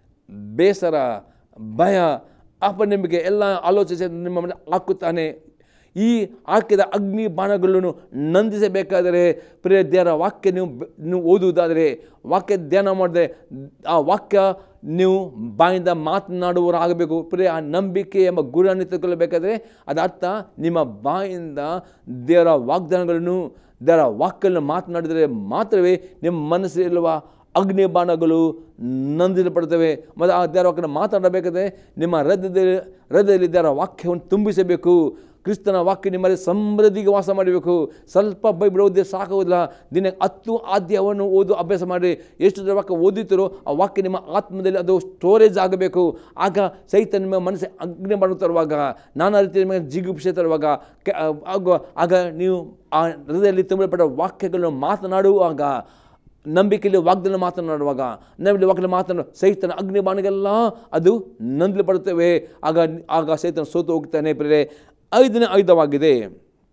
ಬೇಸರ ಭಯ ಅಪನಂಬಿಕೆ ಎಲ್ಲ ಆಲೋಚನೆ ನಿಮ್ಮ ಮನೆ ಹಾಕುತ್ತಾನೆ ಈ ಹಾಕಿದ ಅಗ್ನಿ ಬಾಣಗಳನ್ನು ನಂದಿಸಬೇಕಾದರೆ ಪ್ರಿಯ ದೇವರ ವಾಕ್ಯ ನೀವು ಬೆ- ನೀವು ಓದುವುದಾದರೆ ವಾಕ್ಯ ಧ್ಯಾನ ಮಾಡಿದ್ರೆ ಆ ವಾಕ್ಯ ನೀವು ಬಾಯಿಂದ ಮಾತನಾಡುವರಾಗಬೇಕು ಪ್ರಿಯ ಆ ನಂಬಿಕೆ ಎಂಬ ಗುರಿಯನ್ನು ತೆಗೆದುಕೊಳ್ಳಬೇಕಾದ್ರೆ ಅದರ ಅರ್ಥ ನಿಮ್ಮ ಬಾಯಿಂದ ದೇವರ ವಾಗ್ದಾನಗಳನ್ನು ದೇವರ ವಾಕ್ಯಗಳನ್ನು ಮಾತನಾಡಿದರೆ ಮಾತ್ರವೇ ನಿಮ್ಮ ಮನಸ್ಸಲ್ಲಿರುವ ಅಗ್ನಿ ಬಾಣಗಳು ನಂದಿಸಲ್ಪಡ್ತವೆ ಮತ್ತು ಆ ದೇವರ ವಾಕ್ಯನ ಮಾತನಾಡಬೇಕಾದ್ರೆ ನಿಮ್ಮ ಹೃದಯದಲ್ಲಿ ಹೃದಯದಲ್ಲಿ ದೇವರ ವಾಕ್ಯವನ್ನು ತುಂಬಿಸಬೇಕು ಕ್ರಿಸ್ತನ ವಾಕ್ಯ ನಿಮ್ಮಲ್ಲಿ ಸಮೃದ್ಧಿಗೆ ವಾಸ ಮಾಡಬೇಕು ಸ್ವಲ್ಪ ಬೈಬಲ್ ಓದಿ ಸಾಕಾಗೋದಿಲ್ಲ ದಿನ ಹತ್ತು ಆದ್ಯವನ್ನು ಓದು ಅಭ್ಯಾಸ ಮಾಡಿ ಎಷ್ಟು ದೇವರ ವಾಕ್ಯ ಓದಿತೀರೋ ಆ ವಾಕ್ಯ ನಿಮ್ಮ ಆತ್ಮದಲ್ಲಿ ಅದು ಸ್ಟೋರೇಜ್ ಆಗಬೇಕು ಆಗ ಸಹಿತ ನಿಮ್ಮ ಮನಸ್ಸು ಅಗ್ನಿ ಬಾಣ ತರುವಾಗ ನಾನಾ ರೀತಿಯ ನಿಮಗೆ ಜಿಗುಪ್ಸೆ ತರುವಾಗ ಕೆ- ಆಗ ಆಗ ನೀವು ಆ ಹೃದಯದಲ್ಲಿ ತುಂಬಲ್ಪಟ್ಟ ವಾಕ್ಯಗಳನ್ನು ಮಾತನಾಡುವಾಗ ನಂಬಿಕೆಯಲ್ಲಿ ವಾಗ್ದಾನ ಮಾತನಾಡುವಾಗ ನಮ್ಮಲ್ಲಿ ವಾಗ್ದಾನ ಮಾತನಾಡ ಸೈತನ ಅಗ್ನಿ ಬಾಣಗೆಲ್ಲ ಅದು ನಂದಲು ಪಡುತ್ತವೆ ಆಗ ಆಗ ಸೈತನ ಸೋತು ಹೋಗ್ತಾನೆ ಪ್ರೇರೆ ಐದನೇ ಆಯುಧವಾಗಿದೆ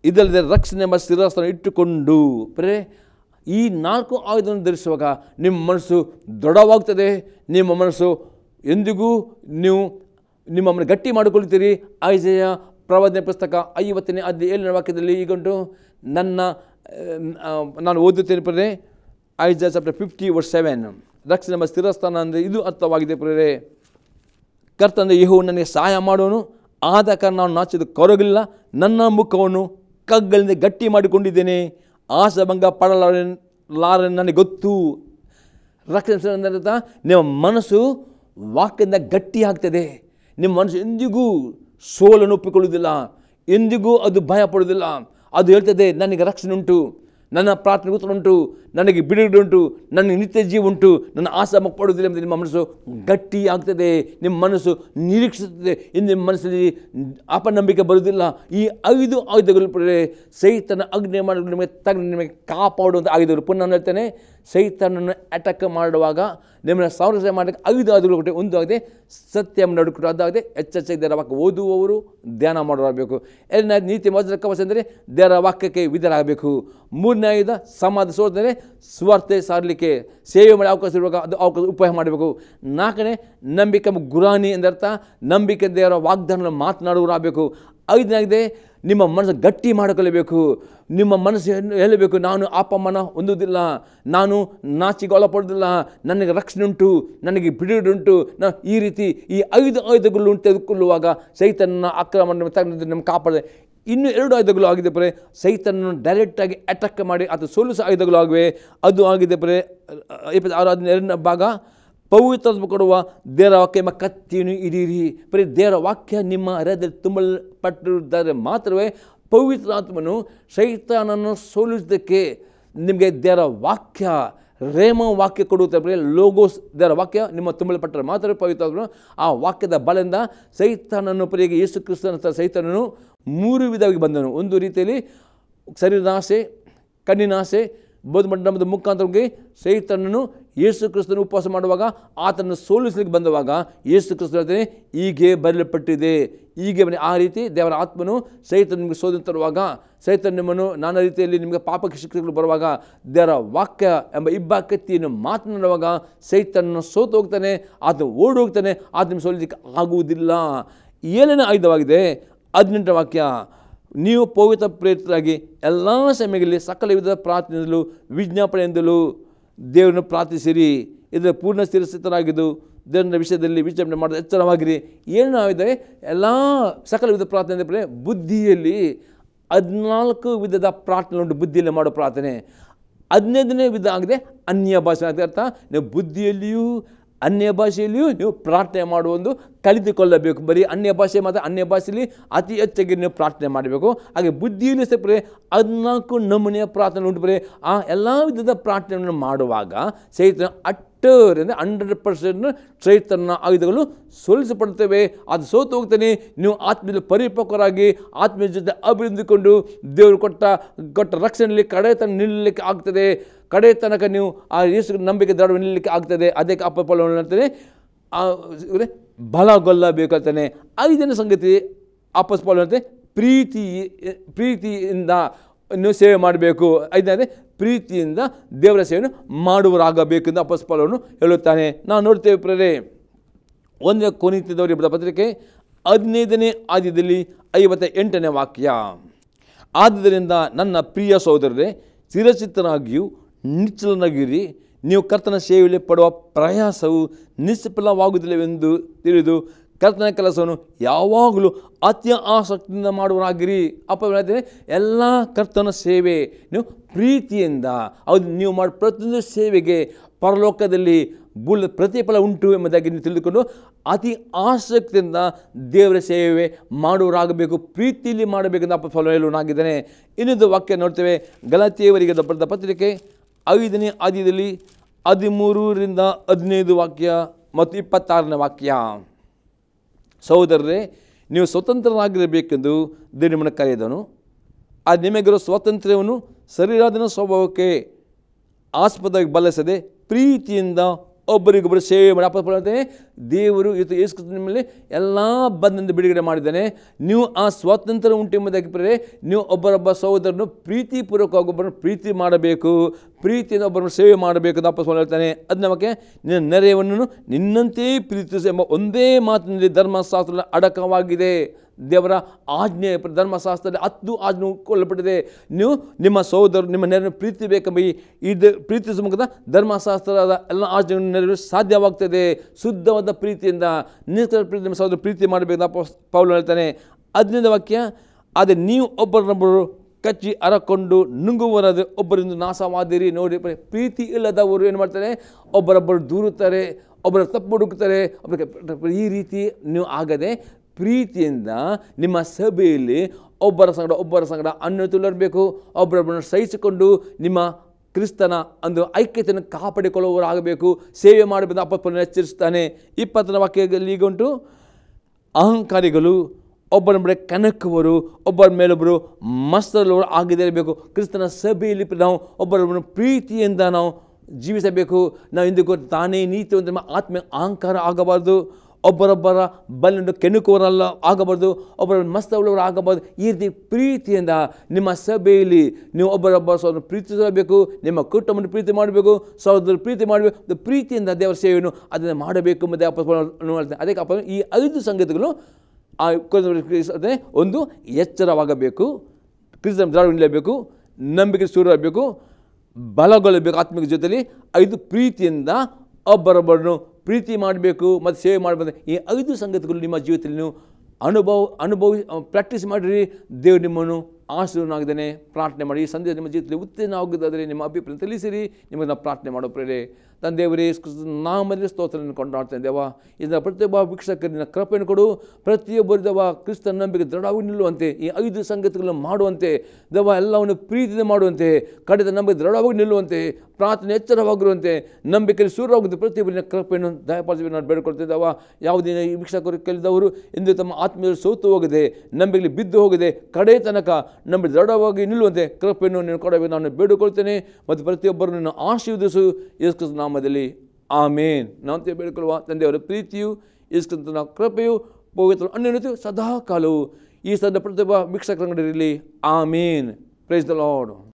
ಇದಲ್ಲದೆ ರಕ್ಷಣೆ ಎಂಬ ಸ್ಥಿರಾಸ್ತ್ರ ಇಟ್ಟುಕೊಂಡು ಬರೇ ಈ ನಾಲ್ಕು ಆಯುಧವನ್ನು ಧರಿಸುವಾಗ ನಿಮ್ಮ ಮನಸ್ಸು ದೃಢವಾಗ್ತದೆ ನಿಮ್ಮ ಮನಸ್ಸು ಎಂದಿಗೂ ನೀವು ನಿಮ್ಮನ್ನು ಗಟ್ಟಿ ಮಾಡಿಕೊಳ್ತೀರಿ ಐಜಯ ಪ್ರವಾದನೆ ಪುಸ್ತಕ ಐವತ್ತನೇ ಅಧ್ಯಾಯ ಏಳನೇ ವಾಕ್ಯದಲ್ಲಿ ಈಗುಂಟು ನನ್ನ ಆ, ನಾನು ಓದುತ್ತೇನೆ ಪ್ರೇರೆ Isaiah chapter fifty verse seven ರಕ್ಷಣೆ ಎಂಬ ಸ್ಥಿರಸ್ಥಾನ ಅಂದರೆ ಇದು ಅರ್ಥವಾಗಿದೆ ಪ್ರೇರೆ ಕರ್ತಂದ ಯಹೋ ನನಗೆ ಸಹಾಯ ಮಾಡೋನು ಆದ ಕಾರಣ ನಾನು ನಾಚಿದ ಕೊರಗಿಲ್ಲ ನನ್ನ ಮುಖವನ್ನು ಕಗ್ಗಳಿಂದ ಗಟ್ಟಿ ಮಾಡಿಕೊಂಡಿದ್ದೇನೆ ಆಸಭಂಗ ಪಡಲಾರ ಲಾರ ನನಗೆ ಗೊತ್ತು ರಕ್ಷಣೆ ಅಂದರೆ ನಿಮ್ಮ ಮನಸ್ಸು ವಾಕ್ಯದಿಂದ ಗಟ್ಟಿ ಆಗ್ತದೆ ನಿಮ್ಮ ಮನಸ್ಸು ಎಂದಿಗೂ ಸೋಲನ್ನು ಒಪ್ಪಿಕೊಳ್ಳುವುದಿಲ್ಲ ಎಂದಿಗೂ ಅದು ಭಯ ಪಡುವುದಿಲ್ಲ ಅದು ಹೇಳ್ತದೆ ನನಗೆ ರಕ್ಷಣೆ ಉಂಟು ನನ್ನ ಪ್ರಾರ್ಥನೆ ಉತ್ತರ ಉಂಟು ನನಗೆ ಬಿಡುಗಡೆ ಉಂಟು ನನಗೆ ನಿತ್ಯ ಜೀವ ಉಂಟು ನನ್ನ ಆಸೆ ಪಡುವುದಿಲ್ಲ ಎಂದು ನಿಮ್ಮ ಮನಸ್ಸು ಗಟ್ಟಿ ಆಗ್ತದೆ ನಿಮ್ಮ ಮನಸ್ಸು ನಿರೀಕ್ಷಿಸುತ್ತದೆ ಇನ್ನು ನಿಮ್ಮ ಮನಸ್ಸಲ್ಲಿ ಅಪನಂಬಿಕೆ ಬರುವುದಿಲ್ಲ ಈ ಐದು ಆಯುಧಗಳು ಪಡೆದರೆ ಸೈತನ ಅಗ್ನಿ ಮಾಡಿ ನಿಮಗೆ ತಗ್ನಿ ನಿಮಗೆ ಕಾಪಾಡುವಂಥ ಆಯುಧಗಳು ಪುನಃ ನಾನು ಹೇಳ್ತೇನೆ ಸೈತನನ್ನು ಅಟ್ಯಾಕ್ ಮಾಡುವಾಗ ನಿಮ್ಮನ್ನು ಸಂರಕ್ಷಣೆ ಮಾಡಲಿಕ್ಕೆ ಐದು ಆಯುಧಗಳು ಕೊಟ್ಟೆ ಒಂದು ಆಗಿದೆ ಸತ್ಯ ನಡುಕೊಂಡು ಅದಾಗಿದೆ ಎಚ್ಚೆಚ್ಚ ದೇವರ ವಾಕ್ಯ ಓದುವವರು ಧ್ಯಾನ ಮಾಡೋರಾಗಬೇಕು ಎರಡನೇ ನೀತಿ ವಜ್ರ ಕವಚ ಅಂದರೆ ದೇವರ ವಾಕ್ಯಕ್ಕೆ ವಿಧರಾಗಬೇಕು ಮೂರನೇ ಆಯುಧ ಸಮಾಧ ಸೋದರೆ ಸ್ವಾರ್ಥ ಸಾರಲಿಕ್ಕೆ ಸೇವೆ ಮಾಡಿ ಅವಕಾಶ ಇರುವಾಗ ಅದು ಅವಕಾಶ ಉಪಯೋಗ ಮಾಡಬೇಕು ನಾಲ್ಕನೇ ನಂಬಿಕೆ ಎಂಬ ಗುರಾಣಿ ಎಂದರ್ಥ ನಂಬಿಕೆ ದೇವರ ವಾಗ್ದಾನ ಮಾತನಾಡುವರಾಗಬೇಕು ಐದನೇಗಿದೆ ನಿಮ್ಮ ಮನಸ್ಸು ಗಟ್ಟಿ ಮಾಡಿಕೊಳ್ಳಬೇಕು ನಿಮ್ಮ ಮನಸ್ಸು ಏನು ಹೇಳಬೇಕು ನಾನು ಅಪಮಾನ ಹೊಂದುವುದಿಲ್ಲ ನಾನು ನಾಚಿಗೆ ಒಳಪಡೋದಿಲ್ಲ ನನಗೆ ರಕ್ಷಣೆ ಉಂಟು ನನಗೆ ಬಿಡುಗಡೆ ಉಂಟು ನಾ ಈ ರೀತಿ ಈ ಐದು ಆಯುಧಗಳು ತೆಗೆದುಕೊಳ್ಳುವಾಗ ಸೈತನ ಆಕ್ರಮಣ ತಗೊಂಡು ನಮ್ಮ ಕಾಪಾಡಿದೆ ಇನ್ನು ಎರಡು ಆಯುಧಗಳು ಆಗಿದೆ ಪರೇ ಸೈತನನ್ನು ಡೈರೆಕ್ಟಾಗಿ ಅಟ್ಯಾಕ್ ಮಾಡಿ ಅದು ಸೋಲಿಸೋ ಆಯುಧಗಳು ಆಗಿವೆ ಅದು ಆಗಿದೆ ಪರೇ ಇಪ್ಪತ್ತು ಆರು ಹದಿನ ಎರಡನೇ ಭಾಗ ಪವಿತ್ರ ಕೊಡುವ ದೇವರ ವಾಕ್ಯ ಎಂಬ ಕತ್ತಿಯನ್ನು ಹಿಡೀರಿ ಬರೀ ದೇವರ ವಾಕ್ಯ ನಿಮ್ಮ ಹೃದಯದಲ್ಲಿ ತುಂಬಲ್ಪಟ್ಟಿರುತ್ತಾರೆ ಮಾತ್ರವೇ ಪವಿತ್ರಾತ್ಮನು ಸೈತಾನನ್ನು ಸೋಲಿಸೋದಕ್ಕೆ ನಿಮಗೆ ದೇವರ ವಾಕ್ಯ ರೇಮ ವಾಕ್ಯ ಕೊಡುತ್ತೆ ಬರೀ ಲೋಗೋಸ್ ದೇವರ ವಾಕ್ಯ ನಿಮ್ಮ ತುಂಬಲ್ಪಟ್ಟರೆ ಮಾತ್ರ ಪವಿತ್ರಾತ್ಮನು ಆ ವಾಕ್ಯದ ಬಲದಿಂದ ಸೈತಾನನ್ನು ಪರಿಗೆ ಯೇಸು ಕ್ರಿಸ್ತನ ಸೈತಾನನು ಮೂರು ವಿಧವಾಗಿ ಬಂದನು ಒಂದು ರೀತಿಯಲ್ಲಿ ಶರೀರದಾಸೆ ಕಣ್ಣಿನಾಸೆ ಬೋಧ ಮಂಡಪದ ಮುಖಾಂತರವಾಗಿ ಸೈತನನ್ನು ಯೇಸು ಕ್ರಿಸ್ತನ ಉಪವಾಸ ಮಾಡುವಾಗ ಆತನನ್ನು ಸೋಲಿಸಲಿಕ್ಕೆ ಬಂದವಾಗ ಯೇಸು ಕ್ರಿಸ್ತನ ಹೇಳ್ತಾನೆ ಹೀಗೆ ಬರೆಯಲ್ಪಟ್ಟಿದೆ ಹೀಗೆ ಬನ್ನಿ ಆ ರೀತಿ ದೇವರ ಆತ್ಮನು ಸೈತನ ನಿಮಗೆ ಶೋಧನೆ ತರುವಾಗ ಸೈತನ ನಿಮ್ಮನ್ನು ನಾನಾ ರೀತಿಯಲ್ಲಿ ನಿಮಗೆ ಪಾಪಕ್ಕೆ ಶಿಕ್ಷೆಗಳು ಬರುವಾಗ ದೇವರ ವಾಕ್ಯ ಎಂಬ ಇಬ್ಬ ಕತ್ತಿಯನ್ನು ಮಾತನಾಡುವಾಗ ಸೈತನನ್ನು ಸೋತು ಹೋಗ್ತಾನೆ ಆತನು ಓಡಿ ಹೋಗ್ತಾನೆ ಆತನ ಸೋಲಿಸಲಿಕ್ಕೆ ಆಗುವುದಿಲ್ಲ ಏನೇನು ಆಯುಧವಾಗಿದೆ ಹದಿನೆಂಟರ ವಾಕ್ಯ ನೀವು ಪವಿತ್ರ ಪ್ರೇರಿತರಾಗಿ ಎಲ್ಲ ಸಮಯಗಳಲ್ಲಿ ಸಕಲ ವಿಧದ ಪ್ರಾರ್ಥನೆಯಿಂದಲೂ ವಿಜ್ಞಾಪನೆಯಿಂದಲೂ ದೇವರನ್ನು ಪ್ರಾರ್ಥಿಸಿರಿ ಇದರ ಪೂರ್ಣ ಸ್ಥಿರಸ್ಥಿತರಾಗಿದ್ದು ದೇವರ ವಿಷಯದಲ್ಲಿ ವಿಚಾರಣೆ ಮಾಡೋದು ಎಚ್ಚರವಾಗಿರಿ ಏನು ಆಗಿದೆ ಎಲ್ಲ ಸಕಲ ವಿಧ ಪ್ರಾರ್ಥನೆ ಅಂದರೆ ಬುದ್ಧಿಯಲ್ಲಿ ಹದಿನಾಲ್ಕು ವಿಧದ ಪ್ರಾರ್ಥನೆ ಉಂಟು ಬುದ್ಧಿಯಲ್ಲಿ ಮಾಡೋ ಪ್ರಾರ್ಥನೆ ಹದಿನೈದನೇ ವಿಧ ಆಗಿದೆ ಅನ್ಯ ಭಾಷೆ ಅಂತ ಅರ್ಥ ನೀವು ಬುದ್ಧಿಯಲ್ಲಿಯೂ ಅನ್ಯ ಭಾಷೆಯಲ್ಲಿಯೂ ನೀವು ಪ್ರಾರ್ಥನೆ ಮಾಡುವ ಒಂದು ಕಲಿತುಕೊಳ್ಳಬೇಕು ಬರೀ ಅನ್ಯ ಭಾಷೆ ಮತ್ತು ಅನ್ಯ ಭಾಷೆಯಲ್ಲಿ ಅತಿ ಹೆಚ್ಚಾಗಿ ನೀವು ಪ್ರಾರ್ಥನೆ ಮಾಡಬೇಕು ಹಾಗೆ ಬುದ್ಧಿಯಲ್ಲಿ ಸಹ ಬರೀ ಹದಿನಾಲ್ಕು ನಮೂನೆಯ ಪ್ರಾರ್ಥನೆ ಉಂಟು ಬರೀ ಆ ಎಲ್ಲ ವಿಧದ ಪ್ರಾರ್ಥನೆಯನ್ನು ಮಾಡುವಾಗ ಸಹಿತ ಅಟ್ಟರ್ ಅಂದರೆ ಹಂಡ್ರೆಡ್ ಪರ್ಸೆಂಟ್ ಚೈತನ್ಯ ಆಯುಧಗಳು ಸೋಲಿಸಪಡುತ್ತವೆ ಅದು ಸೋತು ಹೋಗ್ತಾನೆ ನೀವು ಆತ್ಮೀಯ ಪರಿಪಕ್ವರಾಗಿ ಆತ್ಮೀಯ ಜೊತೆ ಅಭಿವೃದ್ಧಿಕೊಂಡು ದೇವರು ಕೊಟ್ಟ ಕೊಟ್ಟ ರಕ್ಷಣೆಯಲ್ಲಿ ಕಡೆ ತನಕ ನಿಲ್ಲಲಿಕ್ಕೆ ಆಗ್ತದೆ ಕಡೆ ತನಕ ನೀವು ಆ ಯೇಸು ನಂಬಿಕೆ ದೃಢ ನಿಲ್ಲಲಿಕ್ಕೆ ಆಗ್ತದೆ ಅದಕ್ಕೆ ಅಪ್ಪ ಹೇಳ್ತಾನೆ ಆ, ಇವ್ರೆ, ಬಲಗೊಳ್ಳಬೇಕಂತಾನೆ ಐದನೇ ಸಂಗತಿ ಅಪ್ಪಸ್ಪಾಲ್ ಅಂತೆ ಪ್ರೀತಿ ಪ್ರೀತಿಯಿಂದ ನೀವು ಸೇವೆ ಮಾಡಬೇಕು ಐದನೇ ಪ್ರೀತಿಯಿಂದ ದೇವರ ಸೇವೆಯನ್ನು ಮಾಡುವರಾಗಬೇಕೆಂದು ಅಪ್ಪಸ್ಪಾಲವನ್ನು ಹೇಳುತ್ತಾನೆ ನಾವು ನೋಡ್ತೇವೆ ಪ್ರೇರೆ ಒಂದನೇ ಕೊನಿತಿದ್ದವರಿಗೆ ಬರೆದ ಪತ್ರಿಕೆ ಹದಿನೈದನೇ ಆದ್ಯದಲ್ಲಿ ಐವತ್ತ ಎಂಟನೇ ವಾಕ್ಯ ಆದುದರಿಂದ ನನ್ನ ಪ್ರಿಯ ಸಹೋದರರೇ ಚಿರಚಿತ್ತನಾಗಿಯೂ ನಿಶ್ಚಲನಾಗಿರಿ ನೀವು ಕರ್ತನ ಸೇವೆಯಲ್ಲಿ ಪಡುವ ಪ್ರಯಾಸವು ನಿಷ್ಫಲವಾಗುವುದಿಲ್ಲವೆಂದು ತಿಳಿದು ಕರ್ತನ ಕೆಲಸವನ್ನು ಯಾವಾಗಲೂ ಅತ್ಯ ಆಸಕ್ತಿಯಿಂದ ಮಾಡುವರಾಗಿರಿ ಅಪ್ಪ ಹೇಳ್ತೇನೆ ಎಲ್ಲ ಕರ್ತನ ಸೇವೆ ನೀವು ಪ್ರೀತಿಯಿಂದ ಅದು ನೀವು ಮಾಡೋ ಪ್ರತಿಯೊಂದು ಸೇವೆಗೆ ಪರಲೋಕದಲ್ಲಿ ಬುಲ್ ಪ್ರತಿಫಲ ಉಂಟು ಎಂಬುದಾಗಿ ನೀವು ತಿಳಿದುಕೊಂಡು ಅತಿ ಆಸಕ್ತಿಯಿಂದ ದೇವರ ಸೇವೆ ಮಾಡುವರಾಗಬೇಕು ಪ್ರೀತಿಯಲ್ಲಿ ಮಾಡಬೇಕೆಂದು ಅಪ್ಪ ಫಲ ಹೇಳುವನಾಗಿದ್ದಾನೆ ಇನ್ನೊಂದು ವಾಕ್ಯ ನೋಡ್ತೇವೆ ಗಲತಿಯವರಿಗೆ ಬರೆದ ಪತ್ರಿಕೆ ಐದನೇ ಆದ್ಯದಲ್ಲಿ ಹದಿಮೂರರಿಂದ ಹದಿನೈದು ವಾಕ್ಯ ಮತ್ತು ಇಪ್ಪತ್ತಾರನೇ ವಾಕ್ಯ ಸಹೋದರರೇ ನೀವು ಸ್ವತಂತ್ರರಾಗಿರಬೇಕೆಂದು ದೇವರು ನಿಮ್ಮನ್ನು ಕರೆದನು ಆ ನಿಮಗಿರೋ ಸ್ವಾತಂತ್ರ್ಯವನ್ನು ಸರಿಯಾದ ಸ್ವಭಾವಕ್ಕೆ ಆಸ್ಪದವಾಗಿ ಬಳಸದೆ ಪ್ರೀತಿಯಿಂದ ಒಬ್ಬರಿಗೊಬ್ಬರು ಸೇವೆ ಮಾಡಿ ಅಪ್ಪ ಹೇಳ್ತಾನೆ ದೇವರು ಇವತ್ತು ಯೇಸು ಕ್ರಿಸ್ತನ ಮೇಲೆ ಎಲ್ಲ ಬಂಧನದಿಂದ ಬಿಡುಗಡೆ ಮಾಡಿದ್ದಾನೆ ನೀವು ಆ ಸ್ವಾತಂತ್ರ್ಯ ಉಂಟೆಂಬುದಾಗಿ ಪ್ರೇರೆ ನೀವು ಒಬ್ಬರೊಬ್ಬ ಸಹೋದರನು ಪ್ರೀತಿಪೂರ್ವಕವಾಗಿ ಒಬ್ಬರನ್ನು ಪ್ರೀತಿ ಮಾಡಬೇಕು ಪ್ರೀತಿಯಿಂದ ಒಬ್ಬರನ್ನು ಸೇವೆ ಮಾಡಬೇಕು ಅಂತ ಅಪ್ಪ ಹೇಳ್ತಾನೆ ಅದು ನಮಗೆ ನಿನ್ನ ನೆರೆಯವನ್ನು ನಿನ್ನಂತೆಯೇ ಪ್ರೀತಿಸು ಎಂಬ ಒಂದೇ ಮಾತಿನಲ್ಲಿ ಧರ್ಮಶಾಸ್ತ್ರ ಅಡಕವಾಗಿದೆ ದೇವರ ಆಜ್ಞೆ ಧರ್ಮಶಾಸ್ತ್ರದಲ್ಲಿ ಹತ್ತು ಆಜ್ಞೆ ಕೊಳ್ಳಲ್ಪಟ್ಟಿದೆ ನೀವು ನಿಮ್ಮ ಸಹೋದರರು ನಿಮ್ಮ ನೆರವು ಪ್ರೀತಿ ಬೇಕೆಂಬ ಈ ಇದು ಪ್ರೀತಿಸುವ ಮುಖದ ಧರ್ಮಶಾಸ್ತ್ರದ ಎಲ್ಲ ಆಜ್ಞೆಗಳನ್ನು ನೆರವೇರಿಸಲು ಸಾಧ್ಯವಾಗ್ತದೆ ಶುದ್ಧವಾದ ಪ್ರೀತಿಯಿಂದ ನಿಷ್ಕಳ ಪ್ರೀತಿ ನಿಮ್ಮ ಸಹೋದರ ಪ್ರೀತಿ ಮಾಡಬೇಕು ಅಂತ ಪೌಲು ಹೇಳ್ತಾನೆ ಹದಿನೈದು ವಾಕ್ಯ ಆದರೆ ನೀವು ಒಬ್ಬರನ್ನೊಬ್ಬರು ಕಚ್ಚಿ ಅರಕೊಂಡು ನುಂಗುವರದ ಒಬ್ಬರಿಂದ ನಾಶವಾದಿರಿ ನೋಡಿ ಪ್ರ- ಪ್ರೀತಿ ಇಲ್ಲದವರು ಏನು ಮಾಡ್ತಾರೆ ಒಬ್ಬರೊಬ್ಬರು ದೂರುತ್ತಾರೆ ಒಬ್ಬರ ತಪ್ಪು ಹುಡುಕ್ತಾರೆ ಒಬ್ಬರ ಈ ರೀತಿ ನೀವು ಆಗದೆ ಪ್ರೀತಿಯಿಂದ ನಿಮ್ಮ ಸಭೆಯಲ್ಲಿ ಒಬ್ಬರ ಸಂಗಡ ಒಬ್ಬರ ಸಂಗಡ ಅನ್ನ ತುಳಿರಬೇಕು ಒಬ್ಬರೊಬ್ಬರನ್ನು ಸಹಿಸಿಕೊಂಡು ನಿಮ್ಮ ಕ್ರಿಸ್ತನ ಒಂದು ಐಕ್ಯತೆಯನ್ನು ಕಾಪಾಡಿಕೊಳ್ಳುವವರಾಗಬೇಕು ಸೇವೆ ಮಾಡಬೇಕು ಅಪ್ಪಪ್ಪನ್ನು ಎಚ್ಚರಿಸ್ತಾನೆ ಇಪ್ಪತ್ತನೇ ವಾಕ್ಯದಲ್ಲಿ ಈಗ ಉಂಟು ಅಹಂಕಾರಿಗಳು ಒಬ್ಬರ ಮೇಲೆ ಕನಕುವರು ಒಬ್ಬರ ಮೇಲೊಬ್ಬರು ಮಸ್ತರವರು ಆಗದೇ ಇರಬೇಕು ಕ್ರಿಸ್ತನ ಸಭೆಯಲ್ಲಿ ನಾವು ಒಬ್ಬರೊಬ್ಬರನ್ನು ಪ್ರೀತಿಯಿಂದ ನಾವು ಜೀವಿಸಬೇಕು ನಾವು ಇಂದಿಗೂ ತಾನೇ ನೀತಿ ಒಂದು ನಮ್ಮ ಆತ್ಮ ಅಹಂಕಾರ ಆಗಬಾರ್ದು ಒಬ್ಬರೊಬ್ಬರ ಬಲ್ಲಿಂದ ಕೆಣಕುವರಲ್ಲ ಆಗಬಾರ್ದು ಒಬ್ಬರ ಮಸ್ತವುಳ್ಳವರು ಆಗಬಾರ್ದು ಈ ರೀತಿ ಪ್ರೀತಿಯಿಂದ ನಿಮ್ಮ ಸಭೆಯಲ್ಲಿ ನೀವು ಒಬ್ಬರೊಬ್ಬರ ಸಹೋದರ ಪ್ರೀತಿಸಬೇಕು ನಿಮ್ಮ ಕುಟುಂಬವನ್ನು ಪ್ರೀತಿ ಮಾಡಬೇಕು ಸಹೋದರ ಪ್ರೀತಿ ಮಾಡಬೇಕು ಇದು ಪ್ರೀತಿಯಿಂದ ದೇವರ ಸೇವೆಯನ್ನು ಅದನ್ನು ಮಾಡಬೇಕು ಮತ್ತು ಅಪ್ಪ ಹೇಳ್ತಾರೆ ಅದಕ್ಕೆ ಅಪ್ಪ ಈ ಐದು ಸಂಗತಿಗಳು ಆ ಅದೇ ಒಂದು ಎಚ್ಚರವಾಗಬೇಕು ಕ್ರಿಸ್ತನ ದ್ರಾವ ನಿಲ್ಲಬೇಕು ನಂಬಿಕೆ ಶುರುವಾಗಬೇಕು ಬಲಗೊಳ್ಳಬೇಕು ಆತ್ಮಿಕ ಜೊತೆಲಿ ಐದು ಪ್ರೀತಿಯಿಂದ ಒಬ್ಬರೊಬ್ಬರನ್ನು ಪ್ರೀತಿ ಮಾಡಬೇಕು ಮತ್ತು ಸೇವೆ ಮಾಡಬೇಕು ಈ ಐದು ಸಂಗತಿಗಳು ನಿಮ್ಮ ಜೀವಿತದಲ್ಲಿ ನೀವು ಅನುಭವ ಅನುಭವಿ ಪ್ರಾಕ್ಟೀಸ್ ಮಾಡಿರಿ ದೇವರು ನಿಮ್ಮನ್ನು ಆಶೀರ್ವನಾಗಿದ್ದಾನೆ ಪ್ರಾರ್ಥನೆ ಮಾಡಿ ಈ ಸಂದೇಶ ನಿಮ್ಮ ಜೀವಿತದಲ್ಲಿ ಉತ್ತೇಜನ ಆಗುವುದಾದರೆ ನಿಮ್ಮ ಅಭಿಪ್ರಾಯ ತಿಳಿಸಿರಿ ನಿಮಗೆ ನಾವು ಪ್ರಾರ್ಥನೆ ಮಾಡೋ ಪ್ರೇರೆ ತಂದೆ ದೇವರೇ ನಾಮಲ್ಲಿ ಸ್ತೋತ್ರವನ್ನು ಕೊಂಡಾಡ್ತೇನೆ ದೇವ ಇದರ ಪ್ರತಿಯೊಬ್ಬ ವೀಕ್ಷಕರಿನ ಕೃಪೆಯನ್ನು ಕೊಡು ಪ್ರತಿಯೊಬ್ಬರು ದೇವ ಕ್ರಿಸ್ತನ ನಂಬಿಕೆ ದೃಢವಾಗಿ ನಿಲ್ಲುವಂತೆ ಈ ಐದು ಸಂಗತಿಗಳನ್ನು ಮಾಡುವಂತೆ ದೇವ ಎಲ್ಲವನ್ನು ಪ್ರೀತಿಯಿಂದ ಮಾಡುವಂತೆ ಕಡಿದ ನಂಬಿಕೆ ದೃಢವಾಗಿ ನಿಲ್ಲುವಂತೆ ಪ್ರಾರ್ಥನೆ ಎಚ್ಚರವಾಗಿರುವಂತೆ ನಂಬಿಕೆಯಲ್ಲಿ ಶುರುವಾಗುತ್ತೆ ಪ್ರತಿಯೊಬ್ಬರಿನ ಕೃಪೆಯನ್ನು ದಯಪಾಲಿಸಿ ನಾನು ಬೇಡಿಕೊಳ್ತಿದ್ದಾವ ಯಾವುದೇ ಈ ವೀಕ್ಷಕರು ಕೇಳಿದವರು ಎಂದು ತಮ್ಮ ಆತ್ಮೀಯರು ಸೋತು ಹೋಗದೆ ನಂಬಿಕೆಯಲ್ಲಿ ಬಿದ್ದು ಹೋಗದೆ ಕಡೆ ತನಕ ನಂಬಿ ದೃಢವಾಗಿ ನಿಲ್ಲುವಂತೆ ಕೃಪೆಯನ್ನು ನೀನು ಕೊಡಬೇಕು ನಾನು ಬೇಡಿಕೊಳ್ತೇನೆ ಮತ್ತು ಪ್ರತಿಯೊಬ್ಬರನ್ನು ಆಶೀರ್ವದಿಸು ಯೇಸು ನಾಮದಲ್ಲಿ ಆಮೇನ್ ನಾವು ಬೇಡಿಕೊಳ್ಳುವ ತಂದೆಯವರ ಪ್ರೀತಿಯು ಯೇಸುಕ್ರಿಸ್ತನ ಕೃಪೆಯು ಪವಿತ್ರ ಅನ್ಯನತೆಯು ಸದಾ ಕಾಲವು ಈ ಸದ ಪ್ರತಿಯೊಬ್ಬ ವೀಕ್ಷಕರ ಅಂಗಡಿಯಲ್ಲಿ ಆಮೇನ್ ಪ್ರೈಸ್ ದ ಲಾರ್ಡ್